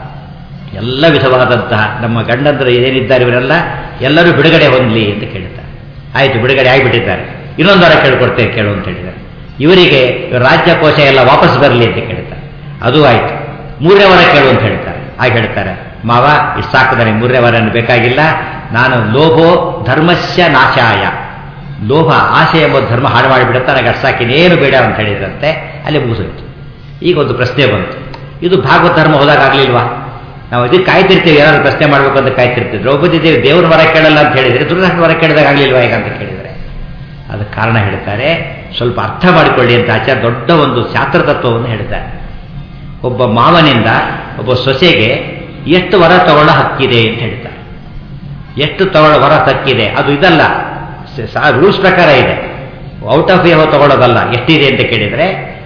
ಎಲ್ಲ ವಿಧವಾದಂತಹ ನಮ್ಮ ಗಂಡಂದರು ಏನೇನಿದ್ದಾರೆ ಇವರೆಲ್ಲ ಎಲ್ಲರೂ ಬಿಡುಗಡೆ ಹೊಂದಲಿ ಅಂತ ಕೇಳ್ತಾರೆ ಆಯಿತು ಬಿಡುಗಡೆ ಆಗಿಬಿಟ್ಟಿದ್ದಾರೆ ಇನ್ನೊಂದು ವರ ಕೇಳ್ಕೊಡ್ತೇವೆ ಕೇಳು ಅಂತ ಹೇಳಿದ್ದಾರೆ ಇವರಿಗೆ ರಾಜ್ಯಕೋಶ ಎಲ್ಲ ವಾಪಸ್ ಬರಲಿ ಅಂತ ಕೇಳ್ತಾರೆ ಅದು ಆಯಿತು ಮೂರನೇ ವರ ಕೇಳು ಅಂತ ಹೇಳ್ತಾರೆ ಹಾಗೆ ಹೇಳ್ತಾರೆ ಮಾವ ಇಷ್ಟು ಸಾಕಿದಾರೆ ಮೂರನೇ ವರ ಬೇಕಾಗಿಲ್ಲ ನಾನು ಲೋಭೋ ಧರ್ಮಸ್ಯ ನಾಶಾಯ ಲೋಭ ಆಶೆ ಎಂಬ ಧರ್ಮ ಹಾಳು ಮಾಡಿಬಿಡುತ್ತೆ ನನಗೆ ಅಷ್ಟು ಸಾಕಿನೇನು ಬೇಡ ಅಂತ ಹೇಳಿದ್ರಂತೆ ಅಲ್ಲಿ ಮುಗಿಸೋಯ್ತು ಈಗ ಒಂದು ಪ್ರಶ್ನೆ ಬಂತು ಇದು ಭಾಗವತ ಧರ್ಮ ಹೋದಾಗ ಆಗಲಿಲ್ವಾ ನಾವು ಇದಕ್ಕೆ ಕಾಯ್ತಿರ್ತೀವಿ ಯಾರು ಪ್ರಶ್ನೆ ಮಾಡಬೇಕು ಅಂತ ಕಾಯ್ತಿರ್ತೀವಿ ದ್ರೌಪದಿ ದೇವಿ ದೇವ್ರ ವರ ಕೇಳಲ್ಲ ಅಂತ ಹೇಳಿದರೆ ದುರ್ಗಾಷ್ಟ್ರ ವರ ಕೇಳಿದಾಗ ಆಗಲಿಲ್ವಾ ಈಗ ಅಂತ ಕೇಳಿದರೆ ಅದಕ್ಕೆ ಕಾರಣ ಹೇಳ್ತಾರೆ ಸ್ವಲ್ಪ ಅರ್ಥ ಮಾಡಿಕೊಳ್ಳಿ ಅಂತ ಆಚಾರ್ಯ ದೊಡ್ಡ ಒಂದು ಶಾಸ್ತ್ರ ತತ್ವವನ್ನು ಹೇಳ್ತಾರೆ ಒಬ್ಬ ಮಾವನಿಂದ ಒಬ್ಬ ಸೊಸೆಗೆ ಎಷ್ಟು ವರ ತಗೊಳ್ಳೋ ಹಕ್ಕಿದೆ ಅಂತ ಹೇಳ್ತಾರೆ ಎಷ್ಟು ತಗೊಳ್ಳೋ ವರ ಹಕ್ಕಿದೆ ಅದು ಇದಲ್ಲ ರೂಲ್ಸ್ ಪ್ರಕಾರ ಇದೆ ಔಟ್ ಆಫ್ ಯಾವ ತಗೊಳ್ಳೋದಲ್ಲ ಎಷ್ಟಿದೆ ಅಂತ ಕೇಳಿದರೆ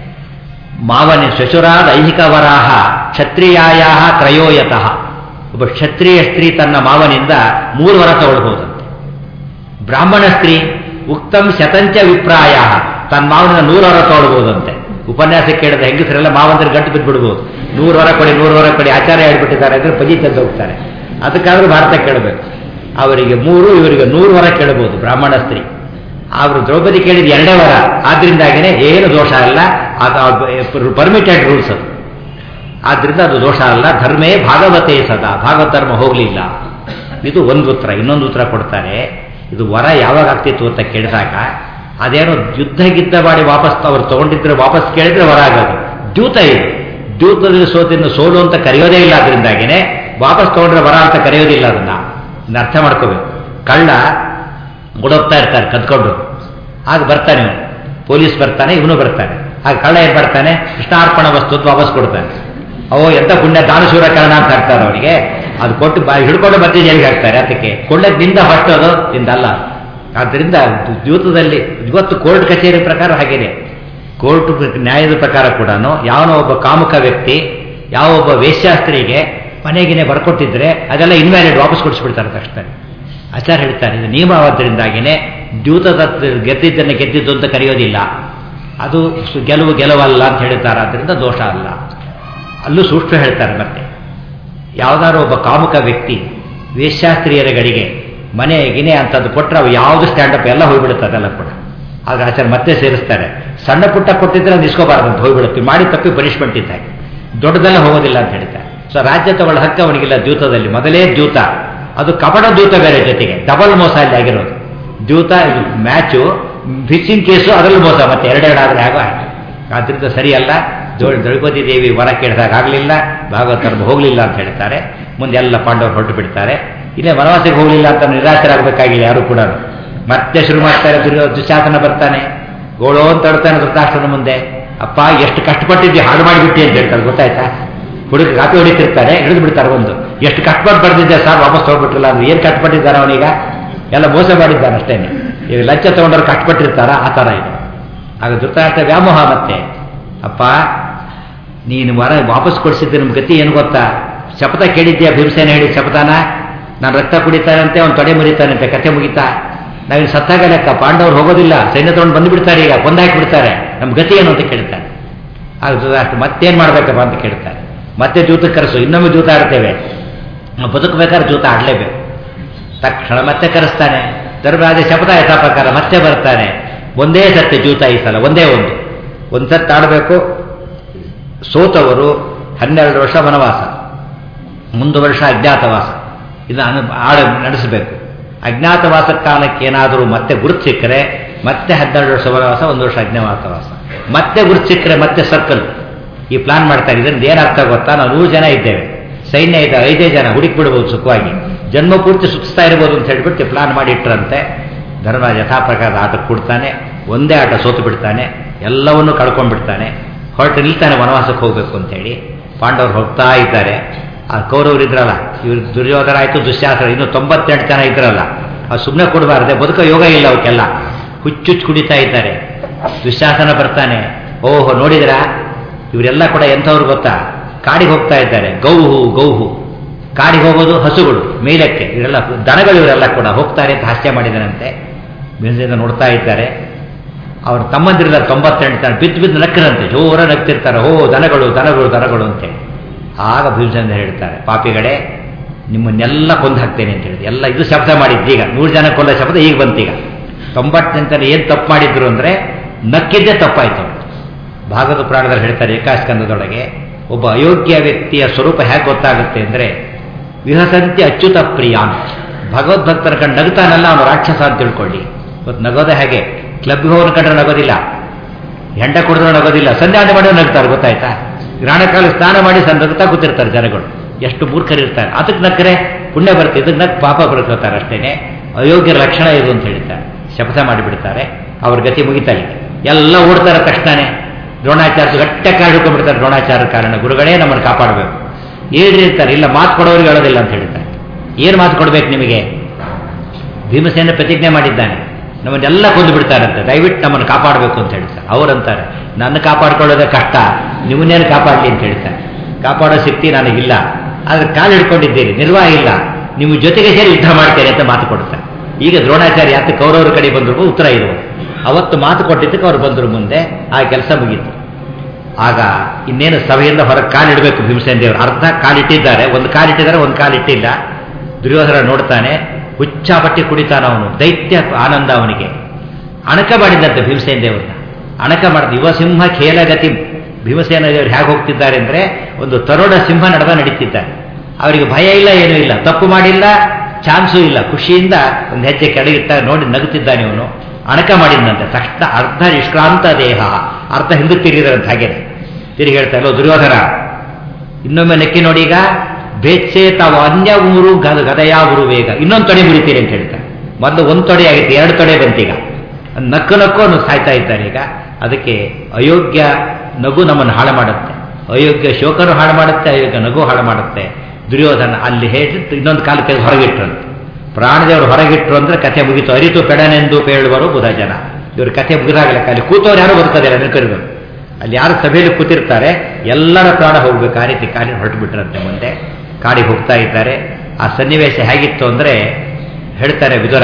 ಮಾವನ ಶಶುರಾದ ಐಹಿಕ ವರಾಹ ಕ್ಷತ್ರಿಯಾಯ ತ್ರಯೋಯತಃ ಒಬ್ಬ ಕ್ಷತ್ರಿಯ ಸ್ತ್ರೀ ತನ್ನ ಮಾವನಿಂದ ಮೂರು ವರ ತಗೊಳ್ಬಹುದಂತೆ ಬ್ರಾಹ್ಮಣ ಸ್ತ್ರೀ ಉಕ್ತಂ ಶತಂಚ ವಿಪ್ರಾಯ ತನ್ನ ಮಾವನಿಂದ ನೂರು ವರ ತಗೊಳ್ಬಹುದಂತೆ ಉಪನ್ಯಾಸ ಕೇಳಿದ ಹೆಂಗಸರೆಲ್ಲ ಮಾವಂದ್ರೆ ಗಂಟು ಬಿದ್ದುಬಿಡ್ಬೋದು ನೂರು ವರ ಕೊಡಿ ನೂರು ವರ ಕೊಡಿ ಆಚಾರ್ಯ ಹೇಳ್ಬಿಟ್ಟಿದ್ದಾರೆ ಅಂದರೆ ಪಜಿ ತಂದು ಹೋಗ್ತಾರೆ ಅದಕ್ಕಾದ್ರೂ ಭಾರತ ಕೇಳಬೇಕು ಅವರಿಗೆ ಮೂರು ಇವರಿಗೆ ನೂರು ವರ ಕೇಳಬಹುದು ಬ್ರಾಹ್ಮಣ ಸ್ತ್ರೀ ಅವರು ದ್ರೌಪದಿ ಕೇಳಿದ ಎರಡೇ ವರ ಆದ್ರಿಂದಾಗಿನೇ ಏನು ದೋಷ ಅಲ್ಲ ಅದು ಪರ್ಮಿಟೆಡ್ ರೂಲ್ಸ್ ಅದು ಆದ್ರಿಂದ ಅದು ದೋಷ ಅಲ್ಲ ಧರ್ಮೇ ಭಾಗವತೇ ಸದಾ ಭಾಗವತ ಧರ್ಮ ಹೋಗಲಿಲ್ಲ ಇದು ಒಂದು ಉತ್ತರ ಇನ್ನೊಂದು ಉತ್ತರ ಕೊಡ್ತಾರೆ ಇದು ವರ ಯಾವಾಗ ಆಗ್ತಿತ್ತು ಅಂತ ಕೇಳಿದಾಗ ಅದೇನೋ ಯುದ್ಧ ಗಿದ್ದ ಮಾಡಿ ವಾಪಸ್ ಅವ್ರು ತಗೊಂಡಿದ್ರೆ ವಾಪಸ್ ಕೇಳಿದ್ರೆ ವರ ಆಗೋದು ದ್ಯೂತ ಇದು ದ್ಯೂತದಲ್ಲಿ ಸೋತಿಂದ ಸೋಲು ಅಂತ ಕರೆಯೋದೇ ಇಲ್ಲ ಅದರಿಂದಾಗಿನೇ ವಾಪಸ್ ತಗೊಂಡ್ರೆ ವರ ಅಂತ ಕರೆಯೋದಿಲ್ಲ ಅದನ್ನ ಇನ್ನು ಅರ್ಥ ಮಾಡ್ಕೋಬೇಕು ಕಳ್ಳ ಓಡೋಗ್ತಾ ಇರ್ತಾರೆ ಕದ್ಕೊಂಡು ಆಗ ಬರ್ತಾನೆ ಇವನು ಪೊಲೀಸ್ ಬರ್ತಾನೆ ಇವನು ಬರ್ತಾನೆ ಆಗ ಕಳ್ಳ ಏನು ಬರ್ತಾನೆ ಕೃಷ್ಣಾರ್ಪಣ ವಸ್ತು ಅಂತ ವಾಪಸ್ ಕೊಡ್ತಾನೆ ಅವು ಎಂತ ಪುಣ್ಯ ದಾನಶೂರ ಕಾರಣ ಅಂತ ಹಾಕ್ತಾರೆ ಅವನಿಗೆ ಅದು ಕೊಟ್ಟು ಬಾ ಹಿಡ್ಕೊಂಡು ಮತ್ತೆ ಜೈಲಿಗೆ ಹಾಕ್ತಾರೆ ಅದಕ್ಕೆ ಕೊಳ್ಳಕ್ಕೆ ನಿಂದ ಫಸ್ಟ್ ಅದು ನಿಂದಲ್ಲ ಆದ್ದರಿಂದ ದ್ಯೂತದಲ್ಲಿ ಇವತ್ತು ಕೋರ್ಟ್ ಕಚೇರಿ ಪ್ರಕಾರ ಹಾಗೇನೆ ಕೋರ್ಟ್ ನ್ಯಾಯದ ಪ್ರಕಾರ ಕೂಡ ಯಾವನೋ ಒಬ್ಬ ಕಾಮುಕ ವ್ಯಕ್ತಿ ಯಾವ ಒಬ್ಬ ವೇಶ್ಯಾಸ್ತ್ರಿಗೆ ಮನೆಗಿನೇ ಬರ್ಕೊಟ್ಟಿದ್ರೆ ಅದೆಲ್ಲ ಇನ್ವ್ಯಾಲಿಡ್ ವಾಪಸ್ ಕೊಡಿಸ್ಬಿಡ್ತಾರೆ ತಕ್ಷಣ ಆಚಾರ ಹೇಳ್ತಾರೆ ಇದು ನಿಯಮವಾದ್ದರಿಂದಾಗಿನೇ ದ್ಯೂತದ ಗೆದ್ದಿದ್ದನ್ನು ಗೆದ್ದಿದ್ದು ಅಂತ ಕರೆಯೋದಿಲ್ಲ ಅದು ಸು- ಗೆಲುವು ಗೆಲುವಲ್ಲ ಅಂತ ಹೇಳ್ತಾರೆ ಆದ್ದರಿಂದ ದೋಷ ಅಲ್ಲ ಅಲ್ಲೂ ಸೂಕ್ಷ್ಮ ಹೇಳ್ತಾರೆ ಮತ್ತೆ ಯಾವ್ದಾದ್ರು ಒಬ್ಬ ಕಾಮುಕ ವ್ಯಕ್ತಿ ವೇಶ್ಯಾಸ್ತ್ರೀಯರ ಗಡಿಗೆ ಮನೆ ಗಿನೆ ಅಂತದ್ದು ಕೊಟ್ಟರೆ ಅವು ಯಾವುದು ಸ್ಟ್ಯಾಂಡಪ್ ಎಲ್ಲ ಹೋಗ್ಬಿಡುತ್ತೆ ಅದೆಲ್ಲ ಕೂಡ ಆಗ ಆಚಾರ ಮತ್ತೆ ಸೇರಿಸ್ತಾರೆ ಸಣ್ಣ ಪುಟ್ಟ ಕೊಟ್ಟಿದ್ರೆ ಅದು ಇಸ್ಕೋಬಾರ್ದು ಅಂತ ಹೋಗ್ಬಿಡುತ್ತೆ ಮಾಡಿ ತಪ್ಪಿ ಪನಿಷ್ಮೆಂಟ್ ಇದ್ದಾಗ ದೊಡ್ಡದೆಲ್ಲ ಹೋಗೋದಿಲ್ಲ ಅಂತ ಹೇಳ್ತಾರೆ ಸೊ ರಾಜ್ಯ ತಗೊಳ್ಳೋ ಹಕ್ಕು ಅವನಿಗಿಲ್ಲ ದ್ಯೂತದಲ್ಲಿ ಮೊದಲೇ ದ್ಯೂತ ಅದು ಕಪಟ ದ್ಯೂತ ಬೇರೆ ಜೊತೆಗೆ ಡಬಲ್ ಮೋಸ ಅಲ್ಲಿ ಆಗಿರೋದು ದ್ಯೂತ ಮ್ಯಾಚು ಫಿಕ್ಸಿಂಗ್ ಕೇಸು ಅದರಲ್ಲೂ ಮೋಸ ಮತ್ತೆ ಎರಡೆರಡಾದ್ರೆ ಆಗೋ ಹಾಗೆ ಆದ್ರಿಂದ ಸರಿಯಲ್ಲ ದೊ- ದ್ರೌಪದಿ ದೇವಿ ವರ ಕೇಳಿದಾಗ ಆಗಲಿಲ್ಲ ಭಾಗವತರು ಹೋಗಲಿಲ್ಲ ಅಂತ ಹೇಳ್ತಾರೆ ಮುಂದೆ ಎಲ್ಲ ಪಾಂಡವರು ಹೊರಟು ಬಿಡ್ತಾರೆ ಇಲ್ಲೇ ವನವಾಸಕ್ಕೆ ಹೋಗಲಿಲ್ಲ ಅಂತ ನಿರಾಶರಾಗಬೇಕಾಗಿಲ್ಲ ಯಾರು ಕೂಡ ಮತ್ತೆ ಶುರು ಮಾಡ್ತಾರೆ ದುರ್ಯೋ ದುಶಾಸನ ಬರ್ತಾನೆ ಗೋಳೋ ಅಂತ ಹೇಳ್ತಾನೆ ಧೃತರಾಷ್ಟ್ರನ ಮುಂದೆ ಅಪ್ಪ ಎಷ್ಟು ಕಷ್ಟಪಟ್ಟಿದ್ದೆ ಹಾಳು ಮಾಡಿಬಿಟ್ಟಿ ಅಂತ ಹೇಳ್ತಾರೆ ಗೊತ್ತಾಯ್ತಾ ಹುಡುಗ ಕಾಪಿ ಹೊಡಿತಿರ್ತಾರೆ ಹಿಡಿದು ಬಿಡ್ತಾರೆ ಒಂದು ಎಷ್ಟು ಕಷ್ಟಪಟ್ಟು ಬರ್ದಿದ್ದೆ ಸರ್ ವಾಪಸ್ ಹೋಗ್ಬಿಟ್ರಲ್ಲ ಅಂದ್ರೆ ಏನು ಕಷ್ಟಪಟ್ಟಿದ್ದಾನೆ ಅವನೀಗ ಎಲ್ಲ ಮೋಸ ಮಾಡಿದ್ದಾನೆ ಅಷ್ಟೇನೆ ಈಗ ಲಂಚ ತಗೊಂಡವ್ರು ಕಷ್ಟಪಟ್ಟಿರ್ತಾರ ಆ ಥರ ಇದು ಆಗ ಧೃತರಾಷ್ಟ್ರ ವ್ಯಾಮೋಹ ಮತ್ತೆ ಅಪ್ಪ ನೀನು ವರ ವಾಪಸ್ ಕೊಡಿಸಿದ್ದೆ ನಮ್ಮ ಗತಿ ಏನು ಗೊತ್ತಾ ಶಪಥ ಕೇಳಿದ್ಯಾ ಭೀಮಸೇನ ಹೇಳಿ ಶಪಥನ ನಾನು ರಕ್ತ ಕುಡಿತಾನಂತೆ ಅವ್ನು ತೊಡೆ ಮುರಿತಾನಂತೆ ಕಥೆ ಮುಗಿತಾ ನಾವಿನ್ನು ಸತ್ತಾಗ ಲೆಕ್ಕ ಪಾಂಡವ್ರು ಹೋಗೋದಿಲ್ಲ ಸೈನ್ಯ ತಗೊಂಡು ಬಂದು ಬಿಡ್ತಾರೆ ಈಗ ಕೊಂದಾಕಿ ಬಿಡ್ತಾರೆ ನಮ್ಮ ಗತಿ ಏನು ಅಂತ ಕೇಳ್ತಾರೆ ಆಗ ಧೃತರಾಷ್ಟ್ರ ಮತ್ತೇನು ಮಾಡ್ಬೇಕಪ್ಪ ಅಂತ ಕೇಳ್ತಾರೆ ಮತ್ತೆ ಜೂತಕ್ಕೆ ಕರೆಸು ಇನ್ನೊಮ್ಮೆ ಜೂತ ಆಡ್ತೇವೆ ನಾವು ಬದುಕಬೇಕಾದ್ರೆ ಜೂತ ಆಡಲೇಬೇಕು ತಕ್ಷಣ ಮತ್ತೆ ಕರೆಸ್ತಾನೆ ಧರ್ಮರಾಜ ಶಪಥ ಯಥಾ ಪ್ರಕಾರ ಮತ್ತೆ ಬರ್ತಾನೆ ಒಂದೇ ಸತ್ಯ ಜೂತ ಈ ಸಲ ಒಂದೇ ಒಂದು ಒಂದು ಸತ್ತು ಆಡಬೇಕು ಸೋತವರು ಹನ್ನೆರಡು ವರ್ಷ ವನವಾಸ ಮುಂದು ವರ್ಷ ಅಜ್ಞಾತವಾಸ ಇದನ್ನು ಆಡ ನಡೆಸಬೇಕು ಅಜ್ಞಾತವಾಸ ಕಾಲಕ್ಕೆ ಏನಾದರೂ ಮತ್ತೆ ಗುರುತು ಸಿಕ್ಕರೆ ಮತ್ತೆ ಹನ್ನೆರಡು ವರ್ಷ ವನವಾಸ ಒಂದು ವರ್ಷ ಅಜ್ಞಾತವಾಸ ಮತ್ತೆ ಗುರುತು ಸಿಕ್ಕರೆ ಮತ್ತೆ ಸರ್ಕಲ್ ಈ ಪ್ಲಾನ್ ಮಾಡ್ತಾ ಇದ್ರಿಂದ ಏನರ್ಥ ಗೊತ್ತಾ ನಾವು ನೂರು ಜನ ಇದ್ದೇವೆ ಸೈನ್ಯ ಇದೆ ಐದೇ ಜನ ಹುಡುಕಿ ಬಿಡ್ಬೋದು ಸುಖವಾಗಿ ಜನ್ಮ ಪೂರ್ತಿ ಸುತ್ತಿಸ್ತಾ ಇರ್ಬೋದು ಅಂತ ಹೇಳ್ಬಿಟ್ಟು ಪ್ಲಾನ್ ಮಾಡಿ ಇಟ್ರಂತೆ ಧರ್ಮರಾಜ ಯಥಾ ಪ್ರಕಾರದ ಆಟ ಕೊಡ್ತಾನೆ ಒಂದೇ ಆಟ ಸೋತು ಬಿಡ್ತಾನೆ ಎಲ್ಲವನ್ನೂ ಕಳ್ಕೊಂಡ್ಬಿಡ್ತಾನೆ ಹೊರಟು ನಿಲ್ತಾನೆ ವನವಾಸಕ್ಕೆ ಹೋಗ್ಬೇಕು ಅಂತ ಹೇಳಿ ಪಾಂಡವರು ಹೋಗ್ತಾ ಇದ್ದಾರೆ ಆ ಕೌರವರು ಇದ್ರಲ್ಲ ಇವ್ರು ದುರ್ಯೋಧನ ಆಯಿತು ದುಶ್ಯಾಸನ ಇನ್ನು ತೊಂಬತ್ತೆಂಟು ಜನ ಇದ್ರಲ್ಲ ಅದು ಸುಮ್ಮನೆ ಕೊಡಬಾರ್ದೆ ಬದುಕೋ ಯೋಗ ಇಲ್ಲ ಅವಕ್ಕೆಲ್ಲ ಹುಚ್ಚುಚ್ಚು ಕುಡಿತಾ ಇದ್ದಾರೆ ದುಶ್ಯಾಸನ ಬರ್ತಾನೆ ಓಹೋ ನೋಡಿದ್ರಾ ಇವರೆಲ್ಲ ಕೂಡ ಎಂಥವ್ರು ಗೊತ್ತಾ ಕಾಡಿಗೆ ಹೋಗ್ತಾ ಇದ್ದಾರೆ ಗೌಹು ಗೌಹು ಕಾಡಿಗೆ ಹೋಗೋದು ಹಸುಗಳು ಮೇಲಕ್ಕೆ ಇವರೆಲ್ಲ ದನಗಳು ಇವರೆಲ್ಲ ಕೂಡ ಹೋಗ್ತಾರೆ ಅಂತ ಹಾಸ್ಯ ಮಾಡಿದನಂತೆ ಬೆಂದಿಂದ ನೋಡ್ತಾ ಇದ್ದಾರೆ ಅವ್ರ ತಮ್ಮಂದಿರಿದ್ದಾರೆ ತೊಂಬತ್ತೆಂಟು ಜನ ಬಿದ್ದು ಬಿದ್ದು ನಕ್ಕರಂತೆ ಜೋರ ನಗ್ತಿರ್ತಾರೆ ಓ ದನಗಳು ದನಗಳು ದನಗಳು ಅಂತೇಳಿ ಆಗ ಭೀಮಸೇನ ಹೇಳ್ತಾರೆ ಪಾಪಿಗಳೇ ನಿಮ್ಮನ್ನೆಲ್ಲ ಕೊಂದು ಹಾಕ್ತೇನೆ ಅಂತ ಹೇಳಿದೆ ಎಲ್ಲ ಇದು ಶಬ್ದ ಮಾಡಿದ್ದೀಗ ನೂರು ಜನ ಕೊಲ್ಲ ಶಬ್ದ ಈಗ ಬಂತೀಗ ತೊಂಬತ್ತೆಂಟನೇ ಏನು ತಪ್ಪು ಮಾಡಿದ್ರು ಅಂದರೆ ನಕ್ಕಿದ್ದೇ ತಪ್ಪಾಯ್ತು ಅವ್ರು. ಭಾಗವತ ಪುರಾಣದಲ್ಲಿ ಹೇಳ್ತಾರೆ ಏಕಾಸ್ಕಂದದೊಳಗೆ ಒಬ್ಬ ಅಯೋಗ್ಯ ವ್ಯಕ್ತಿಯ ಸ್ವರೂಪ ಹೇಗೆ ಗೊತ್ತಾಗುತ್ತೆ ಅಂದರೆ ವಿಹಸಂತಿ ಅಚ್ಯುತ ಪ್ರಿಯಾನ್ ಭಗವದ್ಭಕ್ತರ ಕಂಡು ನಗ್ತಾನಲ್ಲ ಅವನು ರಾಕ್ಷಸ ಅಂತ ತಿಳ್ಕೊಳ್ಳಿ ಇವತ್ತು ನಗೋದೇ ಹಾಗೆ ಕ್ಲಬ್ಗೆ ಹೋಗೋನ ಕಂಡ್ರೆ ನಗೋದಿಲ್ಲ ಹೆಂಡ ಕುಡಿದ್ರೆ ನಗೋದಿಲ್ಲ ಸಂಧ್ಯಾನೆ ಮಾಡೋ ನಗ್ತಾರೆ ಗೊತ್ತಾಯ್ತಾ ಗ್ರಹಣಕಾಲ ಸ್ನಾನ ಮಾಡಿ ಸಣ್ಣ ನಗ್ತಾ ಕೂತಿರ್ತಾರೆ ಜನಗಳು ಎಷ್ಟು ಮೂರ್ಖರಿರ್ತಾರೆ ಅದಕ್ಕೆ ನಕ್ಕರೆ ಪುಣ್ಯ ಬರುತ್ತೆ ಇದಕ್ಕೆ ನಕ್ ಪಾಪ ಬರ್ಕೋತಾರೆ ಅಷ್ಟೇನೆ ಅಯೋಗ್ಯರ ಲಕ್ಷಣ ಇದು ಅಂತ ಹೇಳ್ತಾರೆ ಶಪಥ ಮಾಡಿಬಿಡ್ತಾರೆ ಅವ್ರ ಗತಿ ಮುಗಿತಾರೆ ಎಲ್ಲ ಓಡ್ತಾರೆ ತಕ್ಷಣನೇ ದ್ರೋಣಾಚಾರ್ಯ ಗಟ್ಟ ಕಾಡಿಕೊಂಡ್ಬಿಡ್ತಾರೆ ದ್ರೋಣಾಚಾರ್ಯ ಕಾರಣ ಗುರುಗಳೇ ನಮ್ಮನ್ನು ಕಾಪಾಡಬೇಕು ಏನ್ರಿ ಇರ್ತಾರೆ ಇಲ್ಲ ಮಾತು ಕೊಡೋರಿಗೆ ಹೇಳೋದಿಲ್ಲ ಅಂತ ಹೇಳ್ತಾರೆ ಏನು ಮಾತು ಕೊಡ್ಬೇಕು ನಿಮಗೆ ಭೀಮಸೇನ ಪ್ರತಿಜ್ಞೆ ಮಾಡಿದ್ದಾನೆ ನಮ್ಮನ್ನೆಲ್ಲ ಕೊಂದು ಬಿಡ್ತಾರಂತೆ ದಯವಿಟ್ಟು ನಮ್ಮನ್ನು ಕಾಪಾಡಬೇಕು ಅಂತ ಹೇಳ್ತಾರೆ ಅವರಂತಾರೆ ನನ್ನ ಕಾಪಾಡ್ಕೊಳ್ಳೋದೇ ಕಷ್ಟ ನಿಮ್ಮನ್ನೇನು ಕಾಪಾಡಲಿ ಅಂತ ಹೇಳ್ತಾರೆ ಕಾಪಾಡೋ ಶಕ್ತಿ ನನಗಿಲ್ಲ ಆದರೆ ಕಾಲು ಹಿಡ್ಕೊಂಡಿದ್ದೀರಿ ನಿರ್ವಾಹ ಇಲ್ಲ ನಿಮ್ಮ ಜೊತೆಗೆ ಸೇರಿ ಯುದ್ಧ ಮಾಡ್ತೇನೆ ಅಂತ ಮಾತು ಕೊಡ್ತಾರೆ ಈಗ ದ್ರೋಣಾಚಾರ್ಯ ಯಾತ ಕೌರವರ ಕಡೆ ಬಂದ್ರು ಉತ್ತರ ಇರುವ ಅವತ್ತು ಮಾತು ಕೊಟ್ಟಿದ್ದಕ್ಕೆ ಅವ್ರು ಬಂದರು ಮುಂದೆ ಆ ಕೆಲಸ ಮುಗೀತು ಆಗ ಇನ್ನೇನು ಸಭೆಯಿಂದ ಹೊರಗೆ ಕಾಲಿಡಬೇಕು ಭೀಮಸೇನ ದೇವರು ಅರ್ಧ ಕಾಲಿಟ್ಟಿದ್ದಾರೆ ಒಂದು ಕಾಲಿಟ್ಟಿದ್ದಾರೆ ಒಂದು ಕಾಲಿಟ್ಟಿಲ್ಲ ದುರ್ಯೋಧನ ನೋಡ್ತಾನೆ ಹುಚ್ಚಾಪಟ್ಟಿ ಕುಡಿತಾನ ಅವನು ದೈತ್ಯ ಆನಂದ ಅವನಿಗೆ ಅಣಕ ಮಾಡಿದಂತೆ ಭೀಮಸೇನ ದೇವ್ರನ್ನ ಅಣಕ ಮಾಡಿದ ಯುವ ಸಿಂಹ ಖೇಲಗತಿ ಭೀಮಸೇನ ದೇವರು ಹೇಗೆ ಹೋಗ್ತಿದ್ದಾರೆ ಅಂದರೆ ಒಂದು ತರುಣ ಸಿಂಹ ನಡವ ನಡೀತಿದ್ದಾರೆ ಅವರಿಗೆ ಭಯ ಇಲ್ಲ ಏನೂ ಇಲ್ಲ ತಪ್ಪು ಮಾಡಿಲ್ಲ ಚಾನ್ಸೂ ಇಲ್ಲ ಖುಷಿಯಿಂದ ಒಂದು ಹೆಜ್ಜೆ ಕೆಳಗಿಟ್ಟ ನೋಡಿ ನಗುತ್ತಿದ್ದಾನೆ ಅವನು ಅಣಕ ಮಾಡಿದಂತೆ ತಕ್ಷಣ ಅರ್ಧ ನಿಷ್ಕ್ರಾಂತ ದೇಹ ಅರ್ಧ ಹಿಂದಕ್ಕೆ ತಿರುಗಿದ್ರಂತ ಹಾಗೆ ತಿರುಗಿ ಹೇಳ್ತಾ ಇಲ್ಲೋ ದುರ್ಯೋಧನ ಇನ್ನೊಮ್ಮೆ ನೆಕ್ಕಿ ನೋಡಿ ಈಗ ಬೇಚ್ಚೆ ತಾವು ಅನ್ಯ ಊರು ಗದ ಗದಯ ಊರು ವೇಗ ಇನ್ನೊಂದು ತೊಡೆ ಮುರಿತೀರಿ ಅಂತ ಹೇಳ್ತಾರೆ ಮೊದಲು ಒಂದು ತೊಡೆ ಆಗಿತ್ತು ಎರಡು ತೊಡೆ ಬಂತೀಗ ನಕ್ಕು ನಕ್ಕು ಅನ್ನೋ ಸಾಯ್ತಾ ಇದ್ದಾರೆ ಈಗ ಅದಕ್ಕೆ ಅಯೋಗ್ಯ ನಗು ನಮ್ಮನ್ನು ಹಾಳು ಮಾಡುತ್ತೆ ಅಯೋಗ್ಯ ಶೋಕನು ಹಾಳು ಮಾಡುತ್ತೆ ಅಯೋಗ್ಯ ನಗು ಹಾಳು ಮಾಡುತ್ತೆ ದುರ್ಯೋಧನ ಅಲ್ಲಿ ಹೇಳಿಟ್ಟು ಇನ್ನೊಂದು ಕಾಲ ತೆಗೆದು ಹೊರಗಿಟ್ರಂತೆ ಪ್ರಾಣದೇವರು ಹೊರಗಿಟ್ರು ಅಂದ್ರೆ ಕಥೆ ಮುಗಿತು ಅರಿತು ಪೆಡನೆಂದು ಪೇಳುವರು ಬುಧ ಜನ ಇವ್ರ ಕಥೆ ಮುಗಿದಾಗಲ್ಲ ಅಲ್ಲಿ ಕೂತವ್ರು ಯಾರು ಬದುಕೋದಿಲ್ಲ ನೆನಪಿರ್ಬೇಕು ಅಲ್ಲಿ ಯಾರು ಸಭೆಯಲ್ಲಿ ಕೂತಿರ್ತಾರೆ ಎಲ್ಲರ ಪ್ರಾಣ ಹೋಗ್ಬೇಕು ಆ ರೀತಿ ಕಾಲಿನ ಹೊರಟು ಬಿಟ್ರಂತೆ ಮುಂದೆ ಕಾಡಿಗೆ ಹೋಗ್ತಾ ಇದ್ದಾರೆ ಆ ಸನ್ನಿವೇಶ ಹೇಗಿತ್ತು ಅಂದರೆ ಹೇಳ್ತಾರೆ ವಿದುರ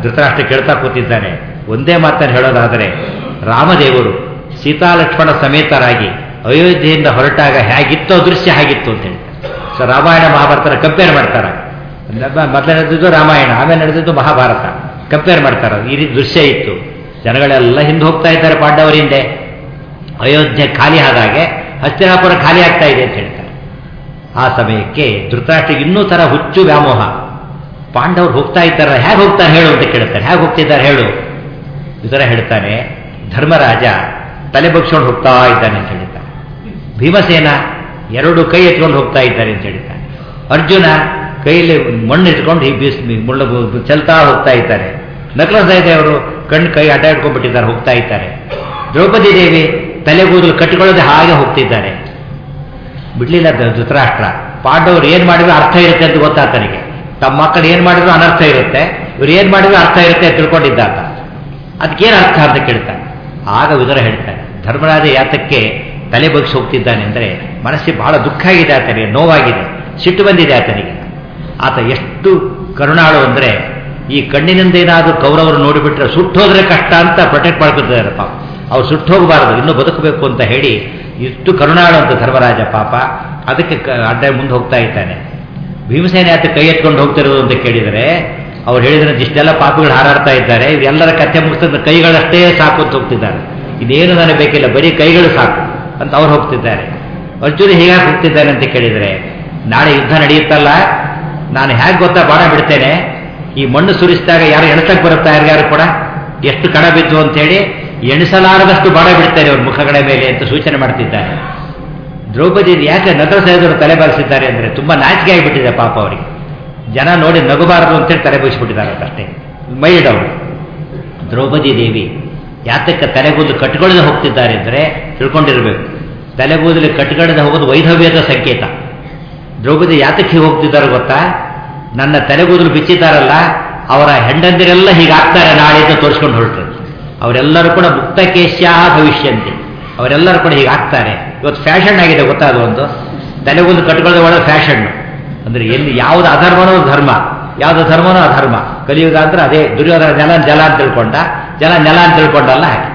ಧೃತರಾಷ್ಟ್ರ ಕೇಳ್ತಾ ಕೂತಿದ್ದಾನೆ ಒಂದೇ ಮಾತನ್ನು ಹೇಳೋದಾದರೆ ರಾಮದೇವರು ಸೀತಾಲಕ್ಷ್ಮಣ ಸಮೇತರಾಗಿ ಅಯೋಧ್ಯೆಯಿಂದ ಹೊರಟಾಗ ಹೇಗಿತ್ತೋ ದೃಶ್ಯ ಹೇಗಿತ್ತು ಅಂತ ಹೇಳ್ತಾರೆ ಸೊ ರಾಮಾಯಣ ಮಹಾಭಾರತನ ಕಂಪೇರ್ ಮಾಡ್ತಾರೆ ಮೊದಲು ನಡೆದಿದ್ದು ರಾಮಾಯಣ ಆಮೇಲೆ ನಡೆದಿದ್ದು ಮಹಾಭಾರತ ಕಂಪೇರ್ ಮಾಡ್ತಾರೆ ಈ ರೀತಿ ದೃಶ್ಯ ಇತ್ತು ಜನಗಳೆಲ್ಲ ಹಿಂದೆ ಹೋಗ್ತಾ ಇದ್ದಾರೆ ಪಾಂಡವರ ಹಿಂದೆ ಅಯೋಧ್ಯೆ ಖಾಲಿ ಆದಾಗೆ ಹಸ್ತಿನಾಪುರ ಖಾಲಿ ಆಗ್ತಾ ಇದೆ ಅಂತ ಹೇಳ್ತಾರೆ ಆ ಸಮಯಕ್ಕೆ ಧೃತರಾಷ್ಟ್ರ ಇನ್ನೂ ತರ ಹುಚ್ಚು ವ್ಯಾಮೋಹ ಪಾಂಡವರು ಹೋಗ್ತಾ ಇದ್ದಾರೆ ಹೇಗೆ ಹೋಗ್ತಾರೆ ಹೇಳು ಅಂತ ಕೇಳ್ತಾರೆ ಹೇಗೆ ಹೋಗ್ತಿದ್ದಾರೆ ಹೇಳು ಈ ಥರ ಹೇಳ್ತಾನೆ ಧರ್ಮರಾಜ ತಲೆ ಬಗ್ಸ್ಕೊಂಡು ಹೋಗ್ತಾ ಇದ್ದಾನೆ ಅಂತ ಹೇಳ್ತಾನೆ ಭೀಮಸೇನ ಎರಡು ಕೈ ಎತ್ಕೊಂಡು ಹೋಗ್ತಾ ಇದ್ದಾರೆ ಅಂತ ಹೇಳ್ತಾನೆ ಅರ್ಜುನ ಕೈಯಲ್ಲಿ ಮಣ್ಣು ಇಟ್ಕೊಂಡು ಈ ಬೀಸ್ ಮುಳ್ಳು ಚೆಲ್ತಾ ಹೋಗ್ತಾ ಇದ್ದಾರೆ ನಕಲ ಅವರು ಕಣ್ಣು ಕೈ ಅಡ್ಡ ಇಟ್ಕೊಂಡ್ಬಿಟ್ಟಿದ್ದಾರೆ ಹೋಗ್ತಾ ಇದ್ದಾರೆ ದ್ರೌಪದಿ ದೇವಿ ತಲೆಗೂದಲು ಕಟ್ಟಿಕೊಳ್ಳದೆ ಹಾಗೆ ಹೋಗ್ತಿದ್ದಾರೆ ಬಿಡ್ಲಿಲ್ಲ ಧೃತರಾಷ್ಟ್ರ ಪಾಂಡವರು ಏನ್ ಮಾಡಿದ್ರು ಅರ್ಥ ಇರುತ್ತೆ ಅಂತ ಗೊತ್ತಾತನಿಗೆ ತಮ್ಮ ಮಕ್ಕಳು ಏನ್ ಮಾಡಿದ್ರು ಅನರ್ಥ ಇರುತ್ತೆ ಇವ್ರು ಏನ್ ಮಾಡಿದ್ರು ಅರ್ಥ ಇರುತ್ತೆ ಅಂತ ತಿಳ್ಕೊಂಡಿದ್ದ ಆತ ಅದಕ್ಕೇನು ಅರ್ಥ ಅಂತ ಕೇಳ್ತಾನೆ ಆಗ ವಿದುರ ಹೇಳ್ತಾನೆ ಧರ್ಮರಾಜ ಯಾತಕ್ಕೆ ತಲೆ ಬಗ್ಸಿ ಹೋಗ್ತಿದ್ದಾನೆ ಅಂದರೆ ಮನಸ್ಸಿಗೆ ಬಹಳ ದುಃಖ ಆಗಿದೆ ಆತನಿಗೆ ನೋವಾಗಿದೆ ಸಿಟ್ಟು ಬಂದಿದೆ ಆತನಿಗೆ ಆತ ಎಷ್ಟು ಕರುಣಾಳು ಅಂದರೆ ಈ ಕಣ್ಣಿನಿಂದ ಏನಾದರೂ ಕೌರವರು ನೋಡಿಬಿಟ್ರೆ ಸುಟ್ಟೋದ್ರೆ ಕಷ್ಟ ಅಂತ ಪ್ರೊಟೆಕ್ಟ್ ಮಾಡ್ಕೊತಿದ್ದಾರೆ ಪಾಪ ಅವ್ರು ಸುಟ್ಟು ಹೋಗಬಾರದು ಇನ್ನೂ ಬದುಕಬೇಕು ಅಂತ ಹೇಳಿ ಇಷ್ಟು ಕರುಣಾಳು ಅಂತ ಧರ್ಮರಾಜ ಪಾಪ ಅದಕ್ಕೆ ಅಡ್ಡ ಮುಂದೆ ಹೋಗ್ತಾ ಇದ್ದಾನೆ ಭೀಮಸೇನೆ ಆತ ಕೈ ಎತ್ಕೊಂಡು ಹೋಗ್ತಿರೋದು ಅಂತ ಕೇಳಿದರೆ ಅವ್ರು ಹೇಳಿದ್ರೆ ಇಷ್ಟೆಲ್ಲ ಪಾಪಿಗಳು ಹಾರಾಡ್ತಾ ಇದ್ದಾರೆ ಇವರೆಲ್ಲರ ಕಥೆ ಮುಗಿಸಿದ ಕೈಗಳಷ್ಟೇ ಸಾಕು ಅಂತ ಹೋಗ್ತಿದ್ದಾರೆ ಇದೇನು ನನಗೆ ಬೇಕಿಲ್ಲ ಬರೀ ಕೈಗಳು ಸಾಕು ಅಂತ ಅವ್ರು ಹೋಗ್ತಿದ್ದಾರೆ ಅರ್ಜುನ ಹೇಗಾಗಿ ಹೋಗ್ತಿದ್ದಾನೆ ಅಂತ ಕೇಳಿದರೆ ನಾಳೆ ಯುದ್ಧ ನಡೆಯುತ್ತಲ್ಲ ನಾನು ಹೇಗೆ ಗೊತ್ತಾ ಬಾಣ ಬಿಡ್ತೇನೆ ಈ ಮಣ್ಣು ಸುರಿಸಿದಾಗ ಯಾರು ಎಣಸಕ್ಕೆ ಬರುತ್ತಾ ಯಾರ್ಯಾರು ಕೂಡ ಎಷ್ಟು ಕಣ ಬಿದ್ದು ಅಂತೇಳಿ ಎಣಿಸಲಾರದಷ್ಟು ಬಾಣ ಬಿಡ್ತಾರೆ ಅವ್ರ ಮುಖಗಳ ಮೇಲೆ ಅಂತ ಸೂಚನೆ ಮಾಡ್ತಿದ್ದಾರೆ ದ್ರೌಪದಿ ಯಾಕೆ ನಗರ ಸಹೋದರು ತಲೆ ಬಾರಿಸಿದ್ದಾರೆ ಅಂದರೆ ತುಂಬ ನಾಚಿಕೆ ಆಗಿಬಿಟ್ಟಿದೆ ಪಾಪ ಅವರಿಗೆ ಜನ ನೋಡಿ ನಗಬಾರದು ಅಂತೇಳಿ ತಲೆ ಬಯಸಿಬಿಟ್ಟಿದ್ದಾರೆ ಅಷ್ಟೇ ಮೈಲ್ಡ್ ಅವರು ದ್ರೌಪದಿ ದೇವಿ ಯಾತಕ್ಕೆ ತಲೆಗೂದಲು ಕಟ್ಕೊಳ್ಳದೆ ಹೋಗ್ತಿದ್ದಾರೆ ಅಂದರೆ ತಿಳ್ಕೊಂಡಿರಬೇಕು ತಲೆಗೂದಲು ಕಟ್ಕೊಳ್ಳದೆ ಹೋಗೋದು ವೈಧವ್ಯದ ಸಂಕೇತ ದ್ರೌಪದಿ ಯಾತಕ್ಕೆ ಹೋಗ್ತಿದ್ದಾರೆ ಗೊತ್ತಾ ನನ್ನ ತಲೆಗೂದಲು ಬಿಚ್ಚಿದ್ದಾರಲ್ಲ ಅವರ ಹೆಂಡಂದಿರೆಲ್ಲ ಹೀಗಾಗ್ತಾರೆ ನಾಳೆ ಅಂತ ತೋರಿಸ್ಕೊಂಡು ಹೊರಟ್ರು ಅವರೆಲ್ಲರೂ ಕೂಡ ಮುಕ್ತಕೇಶ್ಯಾ ಭವಿಷ್ಯಂತೆ ಅವರೆಲ್ಲರೂ ಕೂಡ ಹೀಗಾಗ್ತಾರೆ ಇವತ್ತು ಫ್ಯಾಷನ್ ಆಗಿದೆ ಗೊತ್ತಾ ಅದು ಒಂದು ತಲೆಗೂದಲು ಕಟ್ಕೊಳ್ಳೋದು ಒಳ್ಳೆ ಫ್ಯಾಷನ್ ಅಂದ್ರೆ ಎಲ್ಲಿ ಯಾವುದು ಅಧರ್ಮನೋ ಧರ್ಮ ಯಾವುದು ಧರ್ಮನೋ ಅಧರ್ಮ ಕಲಿಯುಗ ಅಂದ್ರೆ ಅದೇ ದುರ್ಯೋಧನ ನೆಲ ಜಲ ಅಂತ ತಿಳ್ಕೊಂಡ ಜಲ ನೆಲ ಅಂತ ತಿಳ್ಕೊಂಡಲ್ಲ ಹಾಗೆ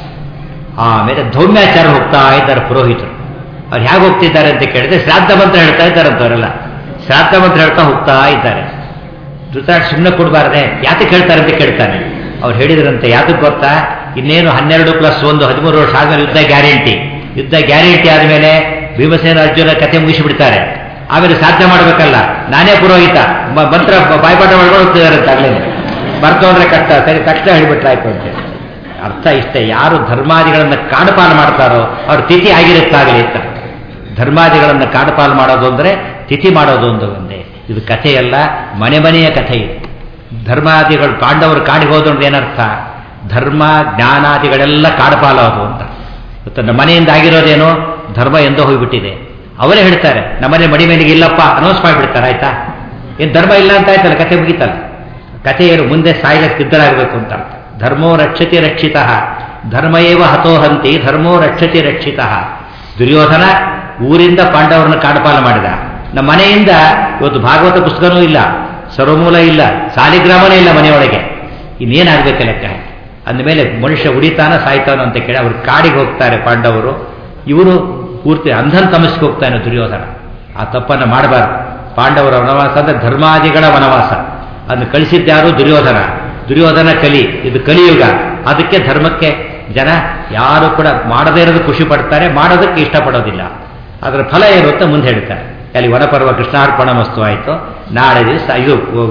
ಆಮೇಲೆ ಧೌಮ್ಯಾಚಾರ ಹೋಗ್ತಾ ಇದ್ದಾರೆ ಪುರೋಹಿತರು ಅವ್ರು ಹೇಗೆ ಹೋಗ್ತಿದ್ದಾರೆ ಅಂತ ಕೇಳಿದ್ರೆ ಶ್ರಾದ್ದ ಮಂತ್ರ ಹೇಳ್ತಾ ಇದ್ದಾರೆ ಅಂತವರೆಲ್ಲ ಶ್ರಾದ್ದ ಮಂತ್ರ ಹೇಳ್ತಾ ಹೋಗ್ತಾ ಇದ್ದಾರೆ ಧೃತರಾಷ್ಟ್ರ ಸುಮ್ಮನೆ ಕೊಡಬಾರ್ದೆ ಯಾತಕ್ಕೆ ಹೇಳ್ತಾರೆ ಅಂತ ಕೇಳ್ತಾನೆ ಅವ್ರು ಹೇಳಿದ್ರಂತೆ ಯಾತಕ್ಕೆ ಗೊತ್ತಾ ಇನ್ನೇನು ಹನ್ನೆರಡು ಪ್ಲಸ್ ಒಂದು ಹದಿಮೂರು ವರ್ಷ ಆದ್ಮೇಲೆ ಯುದ್ಧ ಗ್ಯಾರಂಟಿ ಯುದ್ಧ ಗ್ಯಾರಂಟಿ ಆದಮೇಲೆ ಭೀಮಸೇನ ಅರ್ಜುನ ಕತೆ ಮುಗಿಸಿಬಿಡ್ತಾರೆ ಆಮೇಲೆ ಸಾಧ್ಯ ಮಾಡಬೇಕಲ್ಲ ನಾನೇ ಪುರೋಹಿತ ಮಂತ್ರ ಬಾಯ್ಪಾಠ ಮಾಡ್ಕೊಂಡು ಹೋಗ್ತಿದ್ದಾರೆ ಅಂತ ಆಗ್ಲೇ ಬರ್ತು ಅಂದ್ರೆ ಕಷ್ಟ ಸರಿ ತಕ್ಷಣ ಹೇಳಿಬಿಟ್ರಾಯ್ತು ಅಂತೇಳಿ ಅರ್ಥ ಇಷ್ಟೇ ಯಾರು ಧರ್ಮಾದಿಗಳನ್ನು ಕಾಡುಪಾಲು ಮಾಡ್ತಾರೋ ಅವ್ರ ತಿಥಿ ಆಗಿರುತ್ತಾಗಲಿ ಅಂತ ಧರ್ಮಾದಿಗಳನ್ನು ಕಾಡುಪಾಲು ಮಾಡೋದು ಅಂದರೆ ತಿಥಿ ಮಾಡೋದು ಒಂದು ಒಂದೇ ಇದು ಕಥೆಯಲ್ಲ ಮನೆ ಮನೆಯ ಕಥೆ ಇದು ಧರ್ಮಾದಿಗಳು ಪಾಂಡವರು ಕಾಡಿಗೆ ಹೋದ್ರು ಅಂದ್ರೆ ಏನರ್ಥ ಧರ್ಮ ಜ್ಞಾನಾದಿಗಳೆಲ್ಲ ಕಾಡುಪಾಲೋದು ಅಂತ ಇವತ್ತು ನಮ್ಮ ಮನೆಯಿಂದ ಆಗಿರೋದೇನೋ ಧರ್ಮ ಎಂದೋ ಹೋಗಿಬಿಟ್ಟಿದೆ ಅವರೇ ಹೇಳ್ತಾರೆ ನಮ್ಮನೆ ಮಡಿ ಮೇಲಿಗೆ ಇಲ್ಲಪ್ಪ ಅನೌನ್ಸ್ ಮಾಡಿಬಿಡ್ತಾರೆ ಆಯ್ತಾ ಏನು ಧರ್ಮ ಇಲ್ಲ ಅಂತ ಆಯ್ತಲ್ಲ ಕತೆ ಮುಗೀತಲ್ಲ ಕಥೆ ಏನು ಮುಂದೆ ಸಾಯಲಿಕ್ಕೆ ಸಿದ್ಧರಾಗಬೇಕು ಅಂತ ಧರ್ಮೋ ರಕ್ಷತಿ ರಕ್ಷಿತ ಧರ್ಮ ಏವ ಹತೋಹಂತಿ ಧರ್ಮೋ ರಕ್ಷತಿ ರಕ್ಷಿತ ದುರ್ಯೋಧನ ಊರಿಂದ ಪಾಂಡವರನ್ನು ಕಾಡುಪಾಲ ಮಾಡಿದ ನಮ್ಮ ಮನೆಯಿಂದ ಇವತ್ತು ಭಾಗವತ ಪುಸ್ತಕನೂ ಇಲ್ಲ ಸರ್ವಮೂಲ ಇಲ್ಲ ಸಾಲಿಗ್ರಾಮನೇ ಇಲ್ಲ ಮನೆಯೊಳಗೆ ಇನ್ನೇನಾಗಬೇಕು ಲೆಕ್ಕ ಅಂದಮೇಲೆ ಮನುಷ್ಯ ಉಡಿತಾನ ಸಾಯ್ತಾನ ಅಂತ ಕೇಳಿ ಅವರು ಕಾಡಿಗೆ ಹೋಗ್ತಾರೆ ಪಾಂಡವರು ಇವರು ಪೂರ್ತಿ ಅಂಧನ್ ತಮಸ್ಗೆ ಹೋಗ್ತಾನೆ ದುರ್ಯೋಧನ ಆ ತಪ್ಪನ್ನು ಮಾಡಬಾರ್ದು ಪಾಂಡವರ ವನವಾಸ ಅಂದರೆ ಧರ್ಮಾದಿಗಳ ವನವಾಸ ಅದನ್ನು ಕಳಿಸಿದ್ದ್ಯಾರು ದುರ್ಯೋಧನ ದುರ್ಯೋಧನ ಕಲಿ ಇದು ಕಲಿಯುಗ ಅದಕ್ಕೆ ಧರ್ಮಕ್ಕೆ ಜನ ಯಾರು ಕೂಡ ಮಾಡದೇ ಇರೋದು ಖುಷಿ ಪಡ್ತಾರೆ ಮಾಡೋದಕ್ಕೆ ಇಷ್ಟಪಡೋದಿಲ್ಲ ಅದರ ಫಲ ಏನು ಅಂತ ಮುಂದೆ ಹೇಳ್ತಾರೆ ಅಲ್ಲಿ ವನಪರ್ವ ಕೃಷ್ಣಾರ್ಪಣ ವಸ್ತು ಆಯಿತು ನಾಳೆ ದಿವಸ ಇದು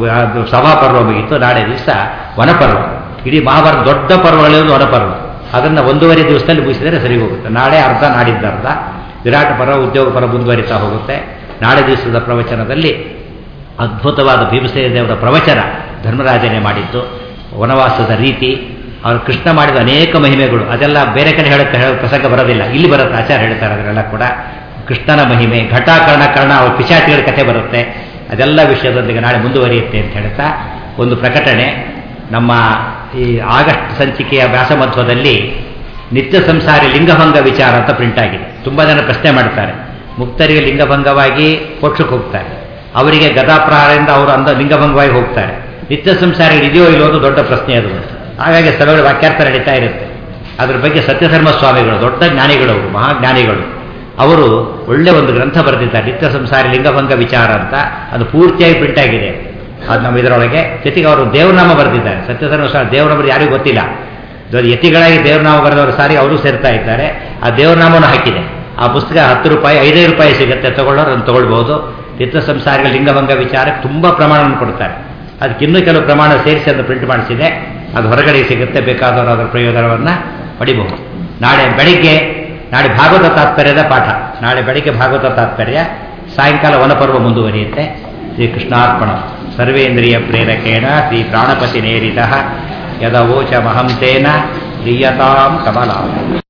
ಸಭಾಪರ್ವ ಮುಗಿತು ನಾಳೆ ದಿವಸ ವನಪರ್ವ ಇಡೀ ಮಹಾಭಾರತ ದೊಡ್ಡ ಪರ್ವಗಳಿರೋದು ವನಪರ್ವ ಅದನ್ನು ಒಂದೂವರೆ ದಿವಸದಲ್ಲಿ ಮುಗಿಸಿದರೆ ಸರಿ ಹೋಗುತ್ತೆ ನಾಳೆ ಅರ್ಧ ನಾಡಿದ್ದ ಅರ್ಧ ವಿರಾಟ ಪರ್ವ ಉದ್ಯೋಗ ಪರ್ವ ಮುಂದುವರಿತಾ ಹೋಗುತ್ತೆ ನಾಳೆ ದಿವಸದ ಪ್ರವಚನದಲ್ಲಿ ಅದ್ಭುತವಾದ ಭೀಮಸೇನ ದೇವರ ಪ್ರವಚನ ಧರ್ಮರಾಜನೇ ಮಾಡಿದ್ದು ವನವಾಸದ ರೀತಿ ಅವರು ಕೃಷ್ಣ ಮಾಡಿದ ಅನೇಕ ಮಹಿಮೆಗಳು ಅದೆಲ್ಲ ಬೇರೆ ಕಡೆ ಹೇಳಕ್ಕೆ ಹೇಳೋ ಪ್ರಸಂಗ ಬರೋದಿಲ್ಲ ಇಲ್ಲಿ ಬರುತ್ತೆ ಆಚಾರ ಹೇಳ್ತಾರೆ ಅದರೆಲ್ಲ ಕೂಡ ಕೃಷ್ಣನ ಮಹಿಮೆ ಘಟಾಕರ್ಣ ಕರ್ಣ ಅವ್ರ ಪಿಶಾಚಿಗಳ ಕಥೆ ಬರುತ್ತೆ ಅದೆಲ್ಲ ವಿಷಯದೊಂದಿಗೆ ನಾಳೆ ಮುಂದುವರಿಯುತ್ತೆ ಅಂತ ಹೇಳ್ತಾ ಒಂದು ಪ್ರಕಟಣೆ ನಮ್ಮ ಈ ಆಗಸ್ಟ್ ಸಂಚಿಕೆಯ ವ್ಯಾಸಮಧ್ವದಲ್ಲಿ ನಿತ್ಯ ಸಂಸಾರಿ ಲಿಂಗಭಂಗ ವಿಚಾರ ಅಂತ ಪ್ರಿಂಟ್ ಆಗಿದೆ ತುಂಬ ಜನ ಪ್ರಶ್ನೆ ಮಾಡ್ತಾರೆ ಮುಕ್ತರಿಗೆ ಲಿಂಗಭಂಗವಾಗಿ ಮೋಕ್ಷಕ್ಕೆ ಹೋಗ್ತಾರೆ ಅವರಿಗೆ ಗದಾಪ್ರಹಾರದಿಂದ ಅವರು ಅಂದ ಲಿಂಗಭಂಗವಾಗಿ ಹೋಗ್ತಾರೆ ನಿತ್ಯ ಸಂಸಾರ ಇದೆಯೋ ಇಲ್ಲೋ ಅದು ದೊಡ್ಡ ಪ್ರಶ್ನೆ ಅದು ಹಾಗಾಗಿ ಸ್ಥಳಗಳು ವಾಕ್ಯಾರ್ಥ ನಡೀತಾ ಇರುತ್ತೆ ಅದ್ರ ಬಗ್ಗೆ ಸತ್ಯಧರ್ಮ ಸ್ವಾಮಿಗಳು ದೊಡ್ಡ ಜ್ಞಾನಿಗಳು ಅವರು ಮಹಾಜ್ಞಾನಿಗಳು ಅವರು ಒಳ್ಳೆ ಒಂದು ಗ್ರಂಥ ಬರೆದಿದ್ದಾರೆ ನಿತ್ಯ ಸಂಸಾರಿ ಲಿಂಗಭಂಗ ವಿಚಾರ ಅಂತ ಅದು ಪೂರ್ತಿಯಾಗಿ ಪ್ರಿಂಟ್ ಆಗಿದೆ ಅದು ನಮ್ಮ ಇದರೊಳಗೆ ಜೊತೆಗೆ ಅವರು ದೇವನಾಮ ಬರೆದಿದ್ದಾರೆ ಸತ್ಯಧರ್ಮ ಸ್ವಾಮಿ ದೇವನಾಮ ಯಾರಿಗೂ ಗೊತ್ತಿಲ್ಲ ದೊಡ್ಡ ಯತಿಗಳಾಗಿ ದೇವನಾಮ ಬರೆದವರು ಸಾರಿ ಅವರು ಸೇರ್ತಾ ಇದ್ದಾರೆ ಆ ದೇವನಾಮವನ್ನು ಹಾಕಿದೆ ಆ ಪುಸ್ತಕ ಹತ್ತು ರೂಪಾಯಿ ಐದೈದು ರೂಪಾಯಿ ಸಿಗುತ್ತೆ ತಗೊಳ್ಳೋರು ಅದನ್ನು ತಗೊಳ್ಬಹುದು ನಿತ್ಯ ಸಂಸಾರಿಗಳ ಲಿಂಗಭಂಗ ವಿಚಾರಕ್ಕೆ ತುಂಬ ಪ್ರಮಾಣವನ್ನು ಕೊಡ್ತಾರೆ ಅದಕ್ಕೆ ಇನ್ನೂ ಕೆಲವು ಪ್ರಮಾಣ ಸೇರಿಸಿ ಅದನ್ನು ಪ್ರಿಂಟ್ ಮಾಡಿಸಿದೆ ಅದು ಹೊರಗಡೆ ಸಿಗುತ್ತೆ ಬೇಕಾದವರು ಅದರ ಪ್ರಯೋಜನವನ್ನು ಪಡಿಬಹುದು ನಾಳೆ ಬೆಳಿಗ್ಗೆ ನಾಳೆ ಭಾಗವತ ತಾತ್ಪರ್ಯದ ಪಾಠ ನಾಳೆ ಬೆಳಿಗ್ಗೆ ಭಾಗವತ ತಾತ್ಪರ್ಯ ಸಾಯಂಕಾಲ ವನಪರ್ವ ಮುಂದುವರಿಯುತ್ತೆ ಶ್ರೀ ಕೃಷ್ಣಾರ್ಪಣ ಸರ್ವೇಂದ್ರಿಯ ಪ್ರೇರಕೇಣ ಶ್ರೀ ಪ್ರಾಣಪತಿ ನೇರಿತ ಯದವೋಚ ಮಹಂತೇನ ಪ್ರಿಯತಾಂ ಕಮಲ